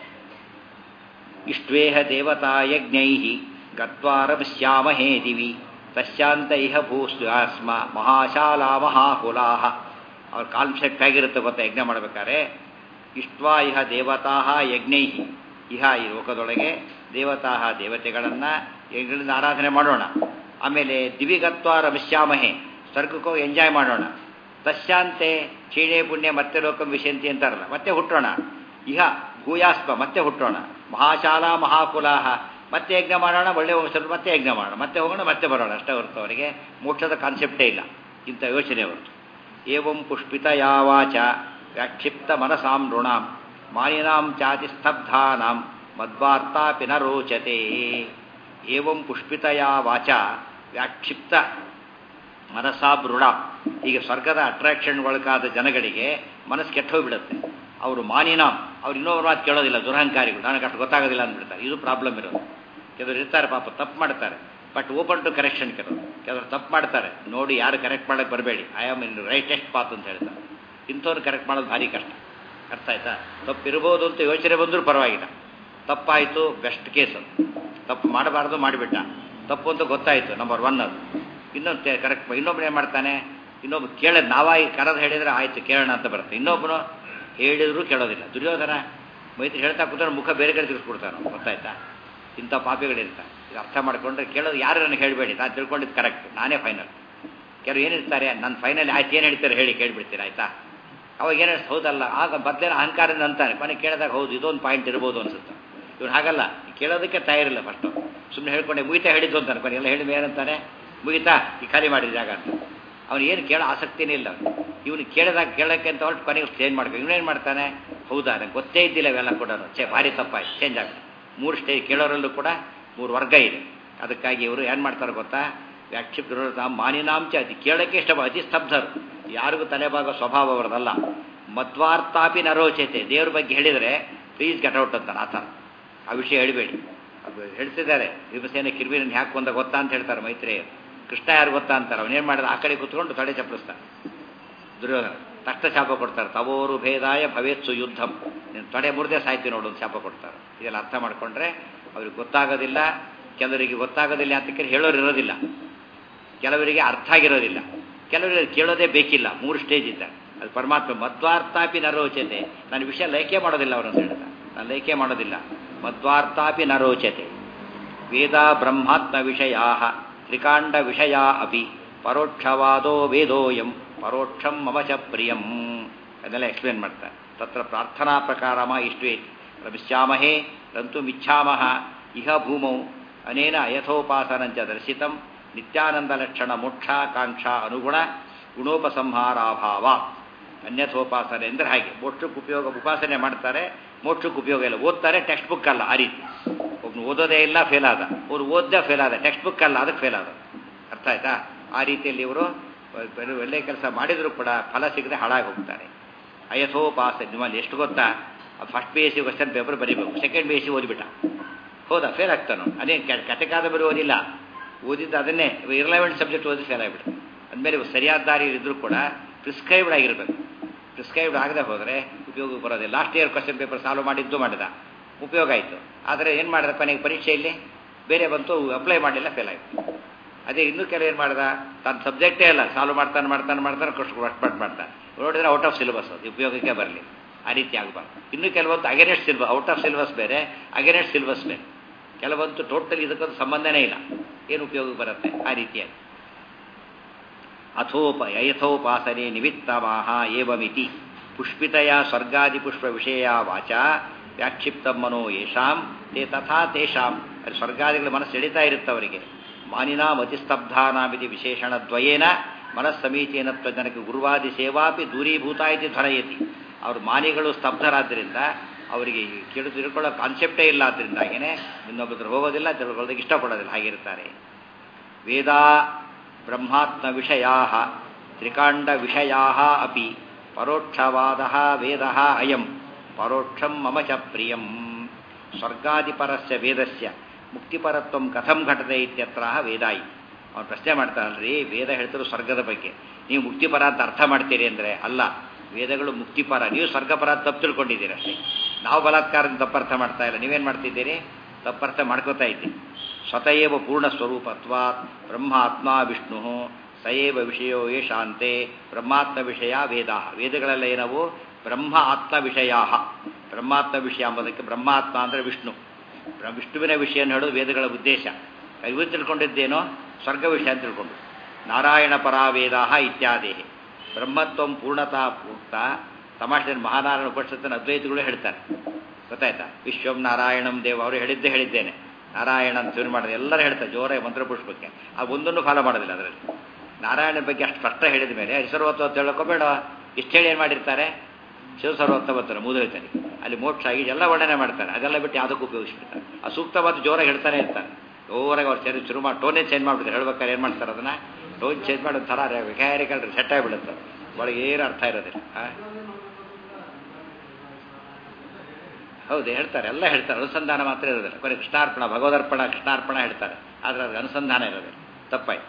ಇಷ್ಟ್ವೇಹ ದೇವತಾ ಯಜ್ಞೈ ಗತ್ವಾರಮಿಶ್ಯಾಮಹೇ ದಿವಿ ತಶ್ಚಾಂತ ಇಹ ಭೂಸ್ಮ ಮಹಾಶಾಲಾ ಮಹಾಕುಲಾ ಅವ್ರ ಕಾನ್ಸೆಪ್ಟ್ ಆಗಿರುತ್ತೆ ಗೊತ್ತಾ ಯಜ್ಞ ಮಾಡಬೇಕಾದ್ರೆ ಇಷ್ಟ್ವಾ ಇಹ ದೇವತಾ ಯಜ್ಞೈ ಇಹ ಈ ಲೋಕದೊಳಗೆ ದೇವತಾ ದೇವತೆಗಳನ್ನು ಯಜ್ಞಗಳಿಂದ ಆರಾಧನೆ ಮಾಡೋಣ ಆಮೇಲೆ ದಿವಿಗತ್ವ ರಮಿಶ್ಯಾಮಹೆ ಸ್ವರ್ಗಕ್ಕೂ ಎಂಜಾಯ್ ಮಾಡೋಣ ತಶ್ಚಾಂತೆ ಕ್ಷೀಣೆ ಪುಣ್ಯ ಮತ್ತೆ ಲೋಕಂ ವಿಶಂತಿ ಅಂತಾರಲ್ಲ ಮತ್ತೆ ಹುಟ್ಟೋಣ ಇಹ ಭೂಯಾಸ್ಮ ಮತ್ತೆ ಹುಟ್ಟೋಣ ಮಹಾಶಾಲಾ ಮಹಾಕುಲಾಹ ಮತ್ತೆ ಯಜ್ಞ ಮಾಡೋಣ ಒಳ್ಳೆ ವಂಶದ ಮತ್ತೆ ಯಜ್ಞ ಮಾಡೋಣ ಮತ್ತೆ ಹೋಗೋಣ ಮತ್ತೆ ಬರೋಣ ಅಷ್ಟೇ ಹೊರತು ಅವರಿಗೆ ಮೋಕ್ಷದ ಕಾನ್ಸೆಪ್ಟೇ ಇಲ್ಲ ಇಂಥ ಯೋಚನೆ ಹೊರತು ಏವಂ ಪುಷ್ಪಿತ ಯಾವಾಚ ವ್ಯಾಕ್ಷಿಪ್ತ ಮನಸಾಂ ನೃಣಾಂ ಮಾನಿನಾಂ ಚಾತಿ ಸ್ತಬ್ಧಾನಾಂ ಮದ್ವಾರ್ತಾಪಿ ನ ರೋಚತೆ ಏವಂ ಪುಷ್ಪಿತಯಾ ವಾಚ ವ್ಯಾಕ್ಷಿಪ್ತ ಮನಸಾ ಬೃಢ ಈಗ ಸ್ವರ್ಗದ ಅಟ್ರಾಕ್ಷನ್ ಒಳಗಾದ ಜನಗಳಿಗೆ ಮನಸ್ಸು ಕೆಟ್ಟೋಗ್ಬಿಡುತ್ತೆ ಅವರು ಮಾನಿನಾಂ ಅವ್ರು ಇನ್ನೊಬ್ಬರ ಮಾತು ಕೇಳೋದಿಲ್ಲ ದುರಹಂಕಾರಿಗಳು ನನಗೆ ಅಷ್ಟು ಗೊತ್ತಾಗೋದಿಲ್ಲ ಅಂದ್ಬಿಡ್ತಾರೆ ಇದು ಪ್ರಾಬ್ಲಮ್ ಇರೋದು ಕೆಲವರು ಇರ್ತಾರೆ ಪಾಪ ತಪ್ಪು ಮಾಡ್ತಾರೆ ಬಟ್ ಓಪನ್ ಟು ಕರೆಕ್ಷನ್ ಕೆಲವರು ಕೆಲವರು ತಪ್ಪು ಮಾಡ್ತಾರೆ ನೋಡಿ ಯಾರು ಕರೆಕ್ಟ್ ಮಾಡೋಕ್ಕೆ ಬರಬೇಡಿ I am in rightest path ಅಂತ ಹೇಳ್ತಾರೆ ಇಂಥವ್ರು ಕರೆಕ್ಟ್ ಮಾಡೋದು ಭಾರಿ ಕಷ್ಟ ಅರ್ಥ ಆಯ್ತಾ ತಪ್ಪು ಇರ್ಬೋದು ಅಂತ ಯೋಚನೆ ಬಂದರೂ ಪರವಾಗಿಲ್ಲ ತಪ್ಪಾಯಿತು ಬೆಸ್ಟ್ ಕೇಸ್ ಅದು ತಪ್ಪು ಮಾಡಬಾರ್ದು ಮಾಡಿಬಿಟ್ಟ ತಪ್ಪು ಅಂತ ಗೊತ್ತಾಯಿತು ನಂಬರ್ ಒನ್ ಅದು ಇನ್ನೊಂದು ಕರೆಕ್ಟ್ ಇನ್ನೊಬ್ಬನು ಏನು ಮಾಡ್ತಾನೆ ಇನ್ನೊಬ್ಬ ಕೇಳೋದು ನಾವಾಗಿ ಕರೆದು ಹೇಳಿದರೆ ಆಯಿತು ಕೇಳೋಣ ಅಂತ ಬರುತ್ತೆ ಇನ್ನೊಬ್ಬನು ಹೇಳಿದರೂ ಕೇಳೋದಿಲ್ಲ ದುರ್ಯೋಧನ ಮೈತ್ರಿ ಹೇಳ್ತಾ ಕೂತ್ರೆ ಮುಖ ಬೇರೆ ಕಡೆ ತಿರ್ಸ್ಬಿಡ್ತಾನೆ ಗೊತ್ತಾಯ್ತಾ ಇಂಥ ಪಾಪಿಗಳಿರ್ತಾರೆ ಇದು ಅರ್ಥ ಮಾಡ್ಕೊಂಡ್ರೆ ಕೇಳೋದು ಯಾರು ನನಗೆ ಹೇಳಬೇಡಿ ನಾನು ತಿಳ್ಕೊಂಡಿದ್ದು ಕರೆಕ್ಟ್ ನಾನೇ ಫೈನಲ್ ಕೆಲವು ಏನಿರ್ತಾರೆ ನನ್ನ ಫೈನಲ್ ಆಯ್ತು ಏನು ಹೇಳ್ತಾರೆ ಹೇಳಿ ಕೇಳಿಬಿಡ್ತೀರ ಆಯಿತಾ ಅವಾಗ ಏನು ಹೌದಲ್ಲ ಆಗ ಮೊದಲೇನು ಅಹಂಕಾರದಿಂದ ಅಂತಾನೆ ಕೊನೆ ಕೇಳಿದಾಗ ಹೌದು ಇದೊಂದು ಪಾಯಿಂಟ್ ಇರ್ಬೋದು ಅನ್ಸುತ್ತೆ ಇವ್ನು ಹಾಗಲ್ಲ ಕೇಳೋದಕ್ಕೆ ತಯಾರಿಲ್ಲ ಫಸ್ಟು ಸುಮ್ಮನೆ ಹೇಳ್ಕೊಂಡೆ ಮುಗಿತಾ ಹೇಳಿದ್ದು ಅಂತಾನೆ ಕೊನೆ ಎಲ್ಲ ಹೇಳಿದ ಏನಂತಾನೆ ಮುಗಿತಾ ಈ ಖಾಲಿ ಮಾಡಿದ ಜಾಗ ಅಂತ ಅವ್ನು ಏನು ಕೇಳೋ ಆಸಕ್ತಿನೇ ಇಲ್ಲ ಇವನು ಕೇಳಿದಾಗ ಕೇಳೋಕ್ಕೆ ಅಂತ ಹೊರಟು ಕೊನೆಗೆ ಚೇಂಜ್ ಮಾಡ್ಬೇಕು ಇವನೇನು ಮಾಡ್ತಾನೆ ಹೌದಾ ನಂಗೆ ಗೊತ್ತೇ ಇದ್ದಿಲ್ಲ ಇವೆಲ್ಲ ಕೂಡ ಚೇ ಭಾರಿ ತಪ್ಪಾಯ್ತು ಚೇಂಜ್ ಆಗುತ್ತೆ ಮೂರು ಸ್ಟೇಜ್ ಕೇಳೋರಲ್ಲೂ ಕೂಡ ಮೂರು ವರ್ಗ ಇದೆ ಅದಕ್ಕಾಗಿ ಇವರು ಏನು ಮಾಡ್ತಾರೆ ಗೊತ್ತಾ ವ್ಯಾಕ್ಷಿಪ್ತರು ಮಾನಿನಾಂಚ ಅತಿ ಕೇಳೋಕ್ಕೆ ಇಷ್ಟ ಅತಿ ಸ್ತಬ್ಧರು ಯಾರಿಗೂ ತಲೆಭಾಗ ಸ್ವಭಾವ ಅವರದಲ್ಲ ಮಧ್ವಾರ್ತಾಪಿ ನರೋಚತೆ ದೇವ್ರ ಬಗ್ಗೆ ಹೇಳಿದರೆ ಪ್ಲೀಸ್ ಗೆಟೌಟ್ ಅಂತಾನೆ ಆ ಥರ ಆ ವಿಷಯ ಹೇಳಬೇಡಿ ಅದು ಹೇಳ್ತಿದ್ದಾರೆ ಭೀಮಸೇನ ಕಿರ್ಬಿನ ಯಾಕೆ ಬಂದ ಗೊತ್ತಾ ಅಂತ ಹೇಳ್ತಾರೆ ಮೈತ್ರೇಯರು ಕೃಷ್ಣ ಯಾರು ಗೊತ್ತಾ ಅಂತಾರೆ ಅವನೇನು ಮಾಡಿದ ಆ ಕಡೆ ಕೂತ್ಕೊಂಡು ತಡೆ ಚಪ್ಪಲಿಸ್ತಾನೆ ದುರ್ಯೋಧನ ತಕ್ಷಣ ಶಾಪ ಕೊಡ್ತಾರೆ ತವೋರು ಭೇದಾಯ ಭವೇತ್ಸು ಯುದ್ಧಂ ನೀನು ತೊಡೆ ಮುರಿದೇ ಸಾಯ್ತಿ ನೋಡು ಒಂದು ಶಾಪ ಕೊಡ್ತಾರೆ ಇದೆಲ್ಲ ಅರ್ಥ ಮಾಡ್ಕೊಂಡ್ರೆ ಅವ್ರಿಗೆ ಗೊತ್ತಾಗೋದಿಲ್ಲ ಕೆಲವರಿಗೆ ಗೊತ್ತಾಗೋದಿಲ್ಲ ಅಂತ ಹೇಳೋರು ಇರೋದಿಲ್ಲ ಕೆಲವರಿಗೆ ಅರ್ಥ ಆಗಿರೋದಿಲ್ಲ ಕೆಲವರಿಗೆ ಕೇಳೋದೇ ಬೇಕಿಲ್ಲ ಮೂರು ಸ್ಟೇಜ್ ಇದ್ದ ಅದು ಪರಮಾತ್ಮ ಮಧ್ವಾರ್ಥಾಪಿ ನರೋಚತೆ ನನ್ನ ವಿಷಯ ಲೈಕೆ ಮಾಡೋದಿಲ್ಲ ಅವರನ್ನು ಹೇಳ್ತಾ ನಾನು ಲೈಕೆ ಮಾಡೋದಿಲ್ಲ ಮಧ್ವಾರ್ಥಾಪಿ ನರೋಚತೆ ವೇದ ಬ್ರಹ್ಮಾತ್ಮ ವಿಷಯಾ ತ್ರಿಕಾಂಡ ವಿಷಯ ಅಪಿ ಪರೋಕ್ಷವಾದೋ ವೇದೋಯಂ ಪರೋಕ್ಷಂ ಮಮ ಚ ಪ್ರಿಯಂ ಅದನ್ನೆಲ್ಲ ಎಕ್ಸ್ಪ್ಲೇನ್ ಮಾಡ್ತಾರೆ ತತ್ರ ಪ್ರಾರ್ಥನಾ ಪ್ರಕಾರಮ ಇಷ್ಟೇ ರಮಿಷ್ಯಾಮಹೇ ರಂತು ಮಿಚ್ಛಾಮಹ ಇಹ ಭೂಮೌ ಅನೇನ ಅಯಥೋಪಾಸನಂಚ ದರ್ಶಿತಂ ನಿತ್ಯಾನಂದಲಕ್ಷಣ ಮೋಕ್ಷಾಕಾಂಕ್ಷಾ ಅನುಗುಣ ಗುಣೋಪಸಂಹಾರಾಭಾವ ಅನ್ಯಥೋಪಾಸನೆ ಅಂದರೆ ಹಾಗೆ ಮೋಕ್ಷಕ್ಕೆ ಉಪಯೋಗ ಉಪಾಸನೆ ಮಾಡ್ತಾರೆ ಮೋಕ್ಷಕ್ಕೆ ಉಪಯೋಗ ಇಲ್ಲ ಓದ್ತಾರೆ ಟೆಕ್ಸ್ಟ್ ಬುಕ್ ಅಲ್ಲ ಆ ರೀತಿ ಒಬ್ನು ಓದೋದೇ ಇಲ್ಲ ಫೇಲ್ ಆದ ಅವ್ರು ಓದ್ದೇ ಫೇಲ್ ಆದ ಟೆಕ್ಸ್ಟ್ ಬುಕ್ ಅಲ್ಲ ಅದಕ್ಕೆ ಫೇಲ್ ಆದ ಅರ್ಥ ಆಯ್ತಾ ಆ ರೀತಿಯಲ್ಲಿ ಇವರು ಒಳ್ಳೆ ಕೆಲಸ ಮಾಡಿದರೂ ಕೂಡ ಫಲ ಸಿಗದೆ ಹಾಳಾಗಿ ಹೋಗ್ತಾರೆ ಅಯಥೋಪಾಸ ನಿಮ್ಮಲ್ಲಿ ಎಷ್ಟು ಗೊತ್ತಾ first P S C question paper ಬರೀಬೇಕು ಸೆಕೆಂಡ್ ಪಿ ಎಸ್ ಸಿ ಓದಿಬಿಟ್ಟ ಹೌದಾ ಫೇಲ್ ಆಗ್ತಾನು ಅದೇ ಕತೆ ಕಾದಂಬರಿ ಓದಿಲ್ಲ ಓದಿದ್ದು ಅದನ್ನೇ ಇರ್ಲೆವೆಂಟ್ ಸಬ್ಜೆಕ್ಟ್ ಓದಿ ಫೇಲ್ ಆಗಿಬಿಟ್ಟು ಅಂದಮೇಲೆ ಸರಿಯಾದ ದಾರಿ ಇದ್ರೂ ಕೂಡ ಪ್ರಿಸ್ಕ್ರೈಬ್ಡ್ ಆಗಿರಬೇಕು ಪ್ರಿಸ್ಕ್ರೈಬ್ಡ್ ಆಗದೆ ಹೋದರೆ ಉಪಯೋಗ ಬರೋದಿಲ್ಲ last year question paper solve ಮಾಡಿದ್ದು ಮಾಡಿದ ಉಪಯೋಗ ಆಯಿತು ಆದರೆ ಏನು ಮಾಡಿದ ಕೊನೆಗೆ ಪರೀಕ್ಷೆಯಲ್ಲಿ ಬೇರೆ ಬಂತು ಅಪ್ಲೈ ಮಾಡಲಿಲ್ಲ ಫೇಲ್ ಆಯಿತು ಅದೇ ಇನ್ನೂ ಕೆಲವು ಏನು ಮಾಡ್ದ ತನ್ನ ಸಬ್ಜೆಕ್ಟೇ ಇಲ್ಲ ಸಾಲ್ವ್ ಮಾಡ್ತಾನೆ ಮಾಡ್ತಾನೆ ಮಾಡ್ತಾನೆ ಕಷ್ಟ ಕಷ್ಟಪಟ್ಟು ಮಾಡ್ತಾನೆ ನೋಡಿದ್ರೆ ಔಟ್ ಆಫ್ ಸಿಲೆಬಸ್ ಅದು ಉಪಯೋಗಕ್ಕೆ ಬರಲಿ ಆ ರೀತಿ ಆಗಬಾರ್ದು ಇನ್ನು ಕೆಲವೊಂದು against syllabus out of syllabus ಬೇರೆ ಅಗೇನೆಸ್ಟ್ ಸಿಲೆಬಸ್ ಬೇರೆ ಕೆಲವೊಂದು ಟೋಟಲ್ ಇದಕ್ಕೊಂದು ಸಂಬಂಧನೇ ಇಲ್ಲ ಏನು ಉಪಯೋಗಕ್ಕೆ ಬರುತ್ತೆ ಆ ರೀತಿಯಾಗಿ ಅಥೋಪ ಯಥೋಪಾಸನೆ ನಿಮಿತ್ತಮಾಹ ಏವಮಿತಿ ಪುಷ್ಪಿತಯ ಸ್ವರ್ಗಾದಿಪುಷ್ಪ ವಿಷಯ ವಾಚ ವ್ಯಾಕ್ಷಿಪ್ತ ಮನೋ ಯೇಷಾಂ ತೇ ತಥಾ ತೇಷಾಂ ಅಲ್ಲಿ ಸ್ವರ್ಗಾದಿಗಳ ಮನಸ್ಸು ಎಳಿತಾ ಇರುತ್ತೆ ಅವರಿಗೆ ಮಾನಿನಾ ಮತಿಸ್ತಬ್ಧಾನಾಮಿತಿ ವಿಶೇಷಣದ್ವಯೇನ ಮನಸ್ಸಮೀಚೀನತ್ವ ಜನಕ್ಕೆ ಗುರುವಾದಿ ಸೇವಾಪಿ ದೂರೀಭೂತ ಇತಿ ಧ್ವನಯತಿ ಅವ್ರ ಮಾನಿಗಳು ಸ್ತಬ್ಧರಾದ್ದರಿಂದ ಅವರಿಗೆ ಕೇಳು ತಿಳ್ಕೊಳ್ಳೋ ಕಾನ್ಸೆಪ್ಟೇ ಇಲ್ಲ ಆದ್ದರಿಂದಾಗೇನೆ ಇನ್ನೊಬ್ಬರು ಹೋಗೋದಿಲ್ಲ ತಿಳ್ಕೊಳ್ಳೋದಕ್ಕೆ ಇಷ್ಟಪಡೋದಿಲ್ಲ ಹಾಗಿರ್ತಾರೆ ವೇದ ಬ್ರಹ್ಮಾತ್ಮ ವಿಷಯಾ ತ್ರಿಕಾಂಡ ವಿಷಯಾ ಅಪಿ ಪರೋಕ್ಷವಾದ ವೇದ ಅಯಂ ಪರೋಕ್ಷಂ ಮಮ ಚ ಪ್ರಿಯಂ ಸ್ವರ್ಗಾದಿಪರಸ್ಯ ವೇದಸ್ಯ ಮುಕ್ತಿಪರತ್ವ ಕಥಂ ಘಟತೆ ಇತ್ಯತ್ರ ವೇದಾಯಿ ಅವನು ಪ್ರಶ್ನೆ ಮಾಡ್ತಾನಲ್ರಿ ವೇದ ಹೇಳ್ತಿರೋ ಸ್ವರ್ಗದ ಬಗ್ಗೆ ನೀವು ಮುಕ್ತಿಪರ ಅಂತ ಅರ್ಥ ಮಾಡ್ತೀರಿ ಅಂದರೆ ಅಲ್ಲ ವೇದಗಳು ಮುಕ್ತಿಪರ ನೀವು ಸ್ವರ್ಗಪರ ತಪ್ಪು ತಿಳ್ಕೊಂಡಿದ್ದೀರಿ ಅಷ್ಟೇ ನಾವು ಬಲಾತ್ಕಾರದಿಂದ ತಪ್ಪರ್ಥ ಮಾಡ್ತಾ ಇಲ್ಲ ನೀವೇನು ಮಾಡ್ತಿದ್ದೀರಿ ತಪ್ಪರ್ಥ ಮಾಡ್ಕೋತಾ ಇದ್ದೀರಿ ಸ್ವತಯೇವ ಪೂರ್ಣ ಸ್ವರೂಪತ್ವಾತ್ ಬ್ರಹ್ಮಾತ್ಮ ವಿಷ್ಣು ಸಯೇವ ವಿಷಯೋ ಯೇ ಶಾಂತೆ ಬ್ರಹ್ಮಾತ್ಮ ವಿಷಯ ವೇದ ವೇದಗಳೆಲ್ಲ ಏನವು ಬ್ರಹ್ಮ ಆತ್ಮ ವಿಷಯ ಬ್ರಹ್ಮಾತ್ಮ ವಿಷಯ ಎಂಬುದಕ್ಕೆ ಬ್ರಹ್ಮಾತ್ಮ ಅಂದರೆ ವಿಷ್ಣು ಬ್ರ- ವಿಷ್ಣುವಿನ ವಿಷಯ ಹೇಳೋದು ವೇದಗಳ ಉದ್ದೇಶ ಇವು ತಿಳ್ಕೊಂಡಿದ್ದೇನೋ ಸ್ವರ್ಗ ವಿಷಯ ಅಂತ ತಿಳ್ಕೊಂಡು ನಾರಾಯಣ ಪರಾವೇದ ಇತ್ಯಾದಿ ಬ್ರಹ್ಮತ್ವಂ ಪೂರ್ಣತಾ ಉಕ್ತ ತಮಾಷೆ ಮಹಾನಾರಾಯಣ ಉಪನಿಷತ್ತಿನ ಅದ್ವೈತಗಳು ಹೇಳ್ತಾರೆ ಗೊತ್ತಾಯ್ತಾ ವಿಶ್ವಂ ನಾರಾಯಣಂ ದೇವ ಅವರು ಹೇಳಿದ್ದೇ ಹೇಳಿದ್ದೇನೆ ನಾರಾಯಣ ಅಂತ ಶುರು ಮಾಡಿದ್ರೆ ಎಲ್ಲರೂ ಹೇಳ್ತಾರೆ ಜೋರಾಗಿ ಮಂತ್ರಪುಷ್ಪಕ್ಕೆ ಆ ಒಂದನ್ನು ಫಾಲೋ ಮಾಡೋದಿಲ್ಲ ಅದರಲ್ಲಿ ನಾರಾಯಣ ಬಗ್ಗೆ ಅಷ್ಟು ಸ್ಪಷ್ಟ ಹೇಳಿದ ಮೇಲೆ ಸರ್ವತ್ವ ಅಂತ ಹೇಳೋಕೋಬೇಡ ಇಷ್ಟು ಹೇಳಿ ಏನು ಮಾಡಿರ್ತಾರೆ ಶಿವ ಸರ್ವತ್ವ ಬರ್ತಾರೆ ಮೂದೈತಾನೆ ಅಲ್ಲಿ ಮೋಕ್ಷ ಆಗಿ ಎಲ್ಲ ವರ್ಣನೆ ಮಾಡ್ತಾರೆ ಅದೆಲ್ಲ ಬಿಟ್ಟು ಯಾವುದಕ್ಕೂ ಉಪಯೋಗಿಸ್ಬಿಡ್ತಾರೆ ಆ ಸೂಕ್ತ ಮಾತು ಜೋರಾಗಿ ಹೇಳ್ತಾನೆ ಇರ್ತಾರೆ ಜೋರಾಗಿ ಅವ್ರು ಸೇರಿ ಶುರು ಮಾಡಿ ಟೋನೇ ಚೇಂಜ್ ಮಾಡ್ಬಿಡ್ತಾರೆ ಹೇಳ್ಬೇಕಾದ್ರೆ ಏನು ಮಾಡ್ತಾರೆ ಅದನ್ನ ಟೋನ್ ಚೇಂಜ್ ಮಾಡೋ ಥರ ವಿಕಾರಿಕಲ್ ಸೆಟ್ ಆಗಿಬಿಡುತ್ತೆ ಒಳಗೆ ಏನು ಅರ್ಥ ಇರೋದಿಲ್ಲ ಆ? ಹೌದು ಹೇಳ್ತಾರೆ ಎಲ್ಲ ಹೇಳ್ತಾರೆ ಅನುಸಂಧಾನ ಮಾತ್ರ ಇರೋದಿಲ್ಲ ಕೊನೆ ಕೃಷ್ಣಾರ್ಪಣ ಭಗವದರ್ಪಣ ಕೃಷ್ಣಾರ್ಪಣ ಹೇಳ್ತಾರೆ ಆದರೆ ಅದು ಅನುಸಂಧಾನ ಇರೋದಿಲ್ಲ ತಪ್ಪಾಯ್ತು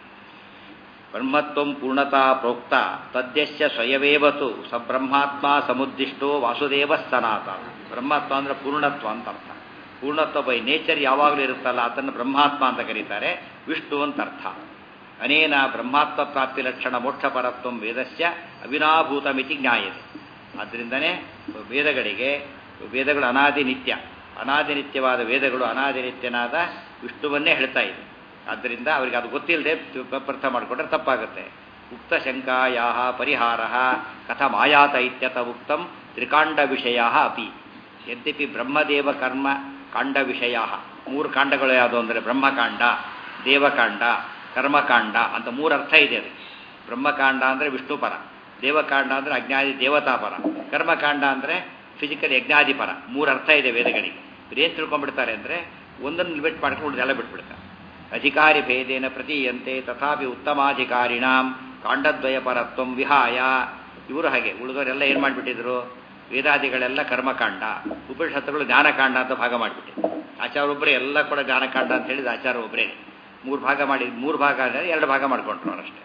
ಬ್ರಹ್ಮತ್ವಂ ಪೂರ್ಣತಾ ಪ್ರೋಕ್ತ ತದ್ಯಸ್ಯ ಸ್ವಯವೇವತು ಸ ಬ್ರಹ್ಮಾತ್ಮ ಸಮುದ್ದಿಷ್ಟೋ ವಾಸುದೇವ ಸನಾತ ಬ್ರಹ್ಮತ್ವ ಅಂದ್ರೆ ಪೂರ್ಣತ್ವ ಅಂತ ಅರ್ಥ ಪೂರ್ಣತ್ವ ಬೈ ನೇಚರ್ ಯಾವಾಗಲೂ ಇರುತ್ತಲ್ಲ ಅದನ್ನು ಬ್ರಹ್ಮಾತ್ಮ ಅಂತ ಕರೀತಾರೆ ವಿಷ್ಣು ಅಂತ ಅರ್ಥ ಅನೇನ ಬ್ರಹ್ಮಾತ್ಮ ಪ್ರಾಪ್ತಿ ಲಕ್ಷಣ ಮೋಕ್ಷಪರತ್ವ ವೇದಸ್ಯ ಅವಿನಾಭೂತಮಿತಿ ಜ್ಞಾಯತೆ ಆದ್ದರಿಂದನೇ ವೇದಗಳಿಗೆ ವೇದಗಳು ಅನಾದಿ ನಿತ್ಯ ಅನಾದಿ ನಿತ್ಯವಾದ ವೇದಗಳು ಅನಾದಿ ನಿತ್ಯನಾದ ವಿಷ್ಣುವನ್ನೇ ಹೇಳ್ತಾ ಇದೆ ಆದ್ದರಿಂದ ಅವರಿಗೆ ಅದು ಗೊತ್ತಿಲ್ಲದೆ ಅರ್ಥ ಮಾಡಿಕೊಂಡ್ರೆ ತಪ್ಪಾಗುತ್ತೆ ಉಕ್ತ ಶಂಕಾಯಾ ಪರಿಹಾರ ಕಥಮಾಯಾತ ಇತ್ಯತ ಉಕ್ತಂ ತ್ರಿಕಾಂಡ ವಿಷಯ ಅಪಿ ಯದ್ಯಪಿ ಬ್ರಹ್ಮದೇವ ಕರ್ಮ ಕಾಂಡ ವಿಷಯ ಮೂರು ಕಾಂಡಗಳು ಯಾವುದು ಅಂದರೆ ಬ್ರಹ್ಮಕಾಂಡ ದೇವಕಾಂಡ ಕರ್ಮಕಾಂಡ ಅಂತ ಮೂರು ಅರ್ಥ ಇದೆ ಅದಕ್ಕೆ ಬ್ರಹ್ಮಕಾಂಡ ಅಂದರೆ ವಿಷ್ಣುಪರ ದೇವಕಾಂಡ ಅಂದರೆ ಅಜ್ಞಾದಿ ದೇವತಾಪರ ಕರ್ಮಕಾಂಡ ಅಂದರೆ ಫಿಸಿಕಲ್ ಯಜ್ಞಾದಿಪರ ಮೂರು ಅರ್ಥ ಇದೆ ವೇದಗಳಿಗೆ ಏನು ತಿಳ್ಕೊಂಡ್ಬಿಡ್ತಾರೆ ಅಂದರೆ ಒಂದನ್ನು ಬಿಟ್ಟು ಮಾಡ್ಕೊಂಡು ಎಲ್ಲ ಬಿಟ್ಬಿಡ್ತಾರೆ ಅಧಿಕಾರಿ ಭೇದೇನ ಪ್ರತೀಯಂತೆ ತಥಾಪಿ ಉತ್ತಮಾಧಿಕಾರಿಣಾಂ ಕಾಂಡದ್ವಯ ಪರತ್ವ ವಿಹಾಯ ಇವರು ಹಾಗೆ ಉಳಿದವರೆಲ್ಲ ಏನು ಮಾಡಿಬಿಟ್ಟಿದ್ರು ವೇದಾದಿಗಳೆಲ್ಲ ಕರ್ಮಕಾಂಡ ಉಪನಿಷತ್ತುಗಳು ಜ್ಞಾನಕಾಂಡ ಅಂತ ಭಾಗ ಮಾಡಿಬಿಟ್ಟಿದ್ರು ಆಚಾರ ಒಬ್ಬರೇ ಎಲ್ಲ ಕೂಡ ಜ್ಞಾನಕಾಂಡ ಅಂತ ಹೇಳಿದ ಆಚಾರ ಒಬ್ಬರೇ ಮೂರು ಭಾಗ ಮಾಡಿ ಮೂರು ಭಾಗ ಅಂದರೆ ಎರಡು ಭಾಗ ಮಾಡ್ಕೊಂಡ್ರು ಅವರಷ್ಟೇ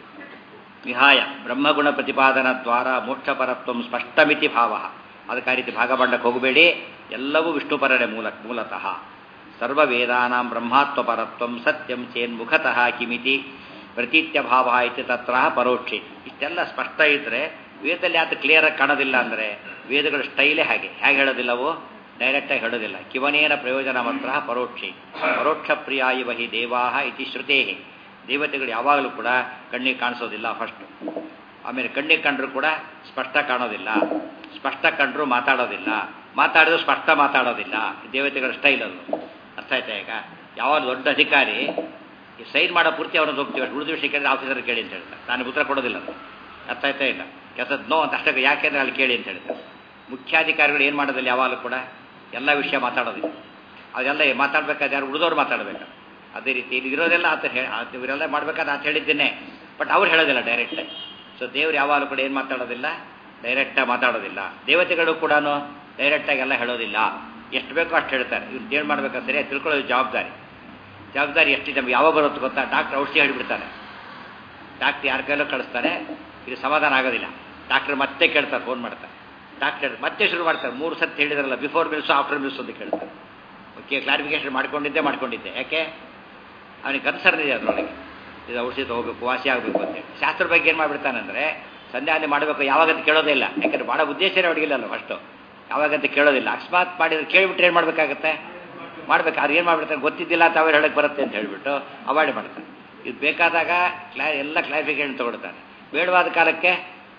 ವಿಹಾಯ ಬ್ರಹ್ಮಗುಣ ಪ್ರತಿಪಾದನ ದ್ವಾರ ಮೋಕ್ಷಪರತ್ವ ಸ್ಪಷ್ಟಮಿತಿ ಭಾವ ಅದಕ್ಕೆ ಆ ರೀತಿ ಭಾಗ ಮಾಡಕ್ಕೆ ಹೋಗಬೇಡಿ ಎಲ್ಲವೂ ವಿಷ್ಣುಪರರೇ ಮೂಲ ಮೂಲತಃ ಸರ್ವವೇದಾನಾಂ ಬ್ರಹ್ಮಾತ್ವಪರತ್ವ ಸತ್ಯಂ ಚೇನ್ಮುಖತಃ ಕಿಮಿತಿ ಪ್ರತೀತ್ಯ ಭಾವ ಇತಿ ತತ್ರ ಪರೋಕ್ಷಿ ಇಷ್ಟೆಲ್ಲ ಸ್ಪಷ್ಟ ಇದ್ದರೆ ವೇದದಲ್ಲಿ ಯಾಕೆ ಕ್ಲಿಯರಾಗಿ ಕಾಣೋದಿಲ್ಲ ಅಂದರೆ ವೇದಗಳ ಸ್ಟೈಲೇ ಹಾಗೆ ಹೇಗೆ ಹೇಳೋದಿಲ್ಲವೋ ಡೈರೆಕ್ಟಾಗಿ ಹೇಳೋದಿಲ್ಲ ಕಿವನೇನ ಪ್ರಯೋಜನ ಮಾತ್ರ ಪರೋಕ್ಷಿ ಪರೋಕ್ಷ ಪ್ರಿಯ ಇವ ಹಿ ದೇವಾ ಇತಿ ಶ್ರುತೇ ದೇವತೆಗಳು ಯಾವಾಗಲೂ ಕೂಡ ಕಣ್ಣಿಗೆ ಕಾಣಿಸೋದಿಲ್ಲ ಫಸ್ಟ್ ಆಮೇಲೆ ಕಣ್ಣಿಗೆ ಕಂಡ್ರು ಕೂಡ ಸ್ಪಷ್ಟ ಕಾಣೋದಿಲ್ಲ ಸ್ಪಷ್ಟ ಕಂಡ್ರು ಮಾತಾಡೋದಿಲ್ಲ ಮಾತಾಡಿದ್ರು ಸ್ಪಷ್ಟ ಮಾತಾಡೋದಿಲ್ಲ ದೇವತೆಗಳ ಸ್ಟೈಲ್ ಅದು ಅರ್ಥ ಆಯ್ತಾ ಈಗ ಯಾವಾಗ ದೊಡ್ಡ ಅಧಿಕಾರಿ ಈ ಸೈನ್ ಮಾಡೋ ಪೂರ್ತಿ ಅವನು ಹೋಗ್ತೀವಿ ಉಳಿದ ವಿಷಯ ಕೇಳಿದ್ರೆ ಆಫೀಸರ್ ಕೇಳಿ ಅಂತ ಹೇಳ್ತಾರೆ ನಾನು ಉತ್ತರ ಕೊಡೋದಿಲ್ಲ ಅದು ಅರ್ಥ ಆಯ್ತಾ ಇಲ್ಲ ಕೆಲಸದ ನೋ ಅಂತ ಅಷ್ಟಕ್ಕೆ ಯಾಕೆಂದ್ರೆ ಅಲ್ಲಿ ಕೇಳಿ ಅಂತ ಹೇಳ್ತಾರೆ ಮುಖ್ಯಾಧಿಕಾರಿಗಳು ಏನು ಮಾಡೋದಿಲ್ಲ ಯಾವಾಗಲೂ ಕೂಡ ಎಲ್ಲ ವಿಷಯ ಮಾತಾಡೋದಿಲ್ಲ ಅದೆಲ್ಲ ಮಾತಾಡ್ಬೇಕಾದ್ರೆ ಯಾರು ಉಳಿದವ್ರು ಮಾತಾಡಬೇಕು ಅದೇ ರೀತಿ ಇಲ್ಲಿ ಇರೋದೆಲ್ಲ ಆತ ಹೇಳಿ ಇವರೆಲ್ಲ ಮಾಡ್ಬೇಕಾದ್ರೆ ಆತ ಹೇಳಿದ್ದೇನೆ ಬಟ್ ಅವ್ರು ಹೇಳೋದಿಲ್ಲ ಡೈರೆಕ್ಟಾಗಿ ಸೊ ದೇವ್ರು ಯಾವಾಗಲೂ ಕೂಡ ಏನು ಮಾತಾಡೋದಿಲ್ಲ ಡೈರೆಕ್ಟಾಗಿ ಮಾತಾಡೋದಿಲ್ಲ ದೇವತೆಗಳು ಕೂಡ ಡೈರೆಕ್ಟಾಗಿ ಎಲ್ಲ ಹೇಳೋದಿಲ್ಲ ಎಷ್ಟು ಬೇಕೋ ಅಷ್ಟು ಹೇಳ್ತಾರೆ ಇವ್ರು ಏನು ಮಾಡ್ಬೇಕಾದ್ರೆ ಸರಿಯಾಗಿ ತಿಳ್ಕೊಳ್ಳೋದು ಜವಾಬ್ದಾರಿ ಜವಾಬ್ದಾರಿ ಎಷ್ಟಿದೆ ನಮ್ಗೆ ಯಾವಾಗ ಬರುತ್ತೆ ಗೊತ್ತಾ ಡಾಕ್ಟ್ರ್ ಔಷಧಿ ಹೇಳಿಬಿಡ್ತಾನೆ ಡಾಕ್ಟ್ರ್ ಯಾರ ಕೈಲೂ ಕಳಿಸ್ತಾನೆ ಇದು ಸಮಾಧಾನ ಆಗೋದಿಲ್ಲ ಡಾಕ್ಟ್ರ್ ಮತ್ತೆ ಕೇಳ್ತಾರೆ ಫೋನ್ ಮಾಡ್ತಾರೆ ಡಾಕ್ಟರ್ ಮತ್ತೆ ಶುರು ಮಾಡ್ತಾರೆ ಮೂರು ಸತಿ ಹೇಳಿದಾರಲ್ಲ ಬಿಫೋರ್ ಮಿಲ್ಸು ಆಫ್ಟರ್ ಮಿಲ್ಸ್ ಅಂತ ಕೇಳ್ತಾರೆ ಓಕೆ ಕ್ಲಾರಿಫಿಕೇಶನ್ ಮಾಡ್ಕೊಂಡಿದ್ದೆ ಮಾಡ್ಕೊಂಡಿದ್ದೆ ಯಾಕೆ ಅವನಿಗೆ ಕನ್ಸರ್ನ್ ಇದೆ ಅದರೊಳಗೆ ಇದು ಔಷಧಿ ತೊಗೋಬೇಕು ವಾಸಿ ಆಗಬೇಕು ಅಂತೇಳಿ ಶಾಸ್ತ್ರ ಬಗ್ಗೆ ಏನು ಮಾಡಿಬಿಡ್ತಾನಂದರೆ ಸಂಧ್ಯಾನೆ ಮಾಡಬೇಕು ಯಾವಾಗಂತ ಕೇಳೋದೇ ಇಲ್ಲ ಯಾಕಂದ್ರೆ ಮಾಡೋ ಉದ್ದೇಶನೇ ಅವನಿಗಿಲ್ಲ ಫಸ್ಟು ಯಾವಾಗಂತ ಕೇಳೋದಿಲ್ಲ ಅಕಸ್ಮಾತ್ ಮಾಡಿದ್ರೆ ಕೇಳಿಬಿಟ್ರೆ ಏನು ಮಾಡಬೇಕಾಗತ್ತೆ ಮಾಡ್ಬೇಕು ಅವ್ರು ಏನು ಮಾಡ್ಬಿಡ್ತಾರೆ ಗೊತ್ತಿದ್ದಿಲ್ಲ ಅಂತ ಅವ್ರು ಹೇಳಕ್ಕೆ ಬರುತ್ತೆ ಅಂತ ಹೇಳಿಬಿಟ್ಟು ಅವಾಯ್ಡ್ ಮಾಡ್ತಾರೆ ಇದು ಬೇಕಾದಾಗ ಕ್ಲಾ ಎಲ್ಲ ಕ್ಲಾರಿಫಿಕೇಶನ್ ತೊಗೊಳ್ತಾನೆ ಬೇಡವಾದ ಕಾಲಕ್ಕೆ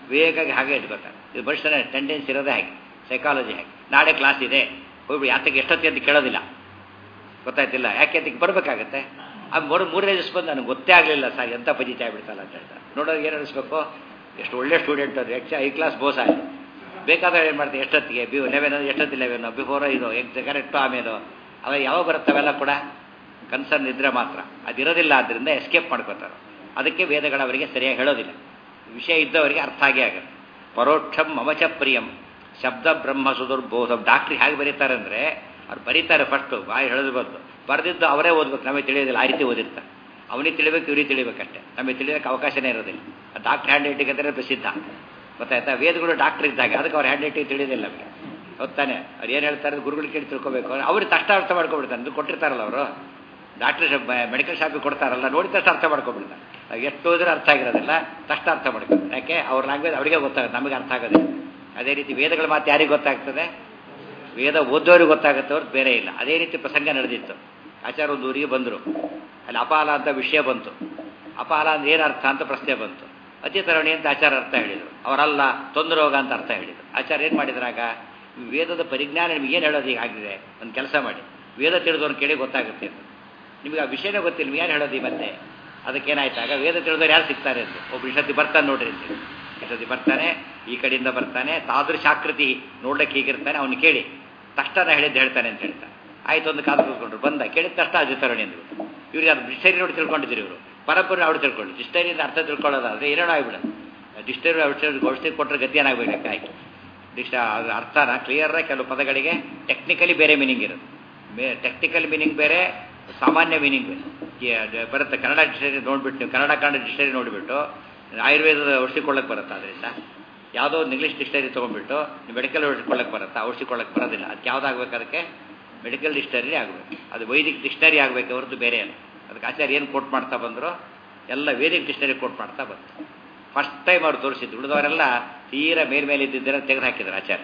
ವೇಗಾಗಿ ಹಾಗೆ ಇಟ್ಕೋತಾರೆ ಇದು ಮನುಷ್ಯನ ಟೆಂಡೆನ್ಸಿ ಇರೋದೇ ಹಾಗೆ ಸೈಕಾಲಜಿ ಹಾಗೆ ನಾಳೆ ಕ್ಲಾಸ್ ಇದೆ ಹೋಗ್ಬಿಡಿ ಯಾತಕ್ಕೆ ಎಷ್ಟೊತ್ತಿ ಅಂತ ಕೇಳೋದಿಲ್ಲ ಗೊತ್ತಾಯ್ತಿಲ್ಲ ಯಾಕೆ ಅಂತ ಬರಬೇಕಾಗತ್ತೆ ಆ ಮೂರು ಮೂರನೇ ದಿವಸ ಬಂದು ನನಗೆ ಗೊತ್ತೇ ಆಗಲಿಲ್ಲ ಸರ್ ಎಂಥ ಪಜಿತಿ ಆಗ್ಬಿಡ್ತಲ್ಲ ಅಂತ ಹೇಳ್ತಾರೆ ನೋಡೋದು ಏನು ಅನಿಸ್ಬೇಕು ಎಷ್ಟು ಒಳ್ಳೆ ಸ್ಟೂಡೆಂಟ್ ಅದು ಎಕ್ಚ ಐ ಕ್ಲಾಸ್ ಬೋಸ್ ಆಯಿತು ಬೇಕಾದ್ರೆ ಏನು ಮಾಡ್ತೀವಿ ಎಷ್ಟೊತ್ತಿಗೆ ಬಿ ಲೆವೆನ್ ಎಷ್ಟೊತ್ತಿ ಲೆವೆನ್ ಬಿಫೋರ್ ಇದು ಎಕ್ಸ್ ಕರೆಕ್ಟು ಆಮೇಲೆ ಅವ ಯಾವಾಗ ಬರುತ್ತವೆಲ್ಲ ಕೂಡ ಕನ್ಸರ್ನ್ ಇದ್ರೆ ಮಾತ್ರ ಅದಿರೋದಿಲ್ಲ ಆದ್ದರಿಂದ ಎಸ್ಕೇಪ್ ಮಾಡ್ಕೋತಾರೆ ಅದಕ್ಕೆ ವೇದಗಳವರಿಗೆ ಸರಿಯಾಗಿ ಹೇಳೋದಿಲ್ಲ ವಿಷಯ ಇದ್ದವರಿಗೆ ಅರ್ಥ ಆಗೇ ಆಗುತ್ತೆ ಪರೋಕ್ಷಂ ಮಮಚ ಪ್ರಿಯಂ ಶಬ್ದ ಬ್ರಹ್ಮ ಸುದುರ್ಬೋಧ ಡಾಕ್ಟ್ರಿ ಹೇಗೆ ಬರೀತಾರೆ ಅಂದರೆ ಅವ್ರು ಬರೀತಾರೆ ಫಸ್ಟು ಬಾಯಿ ಹೇಳೋದು ಬಂದು ಬರೆದಿದ್ದು ಅವರೇ ಓದ್ಬೇಕು ನಮಗೆ ತಿಳಿಯೋದಿಲ್ಲ ಆ ರೀತಿ ಓದಿರ್ತಾರೆ ಅವನಿಗೆ ತಿಳಿಬೇಕು ಇವ್ರಿಗೆ ತಿಳಿಬೇಕಷ್ಟೇ ನಮಗೆ ತಿಳಿಯೋಕ್ಕೆ ಅವಕಾಶನೇ ಇರೋದಿಲ್ಲ ಡಾಕ್ಟರ್ ಹ್ಯಾಂಡ್ ರೈಟಿಂಗ್ ಅಂದರೆ ಪ್ರಸಿದ್ಧ ಗೊತ್ತಾಯ್ತಾ ವೇದಗಳು ಡಾಕ್ಟರ್ ಇದ್ದಾಗ ಅದಕ್ಕೆ ಅವ್ರ ಹ್ಯಾಂಡ್ ರೈಟಿಂಗ್ ತಿಳಿಯೋದಿಲ್ಲ ನಮಗೆ ಗೊತ್ತಾನೆ ಅವ್ರು ಏನು ಹೇಳ್ತಾರೆ ಗುರುಗಳು ಕೇಳಿ ತಿಳ್ಕೊಬೇಕು ಅವ್ರಿಗೆ ತಕ್ಷಣ ಅರ್ಥ ಮಾಡ್ಕೊಬಿಡ್ತಾರೆ ಅದು ಕೊಟ್ಟಿರ್ತಾರಲ್ಲ ಅವರು ಡಾಕ್ಟರ್ ಮೆಡಿಕಲ್ ಶಾಪಿಗೆ ಕೊಡ್ತಾರಲ್ಲ ನೋಡಿ ತಕ್ಷಣ ಅರ್ಥ ಮಾಡ್ಕೊಬಿಡ್ತಾರೆ ನಾವು ಎಷ್ಟು ಹೋದ್ರೆ ಅರ್ಥ ಆಗಿರೋದಿಲ್ಲ ತಕ್ಷಣ ಅರ್ಥ ಮಾಡ್ಕೊತಾರೆ ಯಾಕೆ ಅವ್ರ ಲ್ಯಾಂಗ್ವೇಜ್ ಅವರಿಗೆ ಗೊತ್ತಾಗುತ್ತೆ ನಮಗೆ ಅರ್ಥ ಆಗೋದಿಲ್ಲ ಅದೇ ರೀತಿ ವೇದಗಳ ಮಾತು ಯಾರಿಗೆ ಗೊತ್ತಾಗ್ತದೆ ವೇದ ಓದೋರಿಗೆ ಗೊತ್ತಾಗುತ್ತೆ ಅವ್ರು ಬೇರೆ ಇಲ್ಲ ಅದೇ ರೀತಿ ಪ್ರಸಂಗ ನಡೆದಿತ್ತು ಆಚಾರ ಒಂದು ಊರಿಗೆ ಬಂದರು ಅಲ್ಲಿ ಅಪಾಲ ಅಂತ ವಿಷಯ ಬಂತು ಅಪಾಲ ಅಂದ್ರೆ ಏನು ಅರ್ಥ ಅಂತ ಪ್ರಶ್ನೆ ಬಂತು ಅತಿ ತರಣಿ ಅಂತ ಆಚಾರ ಅರ್ಥ ಹೇಳಿದರು ಅವರಲ್ಲ ತೊಂದರೋಗ ಅಂತ ಅರ್ಥ ಹೇಳಿದರು ಆಚಾರ ಏನು ಮಾಡಿದ್ರಾಗ ವೇದದ ಪರಿಜ್ಞಾನ ನಿಮ್ಗೆ ಏನು ಹೇಳೋದು ಈಗ ಆಗಿದೆ ಒಂದು ಕೆಲಸ ಮಾಡಿ ವೇದ ತಿಳಿದವ್ರು ಕೇಳಿ ಗೊತ್ತಾಗುತ್ತೆ ಅಂತ ನಿಮಗೆ ಆ ವಿಷಯನೇ ಗೊತ್ತಿಲ್ಲ ಏನು ಹೇಳೋದು ಈ ಮತ್ತೆ ಅದಕ್ಕೇನಾಯ್ತಾಗ ವೇದ ತಿಳಿದವ್ರು ಯಾರು ಸಿಗ್ತಾರೆ ಅಂತ ಒಬ್ಬ ಇಷ್ಟೊತ್ತಿ ಬರ್ತಾನೆ ನೋಡ್ರಿ ಅಂತ ಇಷ್ಟೊತ್ತಿ ಬರ್ತಾನೆ ಈ ಕಡೆಯಿಂದ ಬರ್ತಾನೆ ತಾದೃಶಾಕೃತಿ ನೋಡ್ಲಿಕ್ಕೆ ಹೀಗಿರ್ತಾನೆ ಅವ್ನು ಕೇಳಿ ತಕ್ಷಣ ಹೇಳಿದ್ದು ಹೇಳ್ತಾನೆ ಅಂತ ಹೇಳ್ತಾನೆ ಆಯ್ತು ಒಂದು ಕಾದು ಕೂತ್ಕೊಂಡ್ರು ಬಂದ ಕೇಳಿದ ತಕ್ಷಣ ಅಜಿತರಣಿ ಅಂದ್ರು ಇವ್ರಿಗೆ ಅದು ಡಿಸ್ಟರಿ ನೋಡಿ ತಿಳ್ಕೊಂಡಿದ್ರು ಇವರು ಪರಪುರ ಅವ್ರು ತಿಳ್ಕೊಂಡು ಡಿಸ್ಟರಿಯಿಂದ ಅರ್ಥ ತಿಳ್ಕೊಳ್ಳೋದಾದ್ರೆ ಏನೇನೋ ಆಗ್ಬಿಡೋದು ಡಿಸ್ಟರಿ ಔಷಧಿ ಔಷಧಿ ಕೊಟ್ಟರೆ ಗತಿ ಏನಾಗಬೇಕು ಆಯ್ತು ಡಿಸ್ಟ ಅದ್ರ ಅರ್ಥನ ಕ್ಲಿಯರಾಗಿ ಕೆಲವು ಪದಗಳಿಗೆ ಟೆಕ್ನಿಕಲಿ ಬೇರೆ ಮೀನಿಂಗ್ ಇರುತ್ತೆ ಮೇ ಟೆಕ್ನಿಕಲ್ ಮೀನಿಂಗ್ ಬೇರೆ ಸಾಮಾನ್ಯ ಮೀನಿಂಗ್ ಬೇರೆ ಬರುತ್ತೆ ಕನ್ನಡ ಡಿಕ್ಷನರಿ ನೋಡಿಬಿಟ್ಟು ನೀವು ಕನ್ನಡ ಕನ್ನಡ ಡಿಕ್ಷನರಿ ನೋಡಿಬಿಟ್ಟು ಆಯುರ್ವೇದದ ಔಷಧಿ ಕೊಳ್ಳಕ್ಕೆ ಬರುತ್ತೆ ಅದರಿಂದ ಯಾವುದೋ ಒಂದು ಇಂಗ್ಲೀಷ್ ಡಿಕ್ಷನರಿ ತೊಗೊಂಡ್ಬಿಟ್ಟು ನೀವು ಮೆಡಿಕಲ್ ಔಷಧಿ ಕೊಳ್ಳಕ್ಕೆ ಬರುತ್ತಾ ಔಷಧಿ ಕೊಳ್ಳಕ್ಕೆ ಬರೋದಿಲ್ಲ ಅದಕ್ಕೆ ಯಾವುದಾಗಬೇಕು ಅದಕ್ಕೆ ಮೆಡಿಕಲ್ ಡಿಕ್ಷನರಿ ಆಗಬೇಕು ಅದು ವೈದಿಕ್ ಡಿಕ್ಷನರಿ ಆಗಬೇಕು ಹೊರತು ಬೇರೆ ಅಲ್ಲ ಅದಕ್ಕೆ ಆಚಾರ್ಯ ಏನು ಕೋಟ್ ಮಾಡ್ತಾ ಬಂದರು ಎಲ್ಲ ವೇದಿಕ್ ಡಿಕ್ಷನರಿ ಕೋಟ್ ಮಾಡ್ತಾ ಬಂತು ಫಸ್ಟ್ ಟೈಮ್ ಅವ್ರು ತೋರಿಸಿದ್ದು ಉಳಿದವರೆಲ್ಲ ತೀರಾ ಮೇಲ್ಮೇಲೆ ಇದ್ದಿದ್ದರ ತೆಗೆದು ಹಾಕಿದ್ರು ಆಚಾರ್ಯ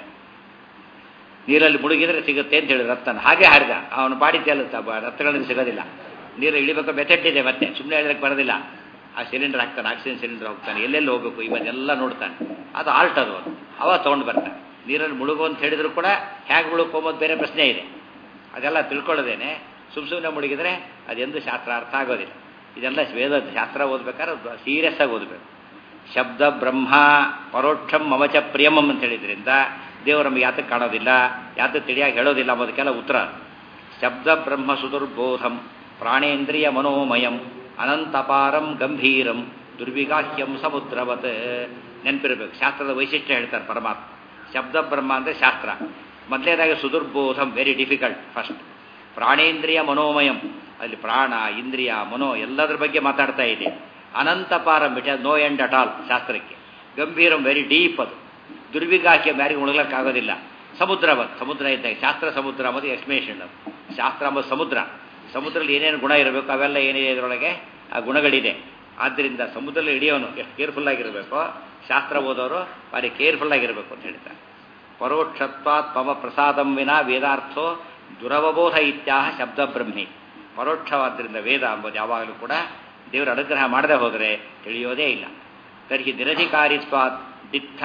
ನೀರಲ್ಲಿ ಮುಳುಗಿದ್ರೆ ಸಿಗುತ್ತೆ ಅಂತ ಹೇಳಿದ್ರು ರತ್ನ ಹಾಗೆ ಹಾರಿದ ಅವನು ಬಾಡಿ ತೇಲುತ್ತ ರತ್ನಗಳಿಗೆ ಸಿಗೋದಿಲ್ಲ ನೀರು ಇಳಿಬೇಕು ಮೆಥಡ್ ಇದೆ ಮತ್ತೆ ಸುಮ್ಮನೆ ಹೇಳಿದ್ರೆ ಬರೋದಿಲ್ಲ ಆ ಸಿಲಿಂಡರ್ ಹಾಕ್ತಾನೆ ಆಕ್ಸಿಜನ್ ಸಿಲಿಂಡರ್ ಹೋಗ್ತಾನೆ ಎಲ್ಲೆಲ್ಲಿ ಹೋಗಬೇಕು ಇವನ್ನೆಲ್ಲ ನೋಡ್ತಾನೆ ಅದು ಆಲ್ಟ್ ಅದು ಅವ ತೊಗೊಂಡು ಬರ್ತಾನೆ ನೀರಲ್ಲಿ ಮುಳುಗು ಅಂತ ಹೇಳಿದ್ರು ಕೂಡ ಹೇಗೆ ಮುಳುಗ್ಕೊಂಬೋದು ಬೇರೆ ಪ್ರಶ್ನೆ ಇದೆ ಅದೆಲ್ಲ ತಿಳ್ಕೊಳ್ಳೋದೇನೆ ಸುಮ್ಮ ಸುಮ್ಮನೆ ಮುಳುಗಿದ್ರೆ ಅದೆಂದು ಶಾಸ್ತ್ರ ಅರ್ಥ ಆಗೋದಿಲ್ಲ ಇದೆಲ್ಲ ವೇದ ಶಾಸ್ತ್ರ ಓದ್ಬೇಕಾದ್ರೆ ಸೀರಿಯಸ್ ಆಗಿ ಓದಬೇಕು ಶಬ್ದ ಬ್ರಹ್ಮ ಪರೋಕ್ಷಂ ಮಮಚ ಪ್ರಿಯಮಂ ಅಂತ ಹೇಳಿದ್ರಿಂದ ದೇವರು ನಮಗೆ ಯಾತಕ್ಕೆ ಕಾಣೋದಿಲ್ಲ ಯಾತಕ್ಕೆ ತಿಳಿಯಾಗಿ ಹೇಳೋದಿಲ್ಲ ಅನ್ನೋದಕ್ಕೆಲ್ಲ ಉತ್ತರ ಶಬ್ದ ಬ್ರಹ್ಮ ಸುದುರ್ಬೋಧಂ ಪ್ರಾಣೇಂದ್ರಿಯ ಮನೋಮಯಂ ಅನಂತಪಾರಂ ಗಂಭೀರಂ ದುರ್ವಿಗಾಹ್ಯಂ ಸಮುದ್ರವತ್ ನೆನಪಿರಬೇಕು ಶಾಸ್ತ್ರದ ವೈಶಿಷ್ಟ್ಯ ಹೇಳ್ತಾರೆ ಪರಮಾತ್ಮ ಶಬ್ದ ಬ್ರಹ್ಮ ಅಂದರೆ ಶಾಸ್ತ್ರ ಮೊದಲನೇದಾಗಿ ಸುದುರ್ಬೋಧಂ ವೆರಿ ಡಿಫಿಕಲ್ಟ್ ಫಸ್ಟ್ ಪ್ರಾಣೇಂದ್ರಿಯ ಮನೋಮಯಂ ಅಲ್ಲಿ ಪ್ರಾಣ ಇಂದ್ರಿಯ ಮನೋ ಎಲ್ಲದರ ಬಗ್ಗೆ ಮಾತಾಡ್ತಾ ಇದೆ ಅನಂತಪಾರಂ it has no end at all ಶಾಸ್ತ್ರಕ್ಕೆ ಗಂಭೀರಂ ವೆರಿ ಡೀಪ್ ಅದು ದುರ್ವಿಗಾಹ್ಯ ಯಾರಿಗೂ ಮುಳುಗಕ್ಕಾಗೋದಿಲ್ಲ ಸಮುದ್ರವತ್ ಸಮುದ್ರ ಇದ್ದಾಗ ಶಾಸ್ತ್ರ ಸಮುದ್ರ ಅನ್ನೋದು ಎಕ್ಸ್ಪ್ಲೇಷನ್ ಅದು ಶಾಸ್ತ್ರ ಅಂಬೋದು ಸಮುದ್ರ ಸಮುದ್ರದಲ್ಲಿ ಏನೇನು ಗುಣ ಇರಬೇಕು ಅವೆಲ್ಲ ಏನಿದೆ ಇದರೊಳಗೆ ಆ ಗುಣಗಳಿದೆ ಆದ್ದರಿಂದ ಸಮುದ್ರದಲ್ಲಿ ಹಿಡಿಯೋನು ಎಷ್ಟು ಕೇರ್ಫುಲ್ ಆಗಿರಬೇಕೋ ಶಾಸ್ತ್ರ ಓದೋರು ಭಾರಿ ಕೇರ್ಫುಲ್ ಆಗಿರಬೇಕು ಅಂತ ಹೇಳ್ತಾರೆ ಪರೋಕ್ಷತ್ವಾತ್ ಮಮ ಪ್ರಸಾದಂ ವಿನ ವೇದಾರ್ಥೋ ದುರವಬೋಧ ಇತ್ಯಾಹ ಶಬ್ದ ಬ್ರಹ್ಮಿ ಪರೋಕ್ಷವಾದ್ದರಿಂದ ವೇದ ಅಂಬೋದು ಯಾವಾಗಲೂ ಕೂಡ ದೇವರ ಅನುಗ್ರಹ ಮಾಡದೆ ಹೋದರೆ ತಿಳಿಯೋದೇ ಇಲ್ಲ ತರ್ಹಿ ನಿರಧಿಕಾರಿತ್ವಾತ್ ದಿತ್ಥ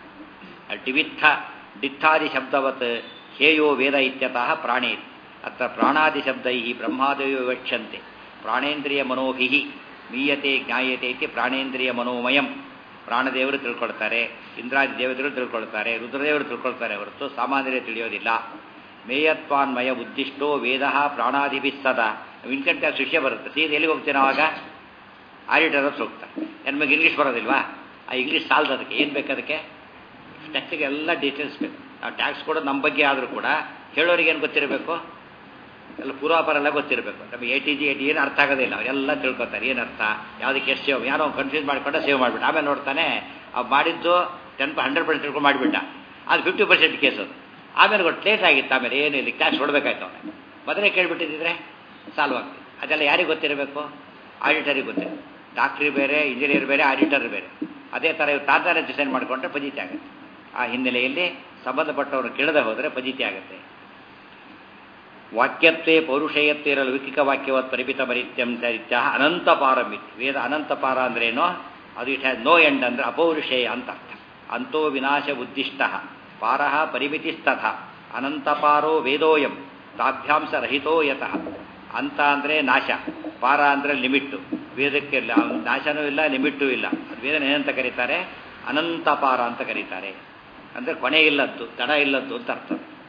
ಟಿವಿತ್ಥ ಡಿತ್ಥಾದಿ ಶಬ್ದವತ್ ಹೇಯೋ ವೇದ ಇತ್ಯತಃ ಪ್ರಾಣೇ ಅತ್ರ ಪ್ರಾಣಾದಿ ಶಬ್ದೈ ಬ್ರಹ್ಮಾದಯೋ ವಿವಕ್ಷಂತೆ ಪ್ರಾಣೇಂದ್ರಿಯ ಮನೋಭಿ ಮೀಯತೆ ಜ್ಞಾಯತೆ ಇತಿ ಪ್ರಾಣೇಂದ್ರಿಯ ಮನೋಮಯಂ ಪ್ರಾಣದೇವರು ತಿಳ್ಕೊಳ್ತಾರೆ ಇಂದ್ರಾದಿ ದೇವತೆಗಳು ತಿಳ್ಕೊಳ್ತಾರೆ ರುದ್ರದೇವರು ತಿಳ್ಕೊಳ್ತಾರೆ ಹೊರತು ಸಾಮಾನ್ಯರೇ ತಿಳಿಯೋದಿಲ್ಲ ಮೇಯತ್ವಾನ್ಮಯ ಉದ್ದಿಷ್ಟೋ ವೇದ ಪ್ರಾಣಾದಿಭಿಸ್ತದ ಇನ್ಕಮ್ ಟ್ಯಾಕ್ಸ್ ವಿಷಯ ಬರುತ್ತೆ ಸೀದಾ ಎಲ್ಲಿಗೆ ಹೋಗ್ತೀವಿ ನಾವಾಗ ಆಡಿಟರ್ ಹತ್ರ ಹೋಗ್ತಾರೆ ನಮಗೆ ಇಂಗ್ಲೀಷ್ ಬರೋದಿಲ್ವಾ ಆ ಇಂಗ್ಲೀಷ್ ಸಾಲದು ಅದಕ್ಕೆ ಏನು ಬೇಕು ಅದಕ್ಕೆ ಟ್ಯಾಕ್ಸಿಗೆ ಎಲ್ಲ ಡೀಟೇಲ್ಸ್ ಬೇಕು ನಾವು ಟ್ಯಾಕ್ಸ್ ಕೊಡೋದು ನಮ್ಮ ಬಗ್ಗೆ ಆದರೂ ಕೂಡ ಹೇಳೋರಿಗೆ ಏನು ಗೊತ್ತಿರಬೇಕು ಎಲ್ಲ ಪೂರ್ವಾಪರ ಎಲ್ಲ ಗೊತ್ತಿರಬೇಕು ನಮಗೆ A T G A T ಏನು ಅರ್ಥ ಆಗೋದಿಲ್ಲ ಅವರೆಲ್ಲ ತಿಳ್ಕೊತಾರೆ ಏನು ಅರ್ಥ ಯಾವುದಕ್ಕೆ ಎಷ್ಟು ಸೇವ್ ಯಾರೋ ಕನ್ಫ್ಯೂಸ್ ಮಾಡಿಕೊಂಡು ಸೇವ್ ಮಾಡಿಬಿಟ್ಟು ಆಮೇಲೆ ನೋಡ್ತಾನೆ ಅವು ಮಾಡಿದ್ದು ಟೆನ್ ಹಂಡ್ರೆಡ್ ಪರ್ಸೆಂಟ್ ತಿಳ್ಕೊಂಡು ಮಾಡಿಬಿಟ್ಟ ಅದು ಫಿಫ್ಟಿ ಪರ್ಸೆಂಟ್ ಕೇಸ್ ಅದು ಆಮೇಲೆ ಗೊತ್ತು ಲೇಟ್ ಆಗಿತ್ತು ಆಮೇಲೆ ಏನು ಇಲ್ಲಿ ಕ್ಯಾಶ್ ಹೊಡಬೇಕಾಯ್ತು ಅವನಿಗೆ ಮೊದಲೇ ಕೇಳಿಬಿಟ್ಟಿದ್ರೆ ಸಾಲ್ವ್ ಆಗ್ತದೆ ಅದೆಲ್ಲ ಯಾರಿಗೆ ಗೊತ್ತಿರಬೇಕು ಆಡಿಟರಿಗೆ ಗೊತ್ತಿರಬೇಕು ಡಾಕ್ಟ್ರಿ ಬೇರೆ ಇಂಜಿನಿಯರ್ ಬೇರೆ ಆಡಿಟರ್ ಬೇರೆ ಅದೇ ಥರ ಇವ್ರು ತಾತಾರ ಡಿಸೈನ್ ಮಾಡಿಕೊಂಡ್ರೆ ಪಜಿತಿ ಆಗುತ್ತೆ ಆ ಹಿನ್ನೆಲೆಯಲ್ಲಿ ಸಂಬಂಧಪಟ್ಟವರು ಕೇಳದೆ ಹೋದರೆ ಪಜಿತಿ ಆಗುತ್ತೆ ವಾಕ್ಯತ್ವೇ ಪೌರುಷೇಯತ್ವೇ ಇರಲು ವಿಕಿಕ ವಾಕ್ಯವತ್ ಪರಿಮಿತ ಪರಿತ್ಯಂ ಇತ್ಯ ಅನಂತ ಪಾರಮಿತಿ ವೇದ ಅನಂತ ಪಾರ ಅಂದ್ರೇನೋ ಅದು ಇಟ್ ಹ್ಯಾಸ್ ನೋ ಎಂಡ್ ಅಂದ್ರೆ ಅಪೌರುಷೇಯ ಅಂತ ಅರ್ಥ ಅಂತೋ ವಿನಾಶ ಉದ್ದಿಷ್ಟ ಪಾರಃ ಪರಿಮಿತಿಸ್ತಥ ಅನಂತಪಾರೋ ವೇದೋಯಂ ತಾಭ್ಯಾಂಸ ರಹಿತೋ ಯತಃ ಅಂತ ಅಂದರೆ ನಾಶ ಪಾರ ಅಂದರೆ ಲಿಮಿಟ್ಟು ವೇದಕ್ಕೆ ಲ- ನಾಶನೂ ಇಲ್ಲ ಲಿಮಿಟ್ಟೂ ಇಲ್ಲ ಅದು ವೇದನ ಏನಂತ ಕರೀತಾರೆ ಅನಂತಪಾರ ಅಂತ ಕರೀತಾರೆ ಅಂದರೆ ಕೊನೆ ಇಲ್ಲದ್ದು ತಡ ಇಲ್ಲದ್ದು ಅಂತ ಅರ್ಥ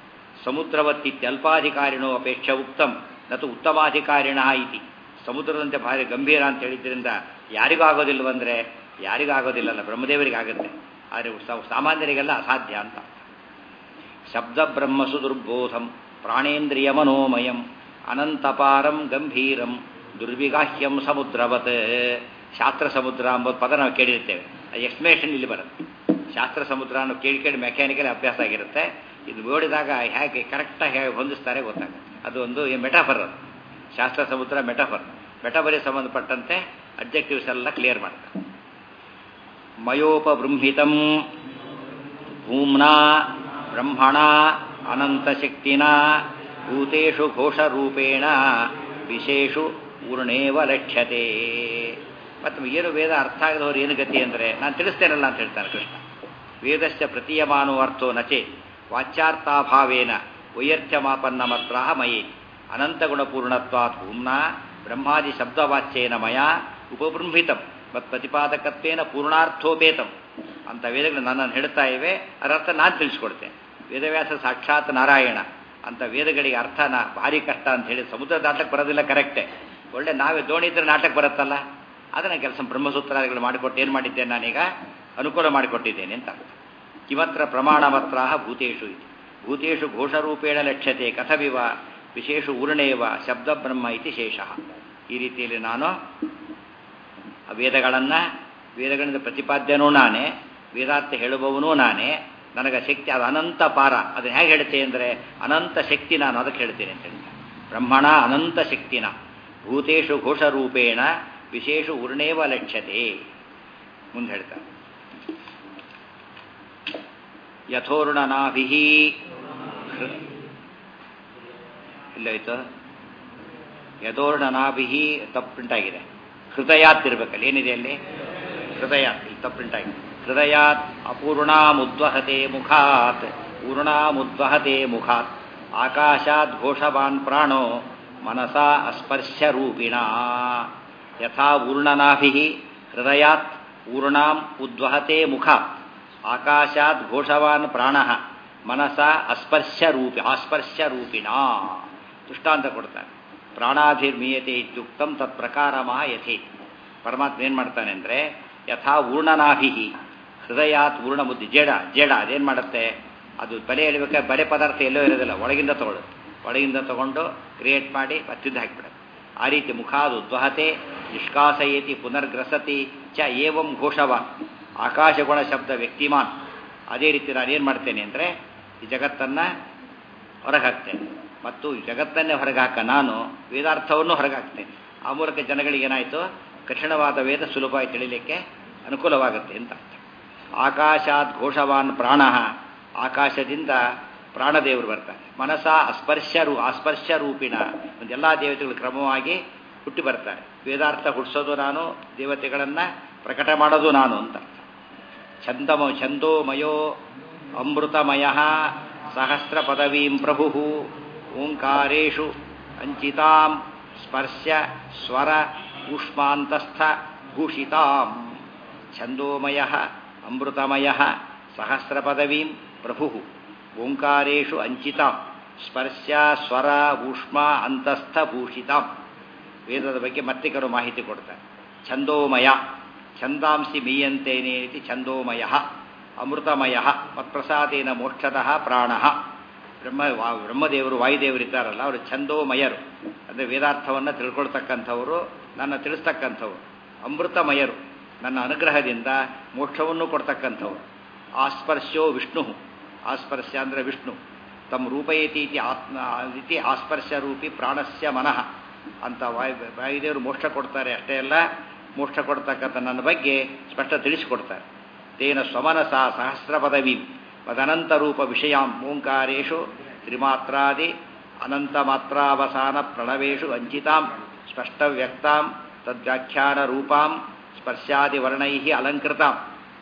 ಸಮುದ್ರವತ್ತಿತ್ಯಲ್ಪಾಧಿಕಾರಿಣೋ ಅಪೇಕ್ಷ ಉಕ್ತಂ ನತು ಉತ್ತಮಾಧಿಕಾರಿಣ ಇತಿ ಸಮುದ್ರದಂತೆ ಭಾರಿ ಗಂಭೀರ ಅಂತ ಹೇಳಿದ್ರಿಂದ ಯಾರಿಗೂ ಆಗೋದಿಲ್ವಂದ್ರೆ ಯಾರಿಗೂ ಆಗೋದಿಲ್ಲಲ್ಲ ಬ್ರಹ್ಮದೇವರಿಗೆ ಆಗುತ್ತೆ ಆದರೆ ಸ- ಸಾಮಾನ್ಯರಿಗೆಲ್ಲ ಅಸಾಧ್ಯ ಅಂತ ಶಬ್ದ ಬ್ರಹ್ಮಸು ದುರ್ಬೋಧಂ ಪ್ರಾಣೇಂದ್ರಿಯ ಮನೋಮಯಂ ಅನಂತಪಾರಂ ಗಂಭೀರಂ ದುರ್ವಿಗಾಹ್ಯಂ ಸಮುದ್ರವತ್ ಶಾಸ್ತ್ರ ಸಮುದ್ರ ಎಂಬುದು ಪದ ನಾವು ಕೇಳಿರ್ತೇವೆ ಎಕ್ಸ್ಪ್ಲೇಷನ್ ಇಲ್ಲಿ ಬರುತ್ತೆ ಶಾಸ್ತ್ರ ಸಮುದ್ರ ಅನ್ನೋ ಕೇಳಿ ಕೇಳಿ ಮೆಕ್ಯಾನಿಕಲ್ ಅಭ್ಯಾಸ ಆಗಿರುತ್ತೆ ಇದು ನೋಡಿದಾಗ ಹೇಗೆ ಕರೆಕ್ಟಾಗಿ ಹೇಗೆ ಹೊಂದಿಸ್ತಾರೆ ಗೊತ್ತಾಗುತ್ತೆ ಅದು ಒಂದು ಮೆಟಾಫರ್ ಅದು ಶಾಸ್ತ್ರ ಸಮುದ್ರ ಮೆಟಾಫರ್ ಮೆಟಾಫರಿಗೆ ಸಂಬಂಧಪಟ್ಟಂತೆ ಅಬ್ಜೆಕ್ಟಿವ್ಸ್ ಎಲ್ಲ ಕ್ಲಿಯರ್ ಮಾಡ್ತಾರೆ ಮಯೋಪಬೃಂಹಿತಂ ಭೂಮ್ನಾ ಬ್ರಹ್ಮಣ ಅನಂತಶಕ್ತಿನ ಭೂತೇಷು ಘೋಷರೂಪೇಣ ವಿಶೇಷು ಊರ್ಣೇವ ಲಕ್ಷ್ಯತೆ ಮತ್ತು ಏನು ವೇದ ಅರ್ಥ ಆಗದವ್ರು ಏನು ಗತಿ ಅಂದರೆ ನಾನು ತಿಳಿಸ್ತೇನಲ್ಲ ಅಂತ ಹೇಳ್ತಾನೆ ಕೃಷ್ಣ ವೇದಶ್ಚ ಪ್ರತೀಯಮಾನೋ ಅರ್ಥೋ ನಚೆ ವಾಚ್ಯಾರ್ಥಾಭಾವೇನ ವೈಯರ್ಥ್ಯಮಾಪನ್ನ ಮಾತ್ರ ಮಯೇ ಅನಂತಗುಣಪೂರ್ಣತ್ವಾತ್ ಭೂಮ್ನಾ ಬ್ರಹ್ಮಾದಿ ಶಬ್ದವಾಚ್ಯೇನ ಮಯ ಉಪಬೃಂಹಿತಂ ಮತ್ ಪ್ರತಿಪಾದಕತ್ವೇನ ಪೂರ್ಣಾರ್ಥೋಪೇತಂ ಅಂತ ವೇದಗಳು ನನ್ನನ್ನು ಹೇಳ್ತಾ ಇವೆ ಅದರ ಅರ್ಥ ನಾನು ತಿಳಿಸ್ಕೊಡ್ತೇನೆ ವೇದವ್ಯಾಸ ಸಾಕ್ಷಾತ್ ನಾರಾಯಣ ಅಂತ ವೇದಗಳಿಗೆ ಅರ್ಥನ ಭಾರಿ ಕಷ್ಟ ಅಂತ ಹೇಳಿ ಸಮುದ್ರ ದಾಟಕ್ಕೆ ಬರೋದಿಲ್ಲ ಕರೆಕ್ಟೇ ಒಳ್ಳೆ ನಾವೇ ದೋಣಿ ಇದ್ರೆ ನಾಟಕ ಬರುತ್ತಲ್ಲ ಅದನ್ನ ಕೆಲಸ ಬ್ರಹ್ಮಸೂತ್ರಾದಿಗಳು ಮಾಡಿಕೊಟ್ಟು ಏನು ಮಾಡಿದ್ದೇನೆ ನಾನೀಗ ಅನುಕೂಲ ಮಾಡಿಕೊಟ್ಟಿದ್ದೇನೆ ಅಂತ ಅರ್ಥ ಕಿಮತ್ರ ಪ್ರಮಾಣಮತ್ರ ಭೂತೇಶು ಇತಿ ಭೂತೇಶು ಘೋಷರೂಪೇಣ ಲಕ್ಷ್ಯತೆ ಕಥವಿವ ವಿಶೇಷ ಊರ್ಣೇವ ಶಬ್ದ ಬ್ರಹ್ಮ ಇತಿ ಶೇಷ ಈ ರೀತಿಯಲ್ಲಿ ನಾನು ಆ ವೇದಗಳನ್ನು ವೇದಗಳಿಂದ ಪ್ರತಿಪಾದ್ಯನೂ ನಾನೇ ವೇದಾರ್ಥ ಹೇಳುವವನೂ ನಾನೇ ನನಗೆ ಶಕ್ತಿ ಅದು ಅನಂತ ಪಾರ ಅದನ್ನು ಹೇಗೆ ಹೇಳ್ತೆ ಅಂದರೆ ಅನಂತ ಶಕ್ತಿ ನಾನು ಅದಕ್ಕೆ ಹೇಳ್ತೇನೆ ಅಂತ ಹೇಳ್ತಾರೆ ಬ್ರಹ್ಮಣ ಅನಂತ ಶಕ್ತಿನ ಭೂತೇಶು ಘೋಷರೂಪೇಣ ವಿಶೇಷ ಊರ್ಣೇವ ಲಕ್ಷ್ಯತೆ ಮುಂದೆ ಹೇಳ್ತಾರೆ ಯಥೋರ್ಣನಾಭಿ ಇಲ್ಲಾಯ್ತು ಯಥೋರ್ಣನಾಭಿ ತಪ್ಪು ಪ್ರಿಂಟಾಗಿದೆ ಹೃದಯಾತ್ ಇರಬೇಕಲ್ಲ ಏನಿದೆ ಅಲ್ಲಿ ಹೃದಯಾತ್ ಇಲ್ಲಿ ತಪ್ಪು ಪ್ರಿಂಟಾಗಿದೆ ಹೃದಯಾತ್ ಅಪೂರ್ಣಾಮುದ್ವಹತೆ ಮುಖಾತ್ ಪೂರ್ಣಾಮುದ್ವಹತೆ ಮುಖಾತ್ ಆಕಾಶಾತ್ ಘೋಷವಾನ್ ಪ್ರಾಣೋ ಮನಸಾ ಅಸ್ಪರ್ಶ ರೂಪಿಣ ಯಥಾ ಊರ್ಣನಾಭಿ ಹೃದಯಾತ್ ಊರ್ಣಾಂ ಉದ್ವಹತೆ ಮುಖಾತ್ ಆಕಾಶಾತ್ ಘೋಷವಾನ್ ಪ್ರಾಣ ಮನಸ ಅಸ್ಪರ್ಶ ರೂಪಿ ಆಸ್ಪರ್ಶ ರೂಪಿಣ ದೃಷ್ಟಾಂತ ಕೊಡ್ತಾರೆ ಪ್ರಾಣಾಭಿರ್ಮೀಯತೆ ಇತ್ಯುಕ್ತಂ ತತ್ ಪ್ರಕಾರಮಃ ಯಥೇ ಪರಮಾತ್ಮ ಏನು ಮಾಡ್ತಾನೆ ಅಂದರೆ ಯಥಾ ಊರ್ಣನಾಭಿ ಹೃದಯಾತ್ ಊರ್ಣ ಬುದ್ಧಿ ಜೇಡ ಜೇಡ ಅದೇನು ಮಾಡುತ್ತೆ ಅದು ಬಲೆ ಎಳಿಬೇಕಾದ್ರೆ ಬಲೆ ಪದಾರ್ಥ ಎಲ್ಲೋ ಇರೋದಿಲ್ಲ ಒಳಗಿಂದ ತಗೊಳ್ಳುತ್ತೆ ಒಳಗಿಂದ ತಗೊಂಡು ಕ್ರಿಯೇಟ್ ಮಾಡಿ ಮತ್ತಿದ್ದು ಹಾಕಿಬಿಡುತ್ತೆ ಆ ರೀತಿ ಮುಖಾದು ಉದ್ವಹತೆ ನಿಷ್ಕಾಸಯತಿ ಪುನರ್ಗ್ರಸತಿ ಚ ಏವಂ ಘೋಷವಾನ್ ಆಕಾಶಗುಣ ಶಬ್ದ ವ್ಯಕ್ತಿಮಾನ್ ಅದೇ ರೀತಿ ನಾನೇನು ಮಾಡ್ತೇನೆ ಅಂದರೆ ಈ ಜಗತ್ತನ್ನು ಹೊರಗೆ ಹಾಕ್ತೇನೆ ಮತ್ತು ಈ ಜಗತ್ತನ್ನೇ ಹೊರಗೆ ಹಾಕ ನಾನು ವೇದಾರ್ಥವನ್ನು ಹೊರಗೆ ಹಾಕ್ತೇನೆ ಆ ಮೂಲಕ ಜನಗಳಿಗೆ ಏನಾಯಿತು ಕಠಿಣವಾದ ವೇದ ಸುಲಭವಾಗಿ ತಿಳಿಲಿಕ್ಕೆ ಅನುಕೂಲವಾಗುತ್ತೆ ಅಂತ ಅರ್ಥ ಆಕಾಶಾತ್ ಘೋಷವಾನ್ ಪ್ರಾಣ ಆಕಾಶದಿಂದ ಪ್ರಾಣದೇವರು ಬರ್ತಾರೆ ಮನಸ ಅಸ್ಪರ್ಶ ರೂ ಅಸ್ಪರ್ಶ ರೂಪಿಣ ಎಲ್ಲ ದೇವತೆಗಳು ಕ್ರಮವಾಗಿ ಹುಟ್ಟಿ ಬರ್ತಾರೆ ವೇದಾರ್ಥ ಹುಟ್ಟಿಸೋದು ನಾನು ದೇವತೆಗಳನ್ನು ಪ್ರಕಟ ಮಾಡೋದು ನಾನು ಅಂತ ಅರ್ಥ ಛಂದಮ ಛಂದೋಮಯೋ ಅಮೃತಮಯ ಸಹಸ್ರ ಪದವೀಂ ಪ್ರಭು ಓಂಕಾರೇಶು ಅಂಚಿತಾಂ ಸ್ಪರ್ಶ ಸ್ವರ ಊಷ್ಮಾಂತಸ್ಥ ಭೂಷಿತಾಂ ಛಂದೋಮಯ ಅಮೃತಮಯ ಸಹಸ್ರ ಪದವೀಂ ಪ್ರಭು ಓಂಕಾರೇಶು ಅಂಚಿತಾಂ ಸ್ಪರ್ಶ ಸ್ವರ ಊಷ್ಮ ಅಂತಸ್ಥ ಭೂಷಿತಾಂ ವೇದದ ಬಗ್ಗೆ ಮತ್ತೆ ಕೆಲವು ಮಾಹಿತಿ ಕೊಡ್ತಾರೆ ಛಂದೋಮಯ ಛಂದಾಂಸಿ ಮೀಯಂತೇನೆ ರೀತಿ ಛಂದೋಮಯ ಅಮೃತಮಯ ಮತ್ಪ್ರಸಾದೇನ ಮೋಕ್ಷತಃ ಪ್ರಾಣ ಬ್ರಹ್ಮ ವಾ- ಬ್ರಹ್ಮದೇವರು ವಾಯುದೇವರು ಇದ್ದಾರಲ್ಲ ಅವರು ಛಂದೋಮಯರು ಅಂದರೆ ವೇದಾರ್ಥವನ್ನು ತಿಳ್ಕೊಳ್ತಕ್ಕಂಥವರು ನನ್ನ ತಿಳಿಸ್ತಕ್ಕಂಥವ್ರು ಅಮೃತಮಯರು ನನ್ನ ಅನುಗ್ರಹದಿಂದ ಮೋಕ್ಷವನ್ನು ಕೊಡ್ತಕ್ಕಂಥವ್ರು ಆಸ್ಪರ್ಶೋ ವಿಷ್ಣು ಆಸ್ಪರ್ಶ ಅಂದರೆ ವಿಷ್ಣು ತಮ್ಮ ರೂಪಯತಿ ಇತಿ ಆತ್ಮ ಇತಿ ಆಸ್ಪರ್ಶ ರೂಪಿ ಪ್ರಾಣಸ್ಯ ಮನಃ ಅಂತ ವಾಯು ವಾಯುದೇವರು ಮೋಕ್ಷ ಕೊಡ್ತಾರೆ ಅಷ್ಟೇ ಅಲ್ಲ ಮೋಕ್ಷ ಕೊಡ್ತಕ್ಕಂಥ ನನ್ನ ಬಗ್ಗೆ ಸ್ಪಷ್ಟ ತಿಳಿಸಿಕೊಡ್ತಾರೆ ತೇನ ಸ್ವಮನಸ ಸಹಸ್ರ ಪದವಿ ಮದನಂತ ರೂಪ ವಿಷಯಾಂ ಓಂಕಾರೇಶು ತ್ರಿಮಾತ್ರಾದಿ ಅನಂತ ಮಾತ್ರಾವಸಾನ ಪ್ರಣವೇಶು ಅಂಚಿತಾಂ ಸ್ಪಷ್ಟ ವ್ಯಕ್ತಾಂ ತದ್ವ್ಯಾಖ್ಯಾನ ರೂಪಾಂ ಸ್ಪರ್ಶಾದಿ ವರ್ಣೈ ಅಲಂಕೃತಾಂ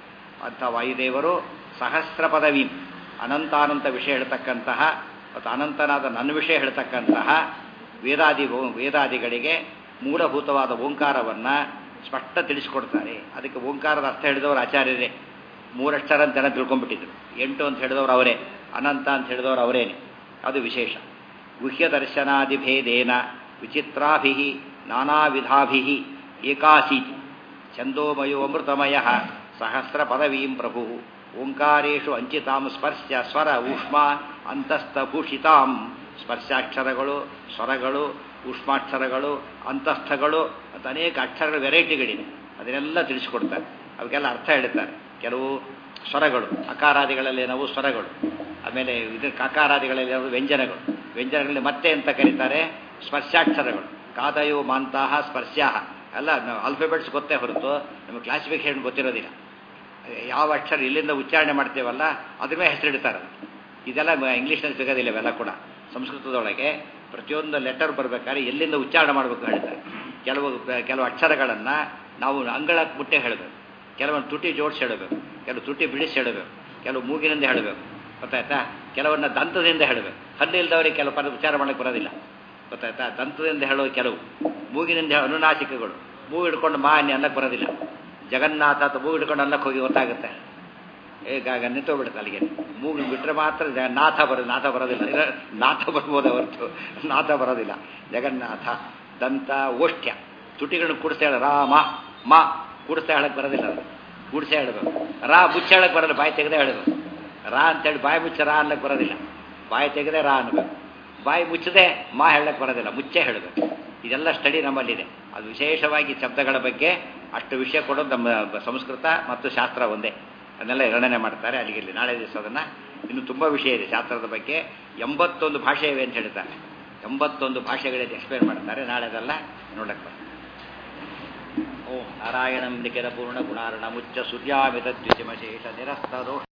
ಅಂಥ ವಾಯುದೇವರು ಸಹಸ್ರ ಪದವಿ ಅನಂತಾನಂತ ವಿಷಯ ಹೇಳ್ತಕ್ಕಂತಹ ಮತ್ತು ಅನಂತನಾದ ನನ್ನ ವಿಷಯ ಹೇಳ್ತಕ್ಕಂತಹ ವೇದಾದಿ ವೇದಾದಿಗಳಿಗೆ ಮೂಲಭೂತವಾದ ಓಂಕಾರವನ್ನು ಸ್ಪಷ್ಟ ತಿಳಿಸ್ಕೊಡ್ತಾರೆ ಅದಕ್ಕೆ ಓಂಕಾರದ ಅರ್ಥ ಹೇಳಿದವರು ಆಚಾರ್ಯರೇ ಮೂರಕ್ಷರ ಅಂತ ಜನ ತಿಳ್ಕೊಂಡ್ಬಿಟ್ಟಿದ್ರು ಎಂಟು ಅಂತ ಹೇಳಿದವರು ಅವರೇ ಅನಂತ ಅಂತ ಹೇಳಿದವರು ಅವರೇನೆ ಅದು ವಿಶೇಷ ಗುಹ್ಯ ದರ್ಶನಾದಿಭೇದೇನ ವಿಚಿತ್ರಾಭಿ ನಾನಾ ವಿಧಾಭಿ ಏಕಾಸೀತಿ ಛಂದೋಮಯೋ ಅಮೃತಮಯ ಸಹಸ್ರ ಪದವೀಂ ಪ್ರಭು ಓಂಕಾರೇಶು ಅಂಚಿತಾಂ ಸ್ಪರ್ಶ ಸ್ವರ ಊಷ್ಮ ಅಂತಸ್ಥಭೂಷಿತಾಂ ಸ್ಪರ್ಶಾಕ್ಷರಗಳು ಸ್ವರಗಳು ಊಷ್ಮಾಕ್ಷರಗಳು ಅಂತಸ್ಥಗಳು ಮತ್ತು ಅನೇಕ ಅಕ್ಷರಗಳ ವೆರೈಟಿಗಳಿವೆ ಅದನ್ನೆಲ್ಲ ತಿಳಿಸಿಕೊಡ್ತಾರೆ ಅವಕ್ಕೆಲ್ಲ ಅರ್ಥ ಹೇಳ್ತಾರೆ ಕೆಲವು ಸ್ವರಗಳು ಅಕಾರಾದಿಗಳಲ್ಲಿ ನಾವು ಸ್ವರಗಳು ಆಮೇಲೆ ಇದು ಕಕಾರಾದಿಗಳಲ್ಲಿ ನಾವು ವ್ಯಂಜನಗಳು ವ್ಯಂಜನಗಳಲ್ಲಿ ಮತ್ತೆ ಅಂತ ಕರೀತಾರೆ ಸ್ಪರ್ಶಾಕ್ಷರಗಳು ಕಾದಯೋ ಮಾಂತಹ ಸ್ಪರ್ಶ್ಯಾಹ ಅಲ್ಲ ನಾವು ಆಲ್ಫಾಬೆಟ್ಸ್ ಗೊತ್ತೇ ಹೊರತು ನಮಗೆ ಕ್ಲಾಸಿಫಿಕೇಶನ್ ಗೊತ್ತಿರೋದಿಲ್ಲ ಯಾವ ಅಕ್ಷರ ಇಲ್ಲಿಂದ ಉಚ್ಚಾರಣೆ ಮಾಡ್ತೇವಲ್ಲ ಅದ್ರ ಮೇಲೆ ಹೆಸರಿಡ್ತಾರೆ ಇದೆಲ್ಲ ಇಂಗ್ಲೀಷ್ನಲ್ಲಿ ಸಿಗೋದಿಲ್ಲ ಇವೆಲ್ಲ ಕೂಡ ಸಂಸ್ಕೃತದೊಳಗೆ ಪ್ರತಿಯೊಂದು ಲೆಟರ್ ಬರಬೇಕಾದ್ರೆ ಎಲ್ಲಿಂದ ಉಚ್ಚಾರಣೆ ಮಾಡಬೇಕು ಹೇಳ್ತಾರೆ ಕೆಲವು ಕೆಲವು ಅಕ್ಷರಗಳನ್ನು ನಾವು ಅಂಗಳ ಮುಟ್ಟೆ ಹೇಳಬೇಕು ಕೆಲವೊಂದು ತುಟಿ ಜೋಡಿಸಿ ಹೇಳಬೇಕು ಕೆಲವು ತುಟಿ ಬಿಡಿಸಿ ಹೇಳಬೇಕು ಕೆಲವು ಮೂಗಿನಿಂದ ಹೇಳಬೇಕು ಗೊತ್ತಾಯ್ತಾ ಕೆಲವನ್ನ ದಂತದಿಂದ ಹೇಳಬೇಕು ಹಲ್ಲು ಇಲ್ದವರಿಗೆ ಕೆಲವು ಪದ ಉಚ್ಚಾರ ಮಾಡಕ್ಕೆ ಬರೋದಿಲ್ಲ ಗೊತ್ತಾಯ್ತಾ ದಂತದಿಂದ ಹೇಳೋ ಕೆಲವು ಮೂಗಿನಿಂದ ಹೇಳೋ ಅನುನಾಸಿಕಗಳು ಮೂಗು ಹಿಡ್ಕೊಂಡು ಮಾ ಅನ್ನಿ ಅನ್ನಕ್ಕೆ ಬರೋದಿಲ್ಲ ಜಗನ್ನಾಥ ಅಂತ ಮೂಗು ಹಿಡ್ಕೊಂಡು ಅನ್ನಕ್ಕೆ ಹೋಗಿ ಗೊತ್ತಾಗುತ್ತೆ ಈಗ ನಿಂತೋಗ್ಬಿಡುತ್ತೆ ಅಲ್ಲಿಗೆ ಮೂಗು ಬಿಟ್ಟರೆ ಮಾತ್ರ ಜ ನಾಥ ಬರೋದು ನಾಥ ಬರೋದಿಲ್ಲ ಇಲ್ಲ ನಾಥ ಬರ್ಬೋದು ಹೊರತು ನಾಥ ಬರೋದಿಲ್ಲ ಜಗನ್ನಾಥ ದಂತ ಓಷ್ಠ್ಯ ತುಟಿಗಳನ್ನ ಕೂಡಿಸ್ತಾ ಹೇಳ ರಾಮ ಮ ಕೂಡಿಸ್ತಾ ಹೇಳಕ್ಕೆ ಬರೋದಿಲ್ಲ ಅದು ಕೂಡಿಸೇ ಹೇಳಬೇಕು ರಾ ಮುಚ್ಚ ಹೇಳಕ್ಕೆ ಬರೋಲ್ಲ ಬಾಯಿ ತೆಗೆದೇ ಹೇಳಬೇಕು ರಾ ಅಂತೇಳಿ ಬಾಯಿ ಮುಚ್ಚ ರಾ ಅನ್ನಕ್ಕೆ ಬರೋದಿಲ್ಲ ಬಾಯಿ ತೆಗೆದೇ ರಾ ಅನ್ಬೇಕು ಬಾಯಿ ಮುಚ್ಚದೆ ಮಾ ಹೇಳಕ್ಕೆ ಬರೋದಿಲ್ಲ ಮುಚ್ಚೆ ಹೇಳಬೇಕು ಇದೆಲ್ಲ ಸ್ಟಡಿ ನಮ್ಮಲ್ಲಿದೆ ಅದು ವಿಶೇಷವಾಗಿ ಶಬ್ದಗಳ ಬಗ್ಗೆ ಅಷ್ಟು ವಿಷಯ ಕೊಡೋದು ನಮ್ಮ ಸಂಸ್ಕೃತ ಮತ್ತು ಶಾಸ್ತ್ರ ಒಂದೇ ಅದನ್ನೆಲ್ಲ ವರ್ಣನೆ ಮಾಡ್ತಾರೆ ಅಲ್ಲಿಗೆ ಇಲ್ಲಿ ನಾಳೆ ದಿವಸ ಅದನ್ನು ಇನ್ನು ತುಂಬ ವಿಷಯ ಇದೆ ಶಾಸ್ತ್ರದ ಬಗ್ಗೆ ಎಂಬತ್ತೊಂದು ಭಾಷೆ ಇವೆ ಅಂತ ಹೇಳ್ತಾರೆ ಎಂಬತ್ತೊಂದು ಭಾಷೆಗಳಿದೆ ಎಕ್ಸ್ಪ್ಲೇನ್ ಮಾಡ್ತಾರೆ ನಾಳೆ ಅದೆಲ್ಲ ನೋಡಕ್ಕೆ ಓಂ ನಾರಾಯಣಂ ನಿಖಿಲ ಪೂರ್ಣ ಗುಣಾರ್ಣ ಮುಚ್ಚ ಸೂರ್ಯಾಮಿತ ದ್ವಿತಿಮಶೇಷ ನಿರಸ್ತ ದೋಷ